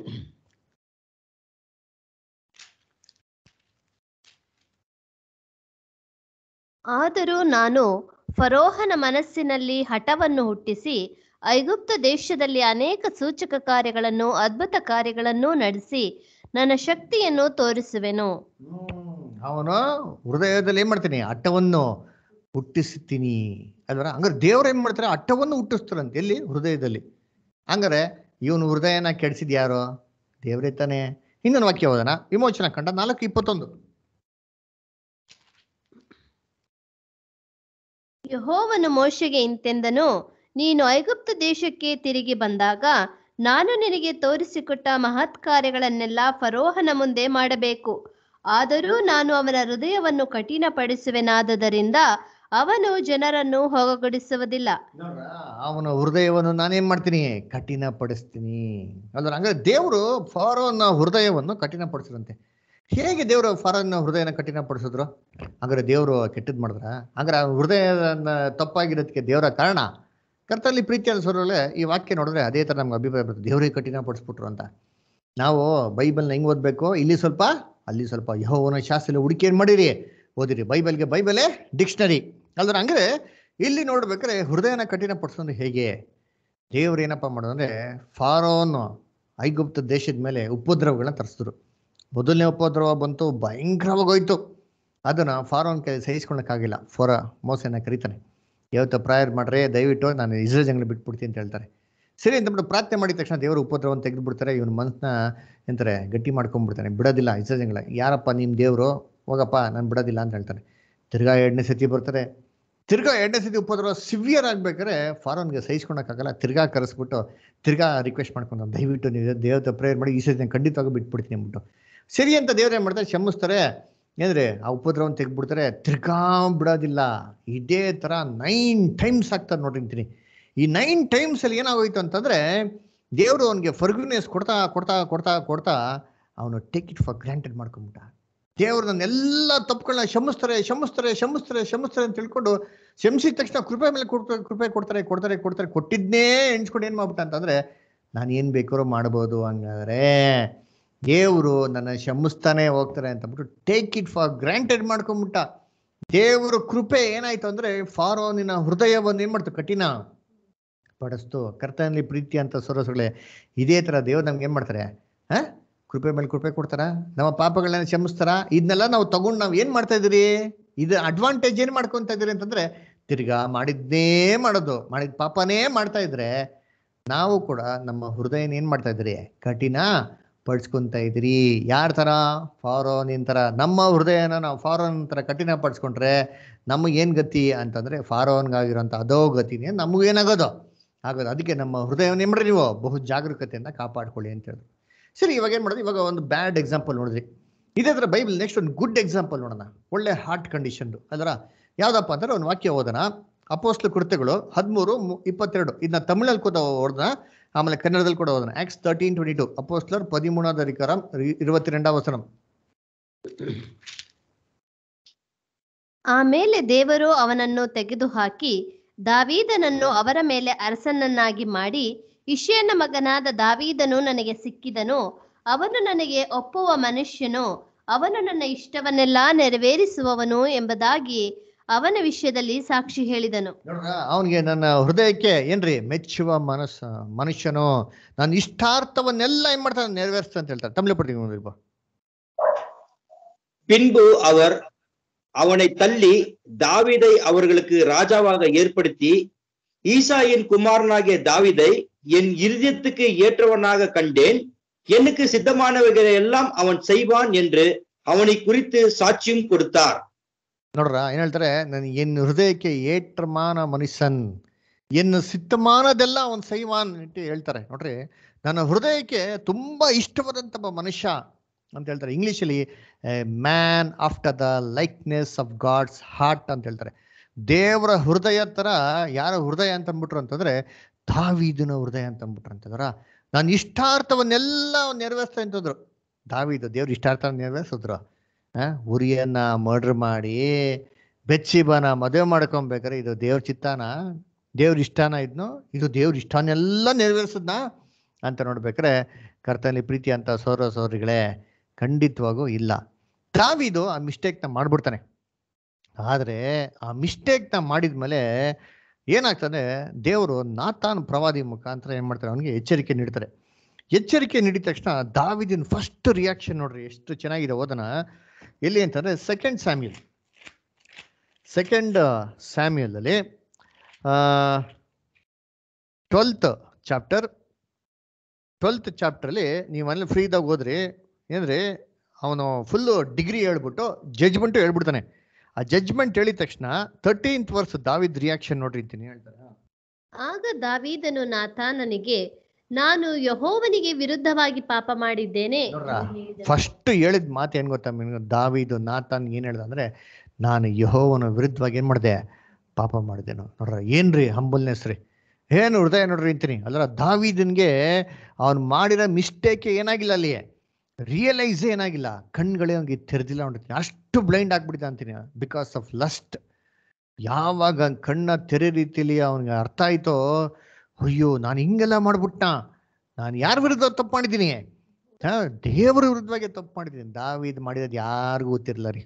ಆದರೂ ನಾನು ಫರೋಹನ ಮನಸ್ಸಿನಲ್ಲಿ ಹಠವನ್ನು ಹುಟ್ಟಿಸಿ ಐಗುಪ್ತ ದೇಶದಲ್ಲಿ ಅನೇಕ ಸೂಚಕ ಕಾರ್ಯಗಳನ್ನು ಅದ್ಭುತ ಕಾರ್ಯಗಳನ್ನು ನಡೆಸಿ ನನ್ನ ಶಕ್ತಿಯನ್ನು ತೋರಿಸುವೆನು ಅವನು ಹೃದಯದಲ್ಲಿ ಏನ್ ಮಾಡ್ತೀನಿ ಅಟ್ಟವನ್ನು ಹುಟ್ಟಿಸ್ತೀನಿ ಅಲ್ವರ ಹಂಗಾರೆ ದೇವ್ರು ಏನ್ ಮಾಡ್ತಾರೆ ಅಟ್ಟವನ್ನು ಹುಟ್ಟಿಸ್ತಾರಂತೆ ಎಲ್ಲಿ ಹೃದಯದಲ್ಲಿ ಹಂಗಾರೆ ಇವನು ಹೃದಯನ ಕೆಡಿಸಿದ್ ಯಾರು ದೇವ್ರೇ ತಾನೆ ಇನ್ನೊಂದು ವಾಕ್ಯ ಹೋದನ ವಿಮೋಚನಾ ಕಂಡ ನಾಲ್ಕು ಇಪ್ಪತ್ತೊಂದು ಯಹೋವನು ಮೋಶೆಗೆ ಇಂತೆಂದನು ನೀನು ಐಗುಪ್ತ ದೇಶಕ್ಕೆ ತಿರುಗಿ ಬಂದಾಗ ನಾನು ನಿನಗೆ ತೋರಿಸಿಕೊಟ್ಟ ಮಹತ್ ಕಾರ್ಯಗಳನ್ನೆಲ್ಲ ಫರೋಹನ ಮುಂದೆ ಮಾಡಬೇಕು ಆದರೂ ನಾನು ಅವನ ಹೃದಯವನ್ನು ಕಠಿಣಪಡಿಸುವೆನಾದದರಿಂದ ಅವನು ಜನರನ್ನು ಹೋಗಗೊಡಿಸುವುದಿಲ್ಲ ಅವನ ಹೃದಯವನ್ನು ನಾನೇನ್ ಮಾಡ್ತೀನಿ ಕಠಿಣಪಡಿಸ್ತೀನಿ ಅಂದ್ರೆ ಹಂಗಾರೆ ದೇವರು ಫಾರೋನ ಹೃದಯವನ್ನು ಕಠಿಣಪಡಿಸಿದಂತೆ ಹೇಗೆ ದೇವರು ಫಾರೋನ ಹೃದಯನ ಕಠಿಣಪಡಿಸಿದ್ರು ಹಂಗಾರೆ ದೇವರು ಕೆಟ್ಟದ್ ಮಾಡಿದ್ರ ಹಂಗಾರೆ ಆ ಹೃದಯ ತಪ್ಪಾಗಿರೋದಕ್ಕೆ ದೇವರ ಕಾರಣ ಕರ್ತಲ್ಲಿ ಪ್ರೀತಿಯಾದ ಸ್ವರಲ್ಲೇ ಈ ವಾಕ್ಯ ನೋಡಿದ್ರೆ ಅದೇ ತರ ನಮ್ಗೆ ಅಭಿಪ್ರಾಯ ಬರ್ತದೆ ದೇವರಿಗೆ ಕಠಿಣಪಡಿಸ್ಬಿಟ್ರು ಅಂತ ನಾವು ಬೈಬಲ್ನ ಹೆಂಗ್ ಓದ್ಬೇಕು ಇಲ್ಲಿ ಸ್ವಲ್ಪ ಅಲ್ಲಿ ಸ್ವಲ್ಪ ಯಹೋವನ ಶಾಸ್ತ್ರ ಹುಡುಕಿ ಏನ್ ಮಾಡಿರಿ ಓದಿರಿ ಬೈಬಲ್ಗೆ ಬೈಬಲೇ ಡಿಕ್ಷನರಿ ಅಲ್ದ್ರ ಹಂಗಾರೆ ಇಲ್ಲಿ ನೋಡ್ಬೇಕಾದ್ರೆ ಹೃದಯನ ಕಠಿಣಪಡಿಸೋದು ಹೇಗೆ ದೇವ್ರು ಏನಪ್ಪ ಮಾಡೋದಂದ್ರೆ ಫಾರೋನ್ ಐಗುಪ್ತ ದೇಶದ ಮೇಲೆ ಉಪದ್ರವಗಳನ್ನ ತರಿಸಿದ್ರು ಮೊದಲನೇ ಉಪದ್ರವ ಬಂತು ಭಯಂಕರವಾಗಿ ಹೋಯ್ತು ಅದನ್ನ ಫಾರೋನ್ ಕೈ ಸಹಿಸ್ಕೊಳಕ್ಕಾಗಿಲ್ಲ ಫೋರ ಮೋಸನ ಕರೀತಾನೆ ಯಾವತ್ತ ಪ್ರಾಯರ್ ಮಾಡ್ರೆ ದಯವಿಟ್ಟು ನಾನು ಇಸ್ರೇಲ್ ಜಂಗ್ಳು ಬಿಟ್ಬಿಡ್ತೀನಿ ಅಂತ ಹೇಳ್ತಾರೆ ಸರಿ ಅಂತ ಬಿಟ್ಟು ಪ್ರಾರ್ಥನೆ ಮಾಡಿದ ತಕ್ಷಣ ದೇವರು ಉಪದ್ರವವನ್ನು ತೆಗೆದು ಬಿಡ್ತಾರೆ ಇವನ ಮನಸ್ಸನ್ನ ಎಂತಾರೆ ಗಟ್ಟಿ ಮಾಡ್ಕೊಂಡ್ಬಿಡ್ತಾನೆ ಬಿಡೋದಿಲ್ಲ ಇಸ್ರೇಲ್ ಜಂಗ್ಳ ಯಾರಪ್ಪ ನಿಮ್ಮ ದೇವರು ಹೋಗಪ್ಪ ನಾನು ಬಿಡೋದಿಲ್ಲ ಅಂತ ಹೇಳ್ತಾನೆ ತಿರ್ಗಾ ಎರಡನೇ ಸತಿ ಬರ್ತಾರೆ ತಿರ್ಗಾ ಎರಡನೇ ಸತಿ ಉಪದ್ರವ ಸಿವಿಯರ್ ಆಗ್ಬೇಕಾದ್ರೆ ಫಾರೋನ್ಗೆ ಸಹಿಸ್ಕೊಳಕ್ಕಾಗಲ್ಲ ತಿರ್ಗಾ ಕರೆಸ್ಬಿಟ್ಟು ತಿರ್ಗಾ ರಿಕ್ವೆಸ್ಟ್ ಮಾಡ್ಕೊಂಡು ದಯವಿಟ್ಟು ನೀವು ದೇವತೆ ಪ್ರೇಯರ್ ಮಾಡಿ ಈ ಸತಿ ನಾನು ಖಂಡಿತವಾಗಿ ಬಿಟ್ಬಿಡ್ತೀನಿ ಅಂದ್ಬಿಟ್ಟು ಸರಿ ಅಂತ ದೇವ್ರು ಏನು ಮಾಡ್ತಾರೆ ಕ್ಷಮಿಸ್ತಾರೆ ಏನಂದ್ರೆ ಆ ಉಪದ್ರವನ್ನ ತೆಗೆದ್ಬಿಡ್ತಾರೆ ತಿರ್ಗಾ ಬಿಡೋದಿಲ್ಲ ಇದೇ ಥರ ನೈನ್ ಟೈಮ್ಸ್ ಆಗ್ತದೆ ನೋಡ್ರಿ ಅಂತೀನಿ ಈ ನೈನ್ ಟೈಮ್ಸ್ ಅಲ್ಲಿ ಏನಾಗೋಯ್ತು ಅಂತಂದ್ರೆ ದೇವರು ಅವನಿಗೆ ಫರ್ಗ್ಯೂನೆಸ್ ಕೊಡ್ತಾ ಕೊಡ್ತಾ ಕೊಡ್ತಾ ಕೊಡ್ತಾ ಅವನು ಟೇಕ್ ಇಟ್ ಫಾರ್ ಗ್ರಾಂಟೆಡ್ ಮಾಡ್ಕೊಂಬಿಟ್ಟ ದೇವರು ನನ್ನೆಲ್ಲ ತಪ್ಪುಗಳನ್ನ ಕ್ಷಮಿಸ್ತಾರೆ ಕ್ಷಮಿಸ್ತಾರೆ ಕ್ಷಮಿಸ್ತಾರೆ ಕ್ಷಮಿಸ್ತಾರೆ ಅಂತ ತಿಳ್ಕೊಂಡು ಕ್ಷಮಿಸಿದ ತಕ್ಷಣ ಕೃಪೆ ಮೇಲೆ ಕೊಡ್ತಾರೆ ಕೃಪೆ ಕೊಡ್ತಾರೆ ಕೊಡ್ತಾರೆ ಕೊಡ್ತಾರೆ ಕೊಟ್ಟಿದ್ನೇ ಎಣಿಸ್ಕೊಂಡು ಏನ್ ಮಾಡ್ಬಿಟ್ಟ ಅಂತಂದ್ರೆ ನಾನು ಏನ್ ಬೇಕಾದ್ರೂ ಮಾಡ್ಬೋದು ಹಂಗಾದ್ರೆ ದೇವರು ನನ್ನ ಕ್ಷಮಿಸ್ತಾನೆ ಹೋಗ್ತಾರೆ ಅಂತ ಬಿಟ್ಟು ಟೇಕ್ ಇಟ್ ಫಾರ್ ಗ್ರಾಂಟೆಡ್ ಮಾಡ್ಕೊಂಬಿಟ್ಟ ದೇವರ ಕೃಪೆ ಏನಾಯ್ತು ಅಂದ್ರೆ ಫಾರೋನಿನ ಹೃದಯವನ್ನು ಏನ್ ಮಾಡ್ತು ಕಠಿಣ ಪಡಿಸ್ತು ಕರ್ತನಲ್ಲಿ ಪ್ರೀತಿ ಅಂತ ಸೊರಸುಗಳೇ ಇದೇ ತರ ದೇವ್ರು ನಮ್ಗೆ ಏನ್ ಮಾಡ್ತಾರೆ ಹ ಕೃಪೆ ಮೇಲೆ ಕೃಪೆ ಕೊಡ್ತಾರ ನಮ್ಮ ಪಾಪಗಳನ್ನ ಕ್ಷಮಿಸ್ತಾರ ಇದನ್ನೆಲ್ಲ ನಾವು ತಗೊಂಡು ನಾವು ಏನ್ ಮಾಡ್ತಾ ಇದೀರಿ ಇದು ಅಡ್ವಾಂಟೇಜ್ ಏನ್ ಮಾಡ್ಕೊಂತ ಇದೀರಿ ಅಂತಂದ್ರೆ ತಿರ್ಗಾ ಮಾಡಿದ್ನೇ ಮಾಡೋದು ಮಾಡಿದ ಪಾಪನೇ ಮಾಡ್ತಾ ಇದ್ರೆ ನಾವು ಕೂಡ ನಮ್ಮ ಹೃದಯನ ಏನ್ ಮಾಡ್ತಾ ಇದ್ರಿ ಕಠಿಣ ಪಡಿಸ್ಕೊಂತ ಇದ್ರಿ ಯಾರ ತರ ಫಾರೋನಿನ್ ತರ ನಮ್ಮ ಹೃದಯನ ನಾವು ಫಾರೋನ್ ತರ ಕಠಿಣ ಪಡಿಸ್ಕೊಂಡ್ರೆ ನಮಗೆ ಏನ್ ಗತಿ ಅಂತಂದ್ರೆ ಫಾರೋನ್ಗಾಗಿರೋಂಥ ಅದೋ ಗತಿನೇ ನಮಗೂ ಏನಾಗೋದು ಆಗೋದು ಅದಕ್ಕೆ ನಮ್ಮ ಹೃದಯವನ್ನು ಏನ್ ಮಾಡ್ರಿ ನೀವು ಬಹು ಜಾಗರೂಕತೆಯಿಂದ ಕಾಪಾಡ್ಕೊಳ್ಳಿ ಅಂತ ಹೇಳಿದ್ರು ಸರಿ ಇವಾಗ ಏನ್ ಮಾಡೋದು ಇವಾಗ ಒಂದು ಬ್ಯಾಡ್ ಎಕ್ಸಾಂಪಲ್ ನೋಡಿದ್ರಿ ಇದೇ ತರ ಬೈಬಲ್ ನೆಕ್ಸ್ಟ್ ಒಂದು ಗುಡ್ ಎಕ್ಸಾಂಪಲ್ ನೋಡೋಣ ಒಳ್ಳೆ ಹಾರ್ಟ್ ಕಂಡೀಷನ್ ಅದರ ಯಾವ್ದಪ್ಪ ಅಂದ್ರೆ ಒಂದು ವಾಕ್ಯ ಓದೋಣ ಅಪೋಸ್ಲ ಕೃತ್ಯಗಳು ಹದಿಮೂರು ಇಪ್ಪತ್ತೆರಡು ಇದನ್ನ ತಮಿಳಲ್ಲಿ ಕೂಡ ಓದೋಣ ಆಮೇಲೆ ಕನ್ನಡದಲ್ಲಿ ಕೂಡ ಓದೋಣ ಆಕ್ಸ್ ತರ್ಟೀನ್ ಟ್ವೆಂಟಿ ಟು ಅಪೋಸ್ಲರ್ ಪದಿಮೂಣಾದ ಅಧಿಕಾರಂ இருபத்தி ವಸನಂ ಆಮೇಲೆ ದೇವರು ಅವನನ್ನು ತೆಗೆದುಹಾಕಿ ದಾವೀದನನ್ನು ಅವರ ಮೇಲೆ ಅರಸನನ್ನಾಗಿ ಮಾಡಿ ಇಷಯನ ಮಗನಾದ ದಾವೀದನು ನನಗೆ ಸಿಕ್ಕಿದನು ಅವನು ನನಗೆ ಒಪ್ಪುವ ಮನುಷ್ಯನು ಅವನು ನನ್ನ ಇಷ್ಟವನ್ನೆಲ್ಲ ನೆರವೇರಿಸುವವನು ಎಂಬುದಾಗಿ ಅವನ ವಿಷಯದಲ್ಲಿ ಸಾಕ್ಷಿ ಹೇಳಿದನು ನೋಡ್ರ ಅವನಿಗೆ ನನ್ನ ಹೃದಯಕ್ಕೆ ಏನ್ರಿ ಮೆಚ್ಚುವ ಮನಸ್ಸ ಮನುಷ್ಯನು ನನ್ನ ಇಷ್ಟಾರ್ಥವನ್ನೆಲ್ಲ ಏನ್ ಮಾಡ್ತಾನೆ ನೆರವೇರಿಸ್ತಾ ಅಂತ ಹೇಳ್ತಾರೆ ತಮಿಳು ಪಡ್ತೀನಿ ಒಂದು ಇಬ್ಬ. பின்பு அவர் அவனை தள்ளி தாவீதை அவர்களுக்கு ராஜாவாக ஏற்படுத்தி ஈசாயின் குமாரனாகிய தாவீதை என் இருதயத்துக்கு ஏற்றவனாக கண்டேன் எனக்கு சித்தமானவைகளை எல்லாம் அவன் செய்வான் என்று அவனை குறித்து சாட்சியும் கொடுத்தார் ನೋಡ್ರ ಏನ್ ಹೇಳ್ತಾರೆ ನನ್ ಎನ್ ಹೃದಯಕ್ಕೆ ಏಟ್ರಮಾನ ಮನುಷ್ಯನ್ ಎನ್ನು ಸಿತ್ತಮಾನದೆಲ್ಲ ಅವನ್ ಸೈವಾನ್ ಅಂತ ಹೇಳ್ತಾರೆ ನೋಡ್ರಿ ನನ್ನ ಹೃದಯಕ್ಕೆ ತುಂಬಾ ಇಷ್ಟವಾದಂತ ಒಬ್ಬ ಮನುಷ್ಯ ಅಂತ ಹೇಳ್ತಾರೆ ಇಂಗ್ಲೀಷಲ್ಲಿ man after the likeness of God's heart ಅಂತ ಹೇಳ್ತಾರೆ ದೇವರ ಹೃದಯ ತರ ಯಾರ ಹೃದಯ ಅಂತ ಅಂದ್ಬಿಟ್ರು ಅಂತಂದ್ರೆ ದಾವೀದನ ಹೃದಯ ಅಂತ ಅಂದ್ಬಿಟ್ರು ಅಂತಂದ್ರ ನಾನು ಇಷ್ಟಾರ್ಥವನ್ನೆಲ್ಲ ನೆರವೇರಿಸ್ತಾ ಅಂತಂದ್ರು ದಾವೀದು ದೇವ್ರ ಇಷ್ಟಾರ್ಥ ನೆರವೇರಿಸಿದ್ರು ಆ ಉರಿಯನ್ನ ಮರ್ಡರ್ ಮಾಡಿ ಬೆಚ್ಚಿಬನ ಮದುವೆ ಮಾಡ್ಕೊಬೇಕಾರೆ ಇದು ದೇವ್ರ ಚಿತ್ತಾನ ದೇವ್ರ ಇಷ್ಟಾನ ಇದ್ನು ಇದು ದೇವ್ರ ಇಷ್ಟಾನೆಲ್ಲ ನೆರವೇರಿಸದ್ನ ಅಂತ ನೋಡ್ಬೇಕಾರೆ ಕರ್ತನಲ್ಲಿ ಪ್ರೀತಿ ಅಂತ ಸೌರ ಸೌರಿಗಳೇ ಖಂಡಿತವಾಗೂ ಇಲ್ಲ ದಾವಿದು ಆ ಮಿಸ್ಟೇಕ್ನ ಮಾಡ್ಬಿಡ್ತಾನೆ ಆದರೆ ಆ ಮಿಸ್ಟೇಕ್ನ ಮಾಡಿದ್ಮೇಲೆ ಏನಾಗ್ತದೆ ದೇವರು ನಾತಾನ್ ಪ್ರವಾದಿ ಮುಖಾಂತರ ಏನ್ ಮಾಡ್ತಾರೆ ಅವನಿಗೆ ಎಚ್ಚರಿಕೆ ನೀಡ್ತಾರೆ ಎಚ್ಚರಿಕೆ ನೀಡಿದ ತಕ್ಷಣ ದಾವಿದಿನ ಫಸ್ಟ್ ರಿಯಾಕ್ಷನ್ ನೋಡ್ರಿ ಎಷ್ಟು ಚೆನ್ನಾಗಿದೆ ಓದನ ಎಲ್ಲಿ ಅಂತಂದ್ರೆ ಸೆಕೆಂಡ್ ಸ್ಯಾಮ್ಯಲ್ ಸೆಕೆಂಡ್ ಸ್ಯಾಮ್ಯಲ್ ಅಲ್ಲಿ ಟ್ವೆಲ್ತ್ ಚಾಪ್ಟರ್ ಟ್ವೆಲ್ತ್ ಚಾಪ್ಟರ್ಲಿ ನೀವು ಅಲ್ಲಿ ಫ್ರೀದಾಗ ಹೋದ್ರಿ ಏನ್ರಿ ಅವನು ಫುಲ್ಲು ಡಿಗ್ರಿ ಹೇಳ್ಬಿಟ್ಟು ಜಡ್ಜ್ಮೆಂಟು ಹೇಳ್ಬಿಡ್ತಾನೆ ಆ ಜಡ್ಜ್ಮೆಂಟ್ ಹೇಳಿದ ತಕ್ಷಣ ತರ್ಟೀನ್ತ್ ವರ್ಷ ದಾವಿದ್ ರಿಯಾಕ್ಷನ್ ನೋಡ್ರಿ ಅಂತೀನಿ ಹೇಳ್ತಾರೆ ಆಗ ದಾವೀದನು ನಾತಾನನಿಗೆ ನಾನು ಯಹೋವನಿಗೆ ವಿರುದ್ಧವಾಗಿ ಪಾಪ ಮಾಡಿದ್ದೇನೆ ನೋಡ್ರಾ? ಎಂದು ಹೇಳಿದನು. ಫಸ್ಟ್ ಹೇಳಿದ ಮಾತು ಏನ್ ಗೊತ್ತಾ ನಿಮ್ಗೆ? ದಾವೀದು ನಾತಾನ್ ಏನ್ ಹೇಳ್ದ ಅಂದ್ರೆ ನಾನು ಯಹೋವನ ವಿರುದ್ಧವಾಗಿ ಏನ್ ಮಾಡಿದೆ ಪಾಪ ಮಾಡಿದೆನು ನೋಡ್ರ ಏನ್ರಿ ಹಂಬಲ್ನೆಸ್ ರೀ ಏನು ಹೃದಯ ನೋಡ್ರಿ ಅಂತೀನಿ ಅಲ್ಲರ ದಾವೀದನ್ಗೆ ಅವ್ನು ಮಾಡಿರೋ ಮಿಸ್ಟೇಕ್ ಏನಾಗಿಲ್ಲ ಅಲ್ಲಿ ರಿಯಲೈಸ್ ಏನಾಗಿಲ್ಲ ಕಣ್ಗಳೇ ಅವ್ನಿಗೆ ತೆರೆದಿಲ್ಲ ನೋಡ್ತೀನಿ ಅಷ್ಟು ಬ್ಲೈಂಡ್ ಆಗ್ಬಿಟ್ಟಿದೆ ಅಂತೀನಿ ಬಿಕಾಸ್ ಆಫ್ ಲಸ್ಟ್ ಯಾವಾಗ ಅವ್ನ್ ಕಣ್ಣ ತೆರೆ ರೀತಿಲಿ ಅವನಿಗೆ ಅರ್ಥ ಆಯ್ತೋ ಅಯ್ಯೋ ನಾನು ಹಿಂಗೆಲ್ಲ ಮಾಡ್ಬಿಟ್ಟ ನಾನು ಯಾರ ವಿರುದ್ಧ ತಪ್ಪು ಮಾಡಿದ್ದೀನಿ ಹಾ ದೇವರ ವಿರುದ್ಧವಾಗಿ ತಪ್ಪು ಮಾಡಿದ್ದೀನಿ ದಾವಿದ್ ಮಾಡಿರೋದು ಯಾರಿಗೂ ಗೊತ್ತಿರಲ್ಲ ರೀ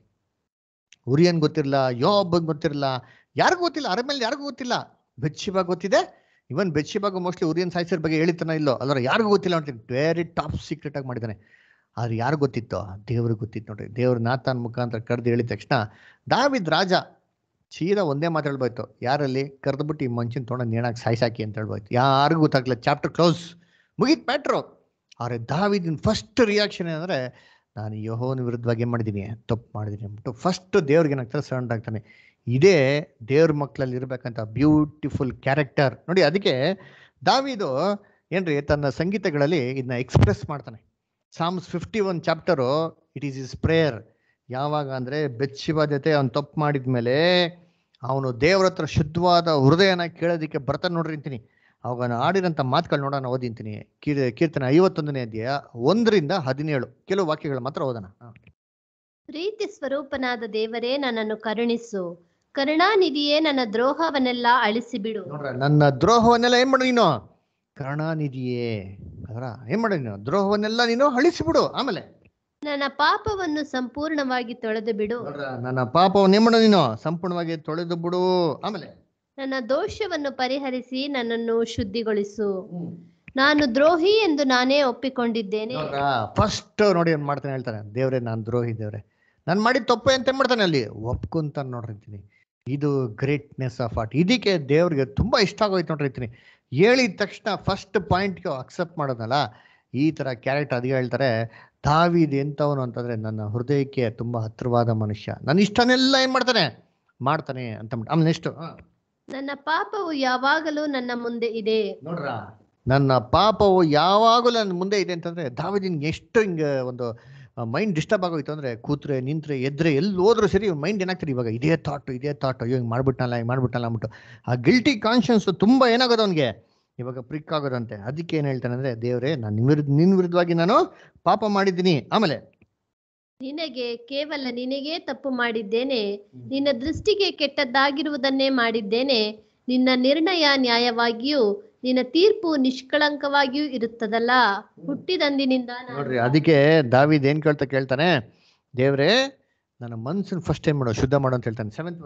ಉರಿಯನ್ ಗೊತ್ತಿರಲ್ಲ ಯೋಬ್ಬನ್ ಗೊತ್ತಿರಲ್ಲ ಯಾರಿಗೂ ಗೊತ್ತಿಲ್ಲ ಅರ ಮೇಲೆ ಯಾರಿಗೂ ಗೊತ್ತಿಲ್ಲ ಬೆಚ್ಚಿಬಾಗ ಗೊತ್ತಿದೆ ಇವನ್ ಬೆಚ್ಚಿಬಾಗ ಮೋಸ್ಟ್ಲಿ ಉರಿಯನ್ ಸಾಯಿಸೋರ್ ಬಗ್ಗೆ ಹೇಳಿತನ ಇಲ್ಲೋ ಅಲ್ಲರ ಯಾರಿಗೂ ಗೊತ್ತಿಲ್ಲ ಅಂತೀನಿ ವೆರಿ ಟಾಪ್ ಸೀಕ್ರೆಟ್ ಆಗಿ ಮಾಡಿದ್ದಾನೆ ಆದ್ರೆ ಯಾರು ಗೊತ್ತಿತ್ತೋ ದೇವ್ರಿಗೆ ಗೊತ್ತಿತ್ತು ನೋಡ್ರಿ ದೇವ್ರ ನಾತಾನ್ ಮುಖಾಂತರ ಕರೆದು ಹೇಳಿದ ತಕ್ಷಣ ದಾವಿದ್ ರಾಜ ಸೀದಾ ಒಂದೇ ಮಾತು ಹೇಳ್ಬೋಯ್ತು ಯಾರಲ್ಲಿ ಕರೆದ್ಬಿಟ್ಟು ಈ ಮಂಚಿನ ತೊಗೊಂಡು ನೇಣಾಕ್ ಸಾಯ್ಸಾಕಿ ಅಂತ ಹೇಳ್ಬೋಯ್ತು ಯಾರಿಗೂ ಗೊತ್ತಾಗ್ಲಿಲ್ಲ ಚಾಪ್ಟರ್ ಕ್ಲೋಸ್ ಮುಗೀತ್ ಮ್ಯಾಟ್ರು ಆದ್ರೆ ದಾವಿದಿನ ಫಸ್ಟ್ ರಿಯಾಕ್ಷನ್ ಏನಂದ್ರೆ ನಾನು ಯಹೋವನ ವಿರುದ್ಧವಾಗಿ ಏನ್ ಮಾಡಿದ್ದೀನಿ ತಪ್ಪು ಮಾಡಿದ್ದೀನಿ ಅಂದ್ಬಿಟ್ಟು ಫಸ್ಟ್ ದೇವ್ರಿಗೆ ಏನಾಗ್ತಾರೆ ಸರೆಂಡರ್ ಆಗ್ತಾನೆ ಇದೇ ದೇವ್ರ ಮಕ್ಕಳಲ್ಲಿ ಇರ್ಬೇಕಂತ ಬ್ಯೂಟಿಫುಲ್ ಕ್ಯಾರೆಕ್ಟರ್ ನೋಡಿ ಅದಕ್ಕೆ ದಾವಿದು ಏನ್ರಿ ತನ್ನ ಸಂಗೀತಗಳಲ್ಲಿ ಇದನ್ನ ಎಕ್ಸ್ಪ್ರೆಸ್ ಮಾಡ್ತಾನೆ Psalms fifty one chapter it is his prayer ಯಾವಾಗ ಅಂದ್ರೆ ಬೆಚ್ಚಿವ ಜೊತೆ ಅವ್ನು ತಪ್ಪು ಮಾಡಿದ್ಮೇಲೆ ಅವನು ದೇವ್ರ ಹತ್ರ ಶುದ್ಧವಾದ ಹೃದಯನ ಕೇಳೋದಕ್ಕೆ ಬರ್ತಾನೆ ನೋಡ್ರಿ ಅಂತೀನಿ ಅವಾಗ ನಾನು ಆಡಿರೋಂಥ ಮಾತುಗಳು ನೋಡೋಣ ಓದಿಂತೀನಿ ಕೀರ್ ಕೀರ್ತನೆ ಐವತ್ತೊಂದನೇ ಅಧ್ಯಾಯ ಒಂದರಿಂದ ಹದಿನೇಳು ಕೆಲವು ವಾಕ್ಯಗಳು ಮಾತ್ರ ಓದೋಣ ಹ. ಪ್ರೀತಿ ಸ್ವರೂಪನಾದ ದೇವರೇ ನನ್ನನ್ನು ಕರುಣಿಸು ಕರುಣಾನಿಧಿಯೇ ನನ್ನ ದ್ರೋಹವನ್ನೆಲ್ಲ ಅಳಿಸಿಬಿಡು ನೋಡ್ರ ನನ್ನ ದ್ರೋಹವನ್ನೆಲ್ಲ ಏನ್ ಮಾಡು ನೀನು ಕರುಣಾನಿಧಿಯೇ ಅದರ ಏನ್ ಮಾಡು ನೀನು ದ್ರೋಹವನ್ನೆಲ್ಲ ನೀನು ಅಳಿಸಿಬಿಡು ಆಮೇಲೆ ನನ್ನ ಪಾಪವನ್ನು ಸಂಪೂರ್ಣವಾಗಿ ತೊಳೆದು ಬಿಡು ನೋಡ್ರ ನನ್ನ ಪಾಪವನ್ನು ಏನ್ ಮಾಡು ನೀನು ಸಂಪೂರ್ಣವಾಗಿ ತೊಳೆದು ಬಿಡು ಆಮೇಲೆ ನನ್ನ ದೋಷವನ್ನು ಪರಿಹರಿಸಿ ನನ್ನನ್ನು ಶುದ್ಧಿಗೊಳಿಸು ನಾನು ದ್ರೋಹಿ ಎಂದು ನಾನೇ ಒಪ್ಪಿಕೊಂಡಿದ್ದೇನೆ ನೋಡ್ರ ಫಸ್ಟ್ ನೋಡಿ ಏನ್ ಮಾಡ್ತಾನೆ ಹೇಳ್ತಾನೆ ದೇವ್ರೆ ನಾನ್ ದ್ರೋಹಿ ದೇವ್ರೆ ನಾನು ಮಾಡಿದ ತಪ್ಪು ಅಂತ ಏನ್ ಮಾಡ್ತಾನೆ ಅಲ್ಲಿ ಒಪ್ಕೊಂತಾನೆ ನೋಡಿರ್ತೀನಿ ಇದು ಗ್ರೇಟ್ನೆಸ್ ಆಫ್ ಆರ್ಟ್ ಇದಕ್ಕೆ ದೇವ್ರಿಗೆ ತುಂಬಾ ಇಷ್ಟ ಆಗೋಯ್ತು ನೋಡಿರ್ತೀನಿ ಹೇಳಿದ ತಕ್ಷಣ ಫಸ್ಟ್ ಪಾಯಿಂಟ್ಗೆ ಅಕ್ಸೆಪ್ಟ್ ಮಾಡೋದಲ್ಲ ಈ ತರ ಕ್ಯಾರೆಕ್ಟರ್ ಅದಿಗೆ ಹೇಳ್ತಾರೆ ದಾವಿದ್ ಎಂತವನು ಅಂತಂದ್ರೆ ನನ್ನ ಹೃದಯಕ್ಕೆ ತುಂಬಾ ಹತ್ರವಾದ ಮನುಷ್ಯ ನನ್ನ ಇಷ್ಟನೆಲ್ಲ ಏನ್ ಮಾಡ್ತಾನೆ ಮಾಡ್ತಾನೆ ಅಂತ ಅಂದ್ಬಿಟ್ಟು. ಆಮೇಲೆ ನೆಕ್ಸ್ಟ್ ನನ್ನ ಪಾಪವು ಯಾವಾಗಲೂ ನನ್ನ ಮುಂದೆ ಇದೆ ನೋಡ್ರ ನನ್ನ ಪಾಪವು ಯಾವಾಗಲೂ ನನ್ನ ಮುಂದೆ ಇದೆ ಅಂತಂದ್ರೆ ದಾವಿದಿನ್ ಎಷ್ಟು ಹಿಂಗೆ ಒಂದು ಮೈಂಡ್ ಡಿಸ್ಟರ್ಬ್ ಆಗೋಯ್ತು ಅಂದ್ರೆ ಕೂತ್ರೆ ನಿಂತ್ರೆ ಎದ್ರೆ ಎಲ್ಲಿ ಹೋದ್ರು ಸರಿ ಮೈಂಡ್ ಏನಾಗ್ತದೆ ಇವಾಗ ಇದೇ ಥಾಟ್ ಇದೇ ಥಾಟ್ ಅಯ್ಯೋ ಹಿಂಗೆ ಮಾಡ್ಬಿಟ್ನಲ್ಲ ಹಿಂಗೆ ಮಾಡ್ಬಿಟ್ನಲ್ಲ ಅಂದ್ಬಿಟ್ಟು ಆ ಗಿಲ್ಟಿ ಕಾನ್ಶಿಯನ್ಸ್ ತುಂಬಾ ಏನಾಗೋದು ಅವನಿಗೆ ಇವಾಗ ಪ್ರಿಕ್ ಆಗೋದಂತೆ ಅದಕ್ಕೆ ಏನ್ ಹೇಳ್ತಾನೆ ಅಂದ್ರೆ ದೇವ್ರೆ ನಾನು ನಿನ್ ವಿರುದ್ಧ ನಿನ್ ವಿರುದ್ಧವಾಗಿ ನಾನು ಪಾಪ ಮಾಡಿದ್ದೀನಿ ಆಮೇಲೆ ನಿನಗೆ ಕೇವಲ ನಿನಗೇ ತಪ್ಪು ಮಾಡಿದ್ದೇನೆ ನಿನ್ನ ದೃಷ್ಟಿಗೆ ಕೆಟ್ಟದ್ದಾಗಿರುವುದನ್ನೇ ಮಾಡಿದ್ದೇನೆ ನಿನ್ನ ನಿರ್ಣಯ ನ್ಯಾಯವಾಗಿಯೂ ನಿನ್ನ ತೀರ್ಪು ನಿಷ್ಕಳಂಕವಾಗಿಯೂ ಇರುತ್ತದಲ್ಲ ಹುಟ್ಟಿದಂದಿನಿಂದ ನಾನು ನೋಡ್ರಿ ಅದಕ್ಕೆ ದಾವಿದ್ ಏನ್ ಕೇಳ್ತಾ ಕೇಳ್ತಾನೆ ದೇವ್ರೆ ನನ್ನ ಮನ್ಸನ್ ಫಸ್ಟ್ ಏನ್ ಮಾಡೋ ಶುದ್ಧ ಮಾಡು ಅಂತ ಹೇಳ್ತಾನೆ ಸೆವೆಂತ್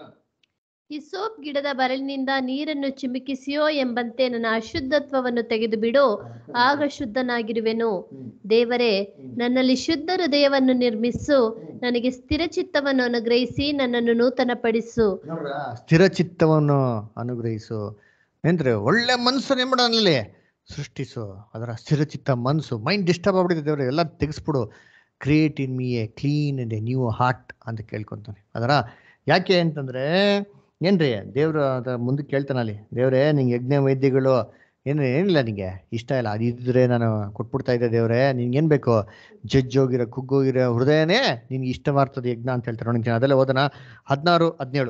ಹಿಸೋಪ್ ಗಿಡದ ಬರಲಿನಿಂದ ನೀರನ್ನು ಚಿಮುಕಿಸಿಯೋ ಎಂಬಂತೆ ನನ್ನ ಅಶುದ್ಧತ್ವವನ್ನು ತೆಗೆದು ಬಿಡು ಆಗ ಶುದ್ಧನಾಗಿರುವೆನು ದೇವರೇ ನನ್ನಲ್ಲಿ ಶುದ್ಧ ಹೃದಯವನ್ನು ನಿರ್ಮಿಸು ನನಗೆ ಸ್ಥಿರ ಚಿತ್ತವನ್ನು ಅನುಗ್ರಹಿಸಿ ನನ್ನನ್ನು ನೂತನಪಡಿಸು ನೋಡ್ರ ಸ್ಥಿರ ಚಿತ್ತವನ್ನು ಅನುಗ್ರಹಿಸು ಏನ್ರಿ ಒಳ್ಳೆ ಮನ್ಸನ್ನ ಏನ್ ಮಾಡೋನಲ್ಲಿ ಸೃಷ್ಟಿಸು ಅದರ ಸ್ಥಿರ ಚಿತ್ತ ಮನ್ಸು ಮೈಂಡ್ ಡಿಸ್ಟರ್ಬ್ ಆಗ್ಬಿಟ್ಟಿದೆ ದೇವ್ರೆ ಎಲ್ಲ ತೆಗೆಸ್ಬಿಡು create in me a clean and a new heart ಅಂತ ಕೇಳ್ಕೊಂತಾನೆ ಅದರ ಯಾಕೆ ಅಂತಂದ್ರೆ ಏನ್ರಿ ದೇವ್ರು ಅದ ಮುಂದೆ ಕೇಳ್ತಾನಲ್ಲಿ ದೇವ್ರೆ ನಿಂಗೆ ಯಜ್ಞ ವೈದ್ಯಗಳು ಏನು ಏನಿಲ್ಲ ನಿಂಗೆ ಇಷ್ಟ ಇಲ್ಲ ಅದಿದ್ರೆ ನಾನು ಕೊಟ್ಬಿಡ್ತಾ ಇದ್ದೆ ದೇವ್ರೆ ನಿನ್ಗೇನ್ ಬೇಕು ಜಜ್ಜೋಗಿರೋ ಕುಗ್ಗೋಗಿರೋ ಹೃದಯನೇ ನಿನ್ಗೆ ಇಷ್ಟವಾಗ್ತದೆ ಯಜ್ಞ ಅಂತ ಹೇಳ್ತಾರೆ ನೋಡಿ ಅದೆಲ್ಲ ಓದನ ಹದಿನಾರು ಹದಿನೇಳು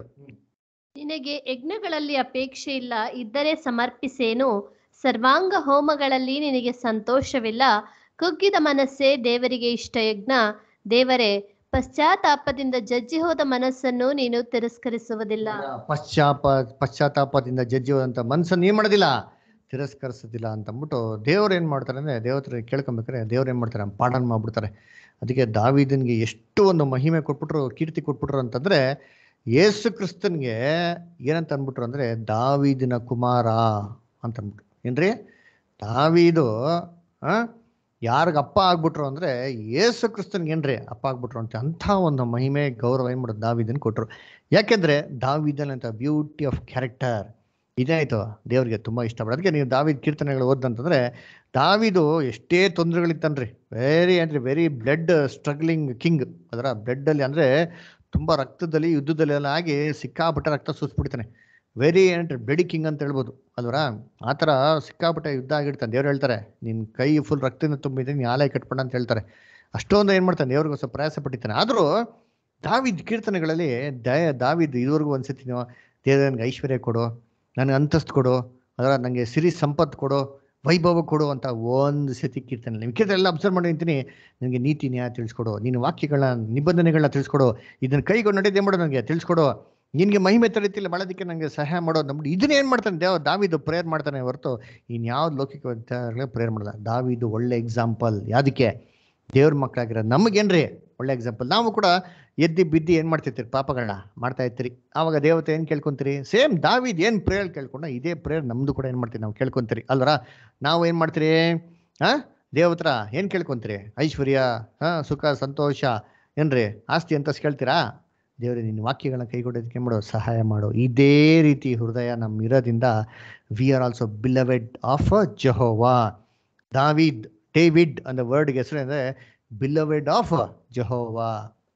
ನಿನಗೆ ಯಜ್ಞಗಳಲ್ಲಿ ಅಪೇಕ್ಷೆ ಇಲ್ಲ ಇದ್ದರೆ ಸಮರ್ಪಿಸೇನು ಸರ್ವಾಂಗ ಹೋಮಗಳಲ್ಲಿ ನಿನಗೆ ಸಂತೋಷವಿಲ್ಲ ಕುಗ್ಗಿದ ಮನಸ್ಸೇ ದೇವರಿಗೆ ಇಷ್ಟ ಯಜ್ಞ ದೇವರೇ ಪಶ್ಚಾತ್ತಾಪದಿಂದ ಜಜ್ಜಿ ಹೋದ ಮನಸ್ಸನ್ನು ನೀನು ತಿರಸ್ಕರಿಸುವುದಿಲ್ಲ ಪಶ್ಚಾಪ ಪಶ್ಚಾತ್ತಾಪದಿಂದ ಜಜ್ಜುವಂತ ಮನ್ಸನ್ನು ಏನ್ ಮಾಡೋದಿಲ್ಲ ತಿರಸ್ಕರಿಸೋದಿಲ್ಲ ಅಂತ ಅಂದ್ಬಿಟ್ಟು ದೇವ್ರು ಏನ್ ಮಾಡ್ತಾರೆ ಅಂದ್ರೆ ದೇವತ್ರ ಕೇಳ್ಕೊಬೇಕಾರೆ ದೇವ್ರು ಏನ್ ಮಾಡ್ತಾರೆ ಪಾಠನ್ ಮಾಡ್ಬಿಡ್ತಾರೆ ಅದಕ್ಕೆ ದಾವಿದನ್ಗೆ ಎಷ್ಟು ಒಂದು ಮಹಿಮೆ ಕೊಟ್ಬಿಟ್ರು ಕೀರ್ತಿ ಕೊಟ್ಬಿಟ್ರು ಅಂತಂದ್ರೆ ಯೇಸು ಕ್ರಿಸ್ತನ್ಗೆ ಏನಂತ ಅಂದ್ಬಿಟ್ರು ಅಂದ್ರೆ ದಾವಿದಿನ ಕುಮಾರ ಅಂತ ಅಂದ್ಬಿಟ್ರು ಏನ್ರಿ ದಾವಿದು ಆ ಯಾರಿಗ ಅಪ್ಪ ಆಗ್ಬಿಟ್ರು ಅಂದ್ರೆ ಯೇಸು ಕ್ರಿಸ್ತನ್ಗೆ ಏನ್ರಿ ಅಪ್ಪ ಆಗ್ಬಿಟ್ರು ಅಂತ ಅಂಥ ಒಂದು ಮಹಿಮೆ ಗೌರವ ಏನ್ ಮಾಡೋದು ದಾವಿದನ್ ಕೊಟ್ರು ಯಾಕೆಂದ್ರೆ ದಾವಿದನ್ ಅಂತ ಬ್ಯೂಟಿ ಆಫ್ ಕ್ಯಾರೆಕ್ಟರ್ ಇದೇ ಆಯ್ತು ದೇವ್ರಿಗೆ ತುಂಬಾ ಇಷ್ಟಪಡ ಅದಕ್ಕೆ ನೀವು ದಾವಿದ್ ಕೀರ್ತನೆಗಳು ಓದಂತಂದ್ರೆ ದಾವಿದು ಎಷ್ಟೇ ತೊಂದರೆಗಳಿತ್ತನ್ರಿ ವೆರಿ ಅಂದ್ರೆ ವೆರಿ ಬ್ಲಡ್ ಸ್ಟ್ರಗ್ಲಿಂಗ್ ಕಿಂಗ್ ಅದರ ಬ್ಲಡ್ ಅಲ್ಲಿ ಅಂದ್ರೆ ತುಂಬಾ ರಕ್ತದಲ್ಲಿ ಯುದ್ಧದಲ್ಲಿ ಎಲ್ಲ ಆಗಿ ಸಿಕ್ಕಾಪಟ್ಟೆ ರಕ್ತ ಸೂಸ್ಬಿಡ್ತಾನೆ ವೆರಿ ಏನ್ರಿ ಬ್ಲಡಿ ಕಿಂಗ್ ಅಂತ ಹೇಳ್ಬೋದು ಅಲ್ವರ ಆ ಥರ ಸಿಕ್ಕಾಪಟ್ಟೆ ಯುದ್ಧ ಆಗಿರ್ತಾನೆ ದೇವ್ರು ಹೇಳ್ತಾರೆ ನಿನ್ ಕೈ ಫುಲ್ ರಕ್ತದಿಂದ ತುಂಬಿದೆ ನೀ ಆಲಯ ಕಟ್ಬೇಡ ಅಂತ ಹೇಳ್ತಾರೆ ಅಷ್ಟೊಂದು ಏನ್ ಮಾಡ್ತಾನೆ ದೇವ್ರಿಗೋಸ್ಕರ ಪ್ರಯಾಸ ಪಟ್ಟಿದ್ದಾನೆ ಆದ್ರೂ ದಾವಿದ್ ಕೀರ್ತನೆಗಳಲ್ಲಿ ದಯ ದಾವಿದ್ ಇದುವರೆಗೂ ಒಂದ್ಸತಿ ನೀವು ದೇವ್ರ ನನಗೆ ಐಶ್ವರ್ಯ ಕೊಡು ನನಗೆ ಅಂತಸ್ತು ಕೊಡು ಅದರ ನನಗೆ ಸಿರಿ ಸಂಪತ್ತು ಕೊಡು ವೈಭವ ಕೊಡು ಅಂತ ಒಂದು ಸತಿ ಕೀರ್ತನೆ ನೀವು ಕೀರ್ತನೆ ಎಲ್ಲ ಅಬ್ಸರ್ವ್ ಮಾಡಿ ನಿಂತೀನಿ ನನಗೆ ನೀತಿ ನ್ಯಾಯ ತಿಳಿಸ್ಕೊಡು ನಿನ್ನ ವಾಕ್ಯಗಳನ್ನ ನಿಬಂಧನೆಗಳನ್ನ ತಿಳಿಸ್ಕೊಡು ಇದನ್ನ ಕೈಗೊಂಡು ನಡೆದೇ ಮಾಡು ನನಗೆ ತಿಳಿಸ್ಕೊಡು ನಿನಗೆ ಮಹಿಮೆ ತರೀತಿಲ್ಲ ಮಾಡೋದಕ್ಕೆ ನನಗೆ ಸಹಾಯ ಮಾಡೋದು ನಮ್ದು ಇದನ್ನ ಏನು ಮಾಡ್ತಾನೆ ದೇವ ದಾವಿದು ಪ್ರೇಯರ್ ಮಾಡ್ತಾನೆ ಹೊರತು ಇನ್ಯಾವ್ದು ಲೌಕಿಕ ಪ್ರೇಯರ್ ಮಾಡಲ್ಲ ದಾವಿದು ಒಳ್ಳೆ ಎಕ್ಸಾಂಪಲ್ ಯಾವ್ದಕ್ಕೆ ದೇವ್ರ ಮಕ್ಕಳಾಗಿರೋ ನಮಗೇನ್ರಿ ಒಳ್ಳೆ ಎಕ್ಸಾಂಪಲ್ ನಾವು ಕೂಡ ಎದ್ದಿ ಬಿದ್ದಿ ಏನ್ ಮಾಡ್ತಿರ್ತೀರಿ ಪಾಪಗಳನ್ನ ಮಾಡ್ತಾ ಇರ್ತೀರಿ ಆವಾಗ ದೇವತೆ ಏನ್ ಕೇಳ್ಕೊಂತೀರಿ ಸೇಮ್ ದಾವಿದ್ ಏನ್ ಪ್ರೇಯರ್ ಕೇಳ್ಕೊಂಡ ಇದೇ ಪ್ರೇಯರ್ ನಮ್ದು ಕೂಡ ಏನ್ ಮಾಡ್ತೀವಿ ನಾವು ಕೇಳ್ಕೊಂತೀರಿ ಅಲ್ವರ ನಾವು ಏನ್ ಮಾಡ್ತೀರಿ ಹಾ ದೇವತ್ರ ಏನ್ ಕೇಳ್ಕೊಂತೀರಿ ಐಶ್ವರ್ಯ ಹಾ ಸುಖ ಸಂತೋಷ ಏನ್ರಿ ಆಸ್ತಿ ಅಂತ ಕೇಳ್ತೀರಾ ದೇವ್ರೆ ನಿನ್ನ ವಾಕ್ಯಗಳನ್ನ ಕೈಗೊಳ್ಳೋದಕ್ಕೆ ಮಾಡೋ ಸಹಾಯ ಮಾಡು ಇದೇ ರೀತಿ ಹೃದಯ ನಮ್ಮ ಇರೋದ್ರಿಂದ we are also beloved of Jehovah ದಾವಿದ್ ಡೇವಿಡ್ ಅಂದ ವರ್ಡ್ಗೆ ಹೆಸರು ಅಂದ್ರೆ ಬಿಲವೆಡ್ ಆಫ್ ಜಹೋವಾ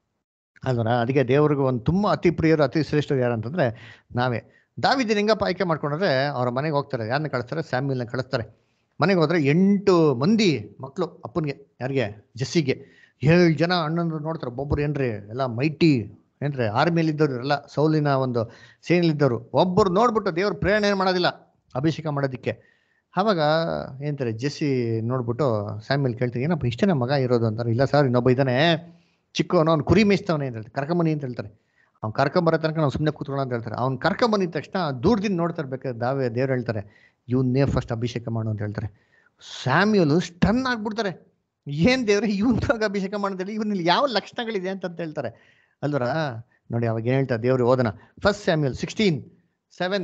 ಅಲ್ವರ ಅದಕ್ಕೆ ದೇವ್ರಿಗೆ ಒಂದು ತುಂಬ ಅತಿ ಪ್ರಿಯರು ಅತಿ ಶ್ರೇಷ್ಠರು ಯಾರಂತಂದ್ರೆ ನಾವೇ ದಾವಿದಿನ ಹೆಂಗಪ್ಪ ಆಯ್ಕೆ ಮಾಡ್ಕೊಂಡ್ರೆ ಅವ್ರ ಮನೆಗೆ ಹೋಗ್ತಾರೆ ಯಾರನ್ನ ಕಳಿಸ್ತಾರೆ ಸ್ಯಾಮ್ಯಲ್ನ ಕಳಿಸ್ತಾರೆ ಮನೆಗೆ ಹೋದ್ರೆ ಎಂಟು ಮಂದಿ ಮಕ್ಕಳು ಅಪ್ಪನಿಗೆ ಯಾರಿಗೆ ಜಸ್ಸಿಗೆ ಏಳು ಜನ ಅಣ್ಣಂದ್ರು ನೋಡ್ತಾರೆ ಒಬ್ಬೊಬ್ರು ಏನ್ರಿ ಎಲ್ಲ ಮೈಟಿ ಏನ್ರಿ ಆರ್ಮಿಯಲ್ಲಿ ಇದ್ದವ್ರು ಎಲ್ಲ ಸೌಲಿನ ಒಂದು ಸೇನೆಯಲ್ಲಿದ್ದವರು ಒಬ್ಬರು ನೋಡ್ಬಿಟ್ಟು ದೇವ್ರ ಪ್ರೇರಣೆ ಏನು ಮಾಡೋದಿಲ್ಲ ಅಭಿಷೇಕ ಮಾಡೋದಕ್ಕೆ ಆವಾಗ ಏನಂತಾರೆ ಜೆಸ್ಸಿ ನೋಡ್ಬಿಟ್ಟು ಸ್ಯಾಮ್ಯಲ್ ಕೇಳ್ತಾರೆ ಏನಪ್ಪ ಇಷ್ಟೇನ ಮಗ ಇರೋದು ಅಂತಾರೆ ಇಲ್ಲ ಸರ್ ಇನ್ನೊಬ್ಬ ಇದ್ದಾನೆ ಚಿಕ್ಕವನು ಅವ್ನು ಕುರಿ ಮೇಯಿಸ್ತವನೇ ಅಂತ ಹೇಳ್ತಾರೆ ಕರ್ಕೊಂಬನಿ ಅಂತ ಹೇಳ್ತಾರೆ ಅವ್ನು ಕರ್ಕೊಂಬರೋ ತನಕ ನಾವು ಸುಮ್ಮನೆ ಕೂತ್ಕೊಳ್ಳೋ ಅಂತ ಹೇಳ್ತಾರೆ ಅವ್ನು ಕರ್ಕೊಂಬಂದಿದ ತಕ್ಷಣ ದೂರದಿಂದ ನೋಡ್ತಾ ಇರ್ಬೇಕಾದ್ರೆ ದಾವೆ ದೇವ್ರು ಹೇಳ್ತಾರೆ ಇವನ್ನೇ ಫಸ್ಟ್ ಅಭಿಷೇಕ ಮಾಡು ಅಂತ ಹೇಳ್ತಾರೆ ಸ್ಯಾಮ್ಯಲು ಸ್ಟನ್ ಆಗ್ಬಿಡ್ತಾರೆ ಏನ್ ದೇವ್ರೆ ಇವನ್ದಾಗ ಅಭಿಷೇಕ ಮಾಡಿದ್ರೆ ಇವನಲ್ಲಿ ಯಾವ ಲಕ್ಷಣಗಳಿದೆ ಅಂತ ಹೇಳ್ತಾರೆ ಅಲ್ವರ ನೋಡಿ ಅವಾಗ ಏನ್ ಹೇಳ್ತಾರೆ ದೇವ್ರು ಓದನ ಫಸ್ಟ್ ಸ್ಯಾಮ್ಯಲ್ ಸಿಕ್ಸ್ಟೀನ್ ಸೆವೆನ್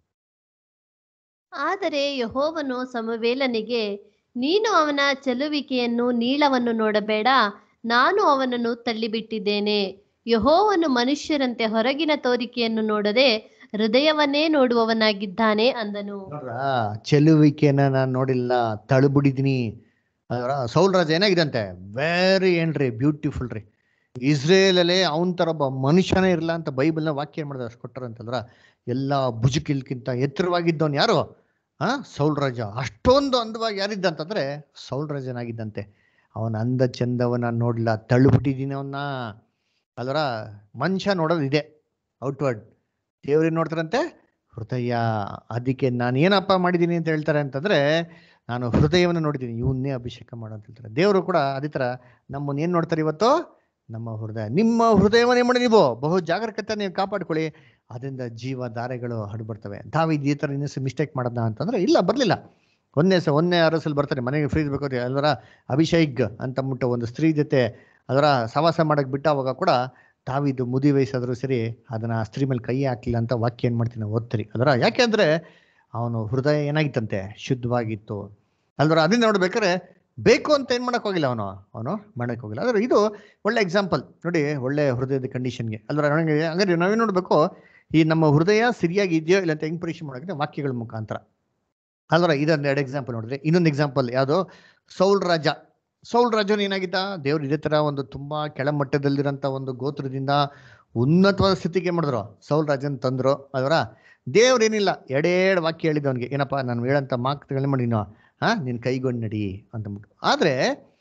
ಆದರೆ ಯಹೋವನು ಸಮವೇಲನಿಗೆ ನೀನು ಅವನ ಚೆಲುವಿಕೆಯನ್ನು ನೀಳವನ್ನು ನೋಡಬೇಡ ನಾನು ಅವನನ್ನು ತಳ್ಳಿಬಿಟ್ಟಿದ್ದೇನೆ ಯಹೋವನು ಮನುಷ್ಯರಂತೆ ಹೊರಗಿನ ತೋರಿಕೆಯನ್ನು ನೋಡದೆ ಹೃದಯವನ್ನೇ ನೋಡುವವನಾಗಿದ್ದಾನೆ ಅಂದನು ನೋಡ್ರ ಚೆಲುವಿಕೆನ ನಾನು ನೋಡಿಲ್ಲ ತಳುಬಿಡಿದೀನಿ ಅದರ ಸೌಲ್ ರಾಜ ಏನಾಗಿದಂತೆ ವೆರಿ ಏನ್ರಿ ಬ್ಯೂಟಿಫುಲ್ ರೀ ಇಸ್ರೇಲಲ್ಲೇ ಅವನ ತರ ಒಬ್ಬ ಮನುಷ್ಯನೇ ಇರಲ್ಲ ಅಂತ ಬೈಬಲ್ನ ವಾಕ್ಯ ಮಾಡಿದ್ರೆ ಅಷ್ಟು ಕೊಟ್ಟರಂತಂದ್ರ ಎಲ್ಲ ಭುಜಕಿಲ್ಕಿಂತ ಎತ್ತರವಾಗಿದ್ದವನ್ ಯಾರು ಆ ಸೌಲ್ ರಾಜ ಅಷ್ಟೊಂದು ಅಂದವಾಗಿ ಯಾರಿದ್ದ ಅಂತಂದ್ರೆ ಸೌಲ್ ರಾಜನಾಗಿದ್ದಂತೆ ಅವನ ಅಂದ ಚಂದವನ್ನ ನೋಡ್ಲ ತಳ್ಳಿಬಿಟ್ಟಿದೀನಿ ಅವನ್ನ ಅಲ್ವರ ಮನುಷ್ಯ ನೋಡೋದು ಇದೆ ಔಟ್ವರ್ಡ್ ದೇವ್ರೇನ್ ನೋಡ್ತಾರಂತೆ ಹೃದಯ ಅದಕ್ಕೆ ನಾನು ಏನಪ್ಪ ಮಾಡಿದ್ದೀನಿ ಅಂತ ಹೇಳ್ತಾರೆ ಅಂತಂದ್ರೆ ನಾನು ಹೃದಯವನ್ನು ನೋಡಿದ್ದೀನಿ ಇವನ್ನೇ ಅಭಿಷೇಕ ಮಾಡು ಅಂತ ಹೇಳ್ತಾರೆ ದೇವರು ಕೂಡ ಅದೇ ತರ ನಮ್ಮನ್ನ ಏನ್ ನೋಡ್ತಾರೆ ಇವತ್ತು ನಮ್ಮ ಹೃದಯ ನಿಮ್ಮ ಹೃದಯವನ್ನೇ ಮಾಡಿ ನೀವು ಬಹು ಜಾಗರೂಕತೆ ನೀವು ಕಾಪಾಡ್ಕೊಳ್ಳಿ ಅದರಿಂದ ಜೀವ ಧಾರೆಗಳು ಹರಡ್ಬರ್ತವೆ ದಾವಿದ್ ಈ ತರ ಇನ್ನೂ ಮಿಸ್ಟೇಕ್ ಮಾಡದ ಅಂತಂದ್ರೆ ಇಲ್ಲ ಬರ್ಲಿಲ್ಲ ಒಂದೇ ಸ ಒಂದೇ ಅರಸಲ್ಲಿ ಬರ್ತಾರೆ ಮನೆಗೆ ಫ್ರೀ ಬೇಕು ಅಲ್ವರ ಅಭಿಷೇಕ್ ಅಂತ ಅಂದ್ಬಿಟ್ಟು ಒಂದು ಸ್ತ್ರೀ ಜೊತೆ ಅದರ ಸವಾಸ ಮಾಡಕ್ ಬಿಟ್ಟ ಅವಾಗ ಕೂಡ ತಾವಿದ್ದು ಮುದಿ ವಯಸ್ಸಾದ್ರೂ ಸರಿ ಅದನ್ನ ಆ ಸ್ತ್ರೀ ಮೇಲೆ ಕೈ ಹಾಕ್ಲಿಲ್ಲ ಅಂತ ವಾಕ್ಯ ಏನ್ ಮಾಡ್ತೀನಿ ನಾವು ಓದ್ತೀರಿ ಅದರ ಯಾಕೆಂದ್ರೆ ಅವನು ಹೃದಯ ಏನಾಗಿತ್ತಂತೆ ಶುದ್ಧವಾಗಿತ್ತು ಅಲ್ವರ ಅದನ್ನ ನೋಡ್ಬೇಕಾದ್ರೆ ಬೇಕು ಅಂತ ಏನ್ ಮಾಡಕ್ ಹೋಗಿಲ್ಲ ಅವನು ಅವನು ಮಾಡಕ್ ಹೋಗಿಲ್ಲ ಆದ್ರೆ ಇದು ಒಳ್ಳೆ ಎಕ್ಸಾಂಪಲ್ ನೋಡಿ ಒಳ್ಳೆ ಹೃದಯದ ಕಂಡೀಷನ್ಗೆ ಅಲ್ವರ ನನಗೆ ಹಂಗಾದ್ರೆ ನಾವೇನ್ ನೋಡ್ಬೇಕು ಈ ನಮ್ಮ ಹೃದಯ ಸರಿಯಾಗಿ ಇದೆಯೋ ಇಲ್ಲ ಅಂತ ಹೆಂಗ್ ಪರೀಕ್ಷೆ ಮಾಡೋಕೆ ವಾಕ್ಯಗಳ ಮುಖಾಂತರ ಅಲ್ವರ ಇದೊಂದು ಎರಡು ಎಕ್ಸಾಂಪಲ್ ನೋಡಿದ್ರೆ ಇನ್ನೊಂದು ಎಕ್ಸಾಂಪಲ್ ಯಾವುದು ಸೌಲ್ ರಾಜ ಸೌಲ್ ರಾಜನು ಏನಾಗಿದ್ದ ದೇವ್ರು ಇದೇ ತರ ಒಂದು ತುಂಬಾ ಕೆಳಮಟ್ಟದಲ್ಲಿರೋಂಥ ಒಂದು ಗೋತ್ರದಿಂದ ಉನ್ನತವಾದ ಸ್ಥಿತಿಗೆ ಮಾಡಿದ್ರು ಸೌಲ್ ರಾಜನ್ ತಂದ್ರು ಅದರ ದೇವ್ರೇನಿಲ್ಲ ಎರಡೆರಡು ವಾಕ್ಯ ಹೇಳಿದ ಅವನಿಗೆ ಏನಪ್ಪ ನಾನು ಹೇಳಂತ ಮಾತುಗಳನ್ನ ಮಾಡಿ ನೀನು ಹಾ ನಿನ್ ಕೈಗೊಂಡು ನಡಿ ಅಂತಂದ್ಬಿಟ್ಟು ಆದ್ರೆ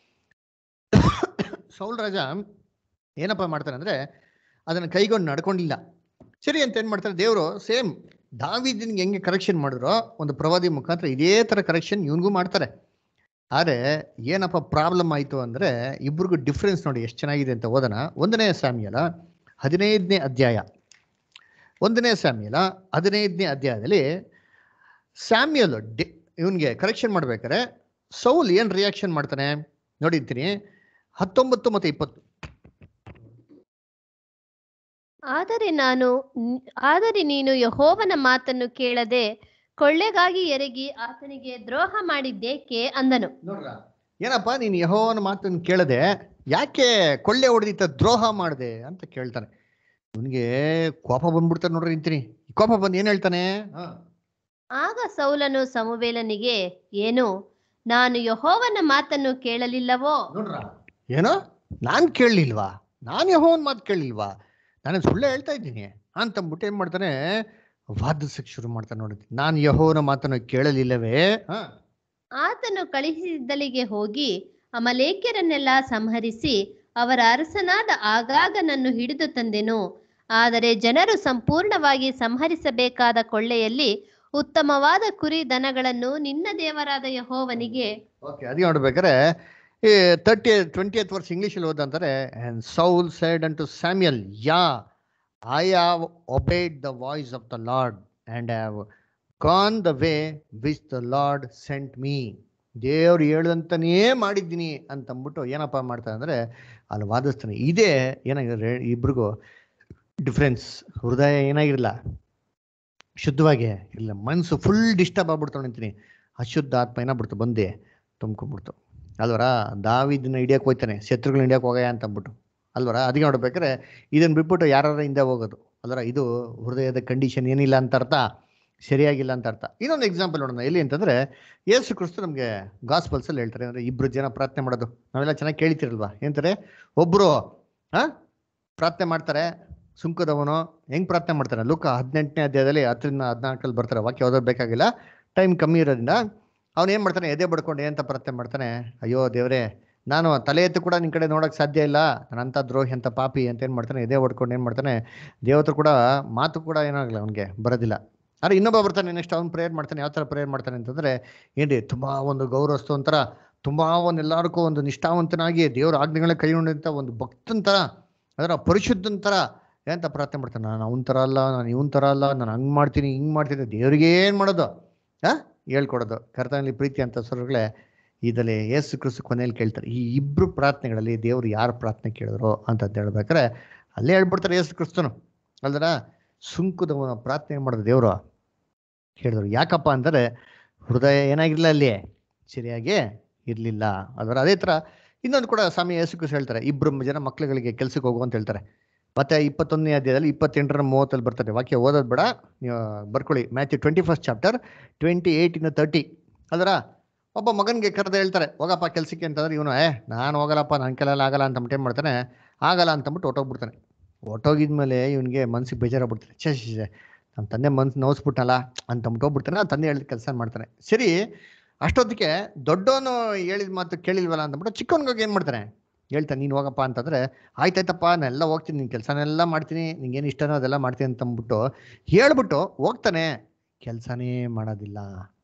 ಸೌಲ್ ರಾಜ ಏನಪ್ಪ ಮಾಡ್ತಾನೆ ಅಂದ್ರೆ ಅದನ್ನ ಕೈಗೊಂಡು ನಡ್ಕೊಂಡಿಲ್ಲ ಸರಿ ಅಂತ ಏನ್ ಮಾಡ್ತಾರೆ ದೇವರು ಸೇಮ್ ದಾವಿದನ್ಗೆ ಹೆಂಗೆ ಕರೆಕ್ಷನ್ ಮಾಡಿದ್ರೋ ಒಂದು ಪ್ರವಾದಿ ಮುಖಾಂತರ ಇದೇ ತರ ಕರೆಕ್ಷನ್ ಇವನಿಗೂ ಮಾಡ್ತಾರೆ ಆದ್ರೆ ಏನಪ್ಪ ಪ್ರಾಬ್ಲಮ್ ಆಯ್ತು ಅಂದ್ರೆ ಇಬ್ರಿಗೂ ಡಿಫ್ರೆನ್ಸ್ ನೋಡಿ ಎಷ್ಟು ಚೆನ್ನಾಗಿದೆ ಅಂತ ಓದೋಣ ಒಂದನೇ ಸ್ವಾಮಿಯಲ ಹದಿನೈದನೇ ಅಧ್ಯಾಯ ಒಂದನೇ ಸ್ಯಾಮ್ಯಲ ಹದಿನೈದನೇ ಅಧ್ಯಾಯದಲ್ಲಿ ಸ್ಯಾಮ್ಯಲ್ ಡಿ ಇವನ್ಗೆ ಕರೆಕ್ಷನ್ ಮಾಡ್ಬೇಕಾರೆ ಸೌಲ್ ಏನ್ ರಿಯಾಕ್ಷನ್ ಮಾಡ್ತಾನೆ ನೋಡಿರ್ತೀನಿ ಹತ್ತೊಂಬತ್ತು ಮತ್ತೆ ಇಪ್ಪತ್ತು ಆದರೆ ನಾನು ನ್- ಆದರೆ ನೀನು ಯಹೋವನ ಮಾತನ್ನು ಕೇಳದೆ ಕೊಳ್ಳೆಗಾಗಿ ಎರಗಿ ಆತನಿಗೆ ದ್ರೋಹ ಮಾಡಿದ್ದೇಕೆ ಅಂದನು ನೋಡ್ರ ಏನಪ್ಪ ನೀನು ಯಹೋವನ ಮಾತನ್ನು ಕೇಳದೆ ಯಾಕೆ ಕೊಳ್ಳೆ ಹೊಡೆದಿತ್ತ ದ್ರೋಹ ಮಾಡಿದೆ ಅಂತ ಕೇಳ್ತಾನೆ ಇವನಿಗೆ ಕೋಪ ಬಂದ್ಬಿಡ್ತಾನೆ ನೋಡ್ರಿ ನಿಂತೀನಿ ಕೋಪ ಬಂದು ಏನ್ ಹೇಳ್ತಾನೆ ಹ. ಆಗ ಸೌಲನು ಸಮುವೇಲನಿಗೆ ಏನು ನಾನು ಯಹೋವನ ಮಾತನ್ನು ಕೇಳಲಿಲ್ಲವೋ ನೋಡ್ರ ಏನೋ ನಾನ್ ಕೇಳಲಿಲ್ವಾ ನಾನು ಯಹೋವನ್ ಮಾತು ಕೇಳಲಿಲ್ವಾ ನಾನು ಸುಳ್ಳು ಹೇಳ್ತಾ ಇದ್ದೀನಿ ಅಂತಂದ್ಬಿಟ್ಟು ಏನ್ ಮಾಡ್ತಾನೆ ವಾದಿಸಕ್ಕೆ ಶುರು ಮಾಡ್ತಾನೆ ನೋಡಿ ನಾನು ಯಹೋವನ ಮಾತನ್ನು ಕೇಳಲಿಲ್ಲವೇ ಹ ಆತನು ಕಳುಹಿಸಿದ್ದಲಿಗೆ ಹೋಗಿ ಅಮಲೇಕ್ಯರನ್ನೆಲ್ಲ ಸಂಹರಿಸಿ ಅವರ ಅರಸನಾದ ಆಗಾಗನನ್ನು ಹಿಡಿದು ತಂದೆನು ಆದರೆ ಜನರು ಸಂಪೂರ್ಣವಾಗಿ ಸಂಹರಿಸಬೇಕಾದ ಕೊಳ್ಳೆಯಲ್ಲಿ ಉತ್ತಮವಾದ ಕುರಿ ದನಗಳನ್ನು ನಿನ್ನ ದೇವರಾದ ಯಹೋವನಿಗೆ ಓಕೆ ಅದಕ್ಕೆ ನೋಡ್ಬೇಕಾದ್ರೆ ಈ ತರ್ಟಿ ಟ್ವೆಂಟಿ ವರ್ಷ ಇಂಗ್ಲೀಷಲ್ಲಿ ಓದಂತಾರೆ and Saul said and to Samuel yea I have obeyed the voice of the Lord and have gone the way which the Lord sent me ದೇವ್ರು ಹೇಳ್ದಂತನೇ ಮಾಡಿದ್ದೀನಿ ಅಂತಂದ್ಬಿಟ್ಟು ಏನಪ್ಪ ಮಾಡ್ತಾನೆ ಅಂದರೆ ಅಲ್ಲಿ ವಾದಿಸ್ತಾನೆ ಇದೇ ಏನಾಗಿದೆ ಇಬ್ರಿಗೂ ಡಿಫ್ರೆನ್ಸ್ ಹೃದಯ ಏನಾಗಿರಲ್ಲ ಶುದ್ಧವಾಗಿ ಇಲ್ಲ ಮನಸ್ಸು ಫುಲ್ ಡಿಸ್ಟರ್ಬ್ ಆಗ್ಬಿಡ್ತಾವೆ ಅಂತೀನಿ ಅಶುದ್ಧ ಆತ್ಮ ಏನಾಗ್ಬಿಡ್ತು ಬಂದೆ ತುಂಬ್ಕೊಂಡ್ಬಿಡ್ತು ಅಲ್ವರ ದಾವಿದನ್ನ ಹಿಡಿಯಕ್ಕೆ ಹೋಗ್ತಾನೆ ಶತ್ರುಗಳನ್ನ ಹಿಡಿಯಕ್ಕೆ ಹೋಗಯ ಅಂತ ಅಂದ್ಬಿಟ್ಟು ಅಲ್ವರ ಅದಕ್ಕೆ ನೋಡ್ಬೇಕಾದ್ರೆ ಇದನ್ನ ಬಿಟ್ಬಿಟ್ಟು ಯಾರ ಹಿಂದೆ ಹೋಗೋದು ಅಲ್ವರ ಇದು ಹೃದಯದ ಕಂಡೀಷನ್ ಏನಿಲ್ಲ ಅಂತ ಅರ್ಥ ಸರಿಯಾಗಿಲ್ಲ ಅಂತ ಅರ್ಥ ಇನ್ನೊಂದು ಎಕ್ಸಾಂಪಲ್ ನೋಡೋಣ ಎಲ್ಲಿ ಅಂತಂದ್ರೆ ಯೇಸು ಕ್ರಿಸ್ತು ನಮಗೆ ಗಾಸ್ಪಲ್ಸ್ ಅಲ್ಲಿ ಹೇಳ್ತಾರೆ ಅಂದ್ರೆ ಇಬ್ರು ಜನ ಪ್ರಾರ್ಥನೆ ಮಾಡೋದು ನಾವೆಲ್ಲ ಚೆನ್ನಾಗಿ ಕೇಳ್ತಿರಲ್ವಾ ಏನಂತಾರೆ ಒಬ್ರು ಹಾ ಪ್ರಾರ್ಥನೆ ಮಾಡ್ತಾರೆ ಸುಂಕದವನು ಹೆಂಗ್ ಪ್ರಾರ್ಥನೆ ಮಾಡ್ತಾನೆ ಲೋಕ ಹದಿನೆಂಟನೇ ಅಧ್ಯಾಯದಲ್ಲಿ ಹತ್ತರಿಂದ ಹದಿನಾಲ್ಕಲ್ಲಿ ಬರ್ತಾರೆ ವಾಕ್ಯ ಓದೋದು ಬೇಕಾಗಿಲ್ಲ ಟೈಮ್ ಕಮ್ಮಿ ಇರೋದ್ರಿಂದ ಅವನು ಏನು ಮಾಡ್ತಾನೆ ಎದೆ ಬಡ್ಕೊಂಡು ಏನಂತ ಪ್ರಾರ್ಥನೆ ಮಾಡ್ತಾನೆ ಅಯ್ಯೋ ದೇವರೇ ನಾನು ತಲೆ ಎತ್ತು ಕೂಡ ನಿನ್ನ ಕಡೆ ನೋಡೋಕೆ ಸಾಧ್ಯ ಇಲ್ಲ ನಾನಂತ ದ್ರೋಹಿ ಅಂತ ಪಾಪಿ ಅಂತ ಏನು ಮಾಡ್ತಾನೆ ಎದೆ ಹೊಡ್ಕೊಂಡು ಏನು ಮಾಡ್ತಾನೆ ದೇವತ್ರ ಕೂಡ ಮಾತು ಕೂಡ ಏನಾಗಲ್ಲ ಅವನಿಗೆ ಬರೋದಿಲ್ಲ ಆದರೆ ಇನ್ನೊಬ್ಬ ಬರ್ತಾನೆ ನೆಕ್ಸ್ಟ್ ಅವ್ನು ಪ್ರೇಯರ್ ಮಾಡ್ತಾನೆ ಯಾವ ಥರ ಪ್ರೇಯರ್ ಮಾಡ್ತಾನೆ ಅಂತಂದರೆ ಏನ್ರಿ ತುಂಬ ಒಂದು ಗೌರವಸ್ತು ಒಂಥರ ತುಂಬ ಒಂದು ಎಲ್ಲರಿಗೂ ಒಂದು ನಿಷ್ಠಾವಂತನಾಗಿ ದೇವರ ಆಜ್ಞೆಗಳ ಕೈ ಹೊಂದಂಥ ಒಂದು ಭಕ್ತನ ಥರ ಅದರ ಪರಿಶುದ್ಧನ ಥರ ಏನಂತ ಪ್ರಾರ್ಥನೆ ಮಾಡ್ತಾನೆ ನಾನು ಅವನ ಥರ ಅಲ್ಲ ನಾನು ಇವನ್ ಥರ ಅಲ್ಲ ನಾನು ಹಂಗೆ ಮಾಡ್ತೀನಿ ಹಿಂಗೆ ಮಾಡ್ತೀನಿ ದೇವ್ರಿಗೆ ಏನು ಮಾಡೋದು ಆ ಹೇಳ್ಕೊಡೋದು ಕರ್ತನಲ್ಲಿ ಪ್ರೀತಿ ಅಂತ ಸ್ವರಗಳೇ ಇದರಲ್ಲಿ ಯೇಸು ಕ್ರಿಸ್ತು ಕೊನೆಯಲ್ಲಿ ಕೇಳ್ತಾರೆ ಈ ಇಬ್ರು ಪ್ರಾರ್ಥನೆಗಳಲ್ಲಿ ದೇವ್ರು ಯಾರು ಪ್ರಾರ್ಥನೆ ಕೇಳಿದ್ರು ಅಂತ ಹೇಳ್ಬೇಕಾರೆ ಅಲ್ಲೇ ಹೇಳ್ಬಿಡ್ತಾರೆ ಯೇಸು ಕ್ರಿಸ್ತನು ಅಲ್ದರ ಸುಂಕುದವನ ಪ್ರಾರ್ಥನೆ ಮಾಡಿದ ದೇವರು ಹೇಳಿದ್ರು ಯಾಕಪ್ಪ ಅಂದರೆ ಹೃದಯ ಏನಾಗಿರಲಿಲ್ಲ ಅಲ್ಲಿ ಸರಿಯಾಗಿ ಇರಲಿಲ್ಲ ಅದರ ಅದೇ ಥರ ಇನ್ನೊಂದು ಕೂಡ ಸ್ವಾಮಿ ಯೇಸು ಕ್ರಿಸ್ತು ಹೇಳ್ತಾರೆ ಇಬ್ರು ಜನ ಮಕ್ಳುಗಳಿಗೆ ಕೆಲ್ಸಕ್ಕೆ ಹೋಗು ಅಂತ ಹೇಳ್ತಾರೆ ಮತ್ತೆ ಇಪ್ಪತ್ತೊಂದನೇ ಅಧ್ಯಾಯದಲ್ಲಿ ಇಪ್ಪತ್ತೆಂಟರ ಮೂವತ್ತಲ್ಲಿ ಬರ್ತಾರೆ ವಾಕ್ಯ ಓದೋದು ಬೇಡ ನೀವು ಬರ್ಕೊಳ್ಳಿ Matthew twenty first chapter twenty ಏಯ್ಟಿನ ತರ್ಟಿ ಅದರ ಒಬ್ಬ ಮಗನಿಗೆ ಕರೆದು ಹೇಳ್ತಾರೆ ಹೋಗಪ್ಪ ಕೆಲ್ಸಕ್ಕೆ ಅಂತಂದ್ರೆ ಇವನು ಏ ನಾನು ಹೋಗಲ್ಲಪ್ಪ ನನ್ನ ಕೆಲಲ್ಲ ಆಗಲ್ಲ ಅಂತ ಏನ್ ಮಾಡ್ತಾನೆ ಆಗಲ್ಲ ಅಂತಂದ್ಬಿಟ್ಟು ಹೊಟ್ಟೋಗ್ಬಿಡ್ತಾನೆ ಹೊಟ್ಟೋಗಿದ್ಮೇಲೆ ಇವನಿಗೆ ಮನ್ಸಿಗೆ ಬೇಜಾರಾಗ್ಬಿಡ್ತಾನೆ ಛೇ ಛೇ ಛೇ, ನಮ್ಮ ತಂದೆ ಮನ್ಸು ನೋವಿಸ್ಬಿಟ್ಟನಲ್ಲ ಅಂತಂದ್ಬಿಟ್ಟು ಹೋಗ್ಬಿಡ್ತಾನೆ ಆ ತಂದೆ ಹೇಳಿದ ಕೆಲಸ ಮಾಡ್ತಾನೆ ಸರಿ ಅಷ್ಟೊತ್ತಿಗೆ ದೊಡ್ಡವನು ಹೇಳಿದ ಮಾತು ಕೇಳಿಲ್ವಲ್ಲ ಅಂತಂದ್ಬಿಟ್ಟು ಚಿಕ್ಕವನಿಗೋಗಿ ಏನು ಮಾಡ್ತಾನೆ ಹೇಳ್ತಾನೆ ನೀನು ಹೋಗಪ್ಪ ಅಂತಂದ್ರೆ ಆಯ್ತಾಯ್ತಪ್ಪ ನಾನೆಲ್ಲ ಹೋಗ್ತೀನಿ ನಿನ್ನ ಕೆಲಸನೆಲ್ಲ ಮಾಡ್ತೀನಿ ನಿಂಗೇನು ಇಷ್ಟನೋ ಅದೆಲ್ಲ ಮಾಡ್ತೀನಿ ಅಂತಂದ್ಬಿಟ್ಟು ಹೇಳ್ಬಿಟ್ಟು ಹೋಗ್ತಾನೆ ಕೆಲಸನೇ ಮಾಡೋದಿಲ್ಲ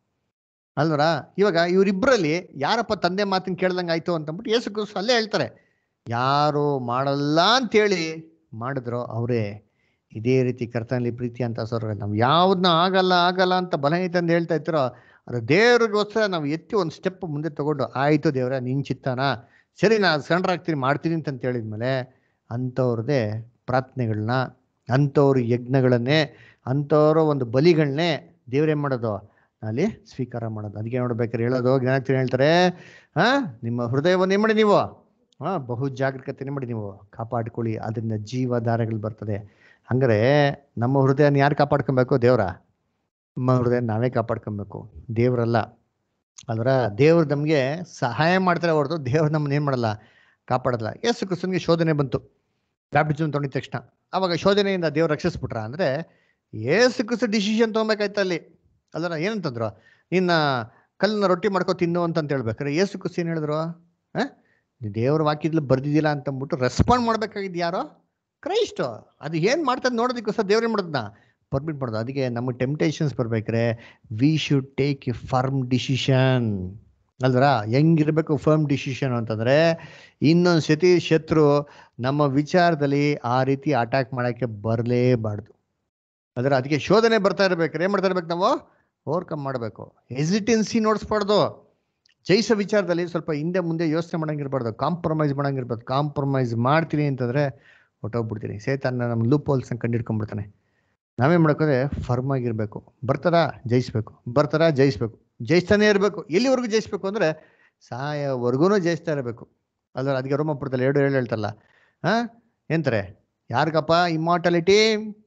ಅಲ್ವರ ಇವಾಗ ಇವರಿಬ್ಬರಲ್ಲಿ ಯಾರಪ್ಪ ತಂದೆ ಮಾತನ್ನ ಕೇಳ್ದಂಗೆ ಆಯ್ತು ಅಂತಂದ್ಬಿಟ್ಟು ಯೇಸು ಕ್ರಿಸ್ತು ಅಲ್ಲೇ ಹೇಳ್ತಾರೆ ಯಾರು ಮಾಡಲ್ಲ ಅಂತೇಳಿ ಮಾಡಿದ್ರೋ ಅವರೇ ಇದೇ ರೀತಿ ಕರ್ತನಲ್ಲಿ ಪ್ರೀತಿ ಅಂತ ಸರ್ ನಾವು ಯಾವ್ದನ್ನ ಆಗಲ್ಲ ಆಗಲ್ಲ ಅಂತ ಬಲಹಿತ ಅಂತ ಹೇಳ್ತಾ ಇರ್ತಾರೋ ಅದು ದೇವ್ರಿಗೋಸ್ಕರ ನಾವು ಎತ್ತಿ ಒಂದು ಸ್ಟೆಪ್ ಮುಂದೆ ತಗೊಂಡು ಆಯ್ತು ದೇವ್ರ ನಿನ್ ಚಿತ್ತಾನ ಸರಿ ನಾನು ಸಣ್ಣ ಆಗ್ತೀನಿ ಮಾಡ್ತೀನಿ ಅಂತ ಹೇಳಿದ್ಮೇಲೆ ಅಂಥವ್ರದ್ದೇ ಪ್ರಾರ್ಥನೆಗಳನ್ನ ಅಂಥವ್ರ ಯಜ್ಞಗಳನ್ನೇ ಅಂಥವ್ರ ಒಂದು ಬಲಿಗಳನ್ನೇ ದೇವ್ರೇನ್ ಮಾಡೋದು ಅಲ್ಲಿ ಸ್ವೀಕಾರ ಮಾಡೋದು ಅದಕ್ಕೆ ನೋಡ್ಬೇಕಾದ್ರೆ ಹೇಳೋದು ಜ್ಞಾನಕ್ಕೆ ಹೇಳ್ತಾರೆ ಹಾ ನಿಮ್ಮ ಹೃದಯವನ್ನು ಏನ್ ಮಾಡಿ ನೀವು ಹಾ ಬಹು ಜಾಗರೂಕತೆ ಮಾಡಿ ನೀವು ಕಾಪಾಡ್ಕೊಳ್ಳಿ ಅದರಿಂದ ಜೀವಧಾರೆಗಳು ಬರ್ತದೆ ಹಂಗಾರೆ ನಮ್ಮ ಹೃದಯನ ಯಾರು ಕಾಪಾಡ್ಕೊಬೇಕು ದೇವ್ರ ನಮ್ಮ ಹೃದಯ ನಾವೇ ಕಾಪಾಡ್ಕೊಬೇಕು ದೇವ್ರಲ್ಲ ಅಲ್ವರ ದೇವ್ರು ನಮಗೆ ಸಹಾಯ ಮಾಡ್ತಾರೆ ಹೊರತು ದೇವ್ರು ನಮ್ಮನ್ನ ಏನು ಮಾಡಲ್ಲ ಕಾಪಾಡಲ್ಲ ಯೇಸು ಕ್ರಿಸ್ತನಿಗೆ ಶೋಧನೆ ಬಂತು ಬ್ಯಾಪ್ಟಿಸಮ್ ತೊಗೊಂಡಿದ ತಕ್ಷಣ ಅವಾಗ ಶೋಧನೆಯಿಂದ ದೇವ್ರು ರಕ್ಷಿಸ್ಬಿಟ್ರ ಅಂದ್ರೆ ಏಸು ಕ್ರಿಸ್ತು ಡಿಸಿಷನ್ ತೊಗೊಬೇಕಾಯ್ತು ಅಲ್ಲಿ ಅಲ್ಲರ ಏನಂತಂದ್ರು ನಿನ್ನ ಕಲ್ಲನ್ನ ರೊಟ್ಟಿ ಮಾಡ್ಕೊ ತಿನ್ನು ಅಂತಂತ ಹೇಳ್ಬೇಕಾರೆ ಏಸು ಕ್ರಿಸ್ತು ಏನು ಹೇಳಿದ್ರು ಆ? ದೇವ್ರ ವಾಕ್ಯದಲ್ಲಿ ಬರ್ದಿದ್ದಿಲ್ಲ ಅಂತಂದ್ಬಿಟ್ಟು ರೆಸ್ಪಾಂಡ್ ಮಾಡ್ಬೇಕಾಗಿದ್ದು ಯಾರೋ ಕ್ರೈಸ್ಟ್ ಅದು ಏನು ಮಾಡ್ತದೆ ನೋಡೋದಕ್ಕೋಸ್ಕರ ದೇವ್ರು ಏನು ಮಾಡೋದನ್ನ ಪರ್ಮಿಟ್ ಮಾಡೋದು ಅದಕ್ಕೆ ನಮಗೆ ಟೆಂಪ್ಟೇಷನ್ಸ್ ಬರ್ಬೇಕಾದ್ರೆ we should take a firm decision ಅಲ್ವರ ಹೆಂಗಿರ್ಬೇಕು ಫರ್ಮ್ ಡಿಸಿಷನ್ ಅಂತಂದ್ರೆ ಇನ್ನೊಂದು ಸತಿ ಶತ್ರು ನಮ್ಮ ವಿಚಾರದಲ್ಲಿ ಆ ರೀತಿ ಅಟ್ಯಾಕ್ ಮಾಡೋಕ್ಕೆ ಬರಲೇಬಾರ್ದು ಅದರ ಅದಕ್ಕೆ ಶೋಧನೆ ಬರ್ತಾ ಇರ್ಬೇಕಾದ್ರೆ ಏನು ಮಾಡ್ತಾ ಇರ್ಬೇಕು ನಾವು ಓವರ್ಕಮ್ ಮಾಡಬೇಕು ಹೆಸಿಟೆನ್ಸಿ ನೋಡಿಸ್ಬಾರ್ದು ಜಯಿಸೋ ವಿಚಾರದಲ್ಲಿ ಸ್ವಲ್ಪ ಹಿಂದೆ ಮುಂದೆ ಯೋಚನೆ ಮಾಡಂಗಿರ್ಬಾರ್ದು ಕಾಂಪ್ರಮೈಸ್ ಮಾಡಂಗಿರ್ಬಾರ್ದು ಕಾಂಪ್ರಮೈಸ್ ಮಾಡ್ತೀನಿ ಅಂತಂದ್ರೆ ಹೊಟ್ಟೋಗ್ಬಿಡ್ತೀನಿ ಸೇತಾನ ನಮ್ಮ ಲೂಪ್ ಹೋಲ್ಸ್ ಕಂಡಿಡ್ಕೊಂಡ್ಬಿಡ್ತಾನೆ ನಾವೇನ್ ಮಾಡ್ಕೋದ್ರೆ ಫರ್ಮ್ ಆಗಿರ್ಬೇಕು ಬರ್ತಾರ ಜಯಿಸ್ಬೇಕು ಬರ್ತಾರ ಜಯಿಸ್ಬೇಕು ಜಯಿಸ್ತಾನೆ ಇರಬೇಕು ಎಲ್ಲಿವರೆಗೂ ಜಯಿಸ್ಬೇಕು ಅಂದ್ರೆ ಸಾಯವರೆಗೂ ಜಯಿಸ್ತಾ ಇರಬೇಕು ಅಲ್ವ ಅದಕ್ಕೆ ರೋಮಪುರದಲ್ಲಿ ಎರಡು ಹೇಳಿ ಹೇಳ್ತಲ್ಲ ಹಾ ಎಂತಾರೆ ಯಾರಿಗಪ್ಪ ಇಮ್ಮಾರ್ಟಾಲಿಟಿ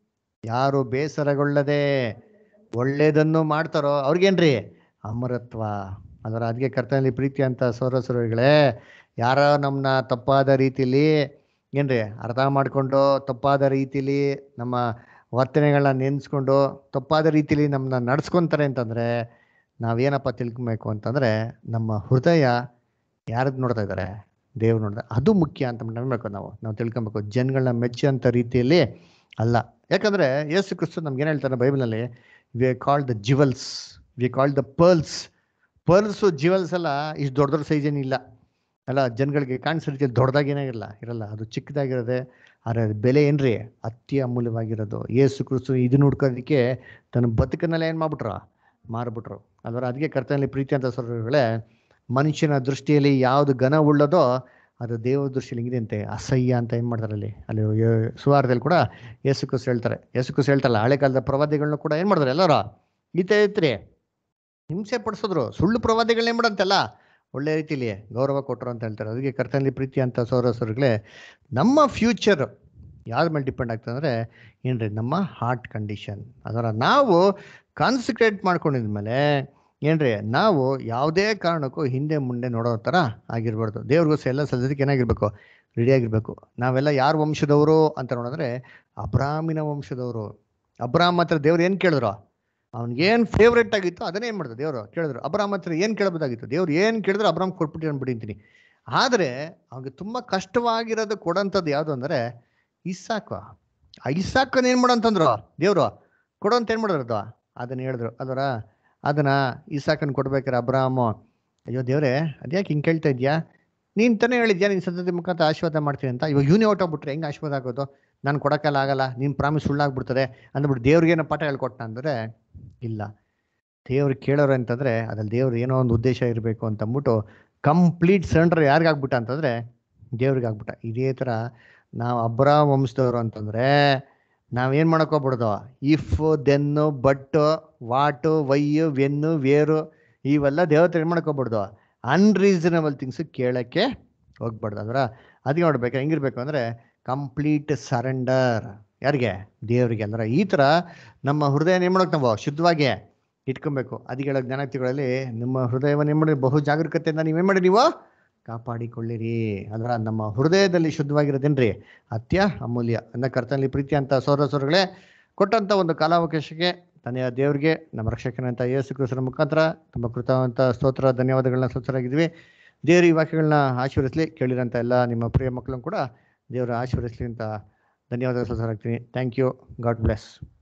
ಯಾರು ಬೇಸರಗೊಳ್ಳದೆ ಒಳ್ಳೇದನ್ನು ಮಾಡ್ತಾರೋ ಅವ್ರಿಗೇನ್ರಿ ಅಮರತ್ವ ಅದರ ಅದಕ್ಕೆ ಕರ್ತನಲ್ಲಿ ಪ್ರೀತಿ ಅಂತ ಸೌರಸುರಗಳೇ ಯಾರೋ ನಮ್ಮನ್ನ ತಪ್ಪಾದ ರೀತಿಲಿ ಏನ್ರಿ ಅರ್ಥ ಮಾಡ್ಕೊಂಡು ತಪ್ಪಾದ ರೀತಿಲಿ ನಮ್ಮ ವರ್ತನೆಗಳನ್ನ ನೆನೆಸ್ಕೊಂಡು ತಪ್ಪಾದ ರೀತಿಲಿ ನಮ್ಮನ್ನ ನಡ್ಸ್ಕೊಂತಾರೆ ಅಂತಂದ್ರೆ ನಾವೇನಪ್ಪ ತಿಳ್ಕೊಬೇಕು ಅಂತಂದ್ರೆ ನಮ್ಮ ಹೃದಯ ಯಾರದ್ ನೋಡ್ತಾ ಇದ್ದಾರೆ ದೇವ್ರು ನೋಡ್ತಾ ಅದು ಮುಖ್ಯ ಅಂತ ನಂಬಬೇಕು ನಾವು ನಾವು ತಿಳ್ಕೊಬೇಕು ಜನಗಳನ್ನ ಮೆಚ್ಚುವಂಥ ರೀತಿಯಲ್ಲಿ ಅಲ್ಲ ಯಾಕಂದ್ರೆ ಯೇಸು ಕ್ರಿಸ್ತು ನಮ್ಗೆ ಏನು ಹೇಳ್ತಾರೆ ಬೈಬಲಲ್ಲಿ we called the jewels we called the pearls pearls jewels ಎಲ್ಲ ಇಷ್ಟು ದೊಡ್ಡ ದೊಡ್ಡ ಸೈಜ್ ಏನಿಲ್ಲ ಅಲ್ಲ ಜನಗಳಿಗೆ ಕಾಣಿಸೋ ರೀತಿಯಲ್ಲಿ ದೊಡ್ಡದಾಗೇನೇ ಇರಲ್ಲ ಇರಲ್ಲ ಅದು ಚಿಕ್ಕದಾಗಿರೋದೆ ಆದರೆ ಅದ್ರ ಬೆಲೆ ಏನ್ರಿ ಅತಿ ಅಮೂಲ್ಯವಾಗಿರೋದು ಯೇಸು ಕ್ರಿಸ್ತು ಇದನ್ನ ಹುಡ್ಕೋದಕ್ಕೆ ತನ್ನ ಬದುಕನ್ನೆಲ್ಲ ಏನು ಮಾಡ್ಬಿಟ್ರು ಮಾರ್ಬಿಟ್ರು ಅದರ ಅದಕ್ಕೆ ಕರ್ತನಲ್ಲಿ ಪ್ರೀತಿ ಅಂತ ಸ್ವರ್ಗಳೇ ಮನುಷ್ಯನ ದೃಷ್ಟಿಯಲ್ಲಿ ಯಾವುದು ಘನ ಉಳ್ಳದೋ ಅದು ದೇವರ ದೃಷ್ಟಿಯಲ್ಲಿ ಹಿಂಗಿದೆ ಅಂತೆ ಅಸಹ್ಯ ಅಂತ ಏನು ಮಾಡ್ತಾರೆ ಅಲ್ಲಿ ಅಲ್ಲಿ ಯೇ- ಸುವಾರದಲ್ಲಿ ಕೂಡ ಯೇಸು ಕ್ರಿಸ್ತು ಹೇಳ್ತಾರೆ ಯೇಸು ಕ್ರಿಸ್ತು ಹೇಳ್ತಾರಲ್ಲ ಹಳೆ ಕಾಲದ ಪ್ರವಾದಿಗಳನ್ನ ಕೂಡ ಏನು ಮಾಡಿದ್ರು ಎಲ್ಲರೂ ಗೀತೆ ಐತ್ರಿ ಹಿಂಸೆ ಪಡಿಸಿದ್ರು ಸುಳ್ಳು ಪ್ರವಾದಿಗಳನ್ನ ಏನು ಮಾಡಂತೆಲ್ಲ ಒಳ್ಳೆ ರೀತಿಲಿ ಗೌರವ ಕೊಟ್ಟರು ಅಂತ ಹೇಳ್ತಾರೆ ಅದಕ್ಕೆ ಕರ್ತನಲ್ಲಿ ಪ್ರೀತಿ ಅಂತ ಸೌರಸರುಗಳೇ ನಮ್ಮ ಫ್ಯೂಚರ್ ಯಾವ್ದ್ರ ಮೇಲೆ ಡಿಪೆಂಡ್ ಆಗ್ತದೆ ಅಂದರೆ ಏನ್ರಿ ನಮ್ಮ ಹಾರ್ಟ್ ಕಂಡೀಷನ್ ಅದರ ನಾವು ಕಾನ್ಸಂಟ್ರೇಟ್ ಮಾಡ್ಕೊಂಡಿದ್ಮೇಲೆ ಏನ್ರಿ ನಾವು ಯಾವುದೇ ಕಾರಣಕ್ಕೂ ಹಿಂದೆ ಮುಂದೆ ನೋಡೋ ಥರ ಆಗಿರ್ಬಾರ್ದು ದೇವ್ರಿಗೋಸ್ಕರ ಎಲ್ಲ ಸದ್ಯಕ್ಕೆ ಏನಾಗಿರ್ಬೇಕು ರೆಡಿ ಆಗಿರ್ಬೇಕು ನಾವೆಲ್ಲ ಯಾರ ವಂಶದವರು ಅಂತ ನೋಡಿದ್ರೆ ಅಬ್ರಾಮಿನ ವಂಶದವರು ಅಬ್ರಾಮ್ ಹತ್ರ ದೇವ್ರು ಏನು ಕೇಳಿದ್ರು ಅವ್ನಿಗೇನು ಫೇವ್ರೆಟ್ ಆಗಿತ್ತು ಅದನ್ನೇ ಏನು ಮಾಡಿದ್ರು ದೇವರು ಕೇಳಿದ್ರು ಅಬ್ರಾಮ್ ಹತ್ರ ಏನು ಕೇಳಬಹುದಾಗಿತ್ತು ದೇವ್ರು ಏನು ಕೇಳಿದ್ರು ಅಬ್ರಾಮ್ ಕೊಟ್ಬಿಟ್ಟು ಅನ್ಬಿಟ್ಟಿಂತೀನಿ ಆದರೆ ಅವ್ನಿಗೆ ತುಂಬ ಕಷ್ಟವಾಗಿರೋದು ಕೊಡೋಂಥದ್ದು ಯಾವುದು ಅಂದರೆ ಇಸ್ಸಾಕು ಆ ಇಸ್ಸಾಕನ್ ಏನು ಮಾಡಂತಂದ್ರು ದೇವರು ಕೊಡು ಅಂತ ಏನು ಮಾಡಿದ್ರು ಅದು ಅದನ್ನ ಹೇಳಿದ್ರು ಅದರ ಅದನ್ನ ಇಸಾಕನ್ ಕೊಡ್ಬೇಕಾರೆ ಅಬ್ರಾಮು ಅಯ್ಯೋ ದೇವ್ರೆ ಅದ್ಯಾಕೆ ಹಿಂಗೆ ಕೇಳ್ತಾ ಇದ್ಯಾ ನೀನ್ ತಾನೇ ಹೇಳಿದ್ಯಾ ನೀನ್ ಸದ್ಯದ ಮುಖಾಂತರ ಆಶೀರ್ವಾದ ಮಾಡ್ತೀನಿ ಅಂತ ಇವಾಗ ಇವನೇ ಹೊಟ್ಟೋಗ್ಬಿಟ್ರೆ ಹೆಂಗೆ ಆಶೀರ್ವಾದ ಆಗೋದು ನಾನು ಕೊಡಕ್ಕೆಲ್ಲ ಆಗಲ್ಲ ನಿನ್ ಪ್ರಾಮಿಸ್ ಸುಳ್ಳಾಗ್ಬಿಡ್ತದೆ ಅಂದ್ಬಿಟ್ಟು ದೇವ್ರಿಗೇನೋ ಪಾಠ ಹೇಳ್ಕೊಟ್ಟ ಅಂದ್ರೆ ಇಲ್ಲ ದೇವ್ರು ಕೇಳೋರು ಅಂತಂದ್ರೆ ಅದ್ರಲ್ಲಿ ದೇವ್ರು ಏನೋ ಒಂದು ಉದ್ದೇಶ ಇರಬೇಕು ಅಂತ ಅಂದ್ಬಿಟ್ಟು ಕಂಪ್ಲೀಟ್ ಸೆಂಡ್ರ್ ಯಾರಿಗಾಗ್ಬಿಟ್ಟ ಅಂತಂದ್ರೆ ದೇವ್ರಿಗೆ ಆಗ್ಬಿಟ್ಟ ಇದೇ ಥರ ನಾವು ಅಬ್ರಾ ವಂಶದವರು ಅಂತಂದ್ರೆ ನಾವೇನ್ ಮಾಡಕ್ ಹೋಗ್ಬಿಡ್ದು if then but what why when where ಇವೆಲ್ಲ ದೇವತೆ ಏನ್ ಮಾಡಕ್ ಹೋಗ್ಬಿಡ್ದು ಅನ್ರೀಸನಬಲ್ ಥಿಂಗ್ಸ್ ಕೇಳಕ್ಕೆ ಹೋಗ್ಬಾರ್ದು ಅದರ ಅದಕ್ಕೆ ನೋಡ್ಬೇಕು ಹೆಂಗಿರ್ಬೇಕು ಅಂದ್ರೆ ಕಂಪ್ಲೀಟ್ ಸರೆಂಡರ್ ಯಾರಿಗೆ ದೇವರಿಗೆ ಅಂದ್ರೆ ಈ ತರ ನಮ್ಮ ಹೃದಯ ಏನ್ ಮಾಡಕ್ ನಾವು ಶುದ್ಧವಾಗಿ ಇಟ್ಕೊಬೇಕು ಅದಕ್ಕೆ ಹೇಳೋ ಜ್ಞಾನತಿಗಳಲ್ಲಿ ನಿಮ್ಮ ಹೃದಯವನ್ನು ಏನ್ ಮಾಡಿ ಬಹು ಜಾಗರೂಕತೆಯಿಂದ ನೀವೇನ್ ಮಾಡಿ ನೀವು ಕಾಪಾಡಿಕೊಳ್ಳಿರಿ ಅದರ ನಮ್ಮ ಹೃದಯದಲ್ಲಿ ಶುದ್ಧವಾಗಿರೋದೇನ್ರಿ ಅತ್ಯ ಅಮೂಲ್ಯ ಅಂದ ಕರ್ತನಲ್ಲಿ ಪ್ರೀತಿ ಅಂತ ಸೌರ ಸೌರಗಳೇ ಕೊಟ್ಟಂತ ಒಂದು ಕಾಲಾವಕಾಶಕ್ಕೆ ತನೆಯ ದೇವರಿಗೆ ನಮ್ಮ ರಕ್ಷಕನಂತ ಯೇಸು ಕ್ರಿಸ್ತರ ಮುಖಾಂತರ ತುಂಬ ಕೃತವಂತ ಸ್ತೋತ್ರ ಧನ್ಯವಾದಗಳನ್ನ ಸೂಚರಾಗಿದ್ವಿ ದೇವರು ಈ ವಾಕ್ಯಗಳನ್ನ ಆಶೀರ್ವದಿಸಲಿ ಕೇಳಿರೋಂಥ ಎಲ್ಲ ನಿಮ್ಮ ಪ್ರಿಯ ಮಕ್ಕಳನ್ನು ಕೂಡ ದೇವರ ಆಶೀರ್ವದಿಸಲಿ ಅಂತ ಧನ್ಯವಾದ ಸೂಚರಾಗ್ತೀನಿ ಥ್ಯಾಂಕ್ ಯು ಗಾಡ್ ಬ್ಲೆಸ್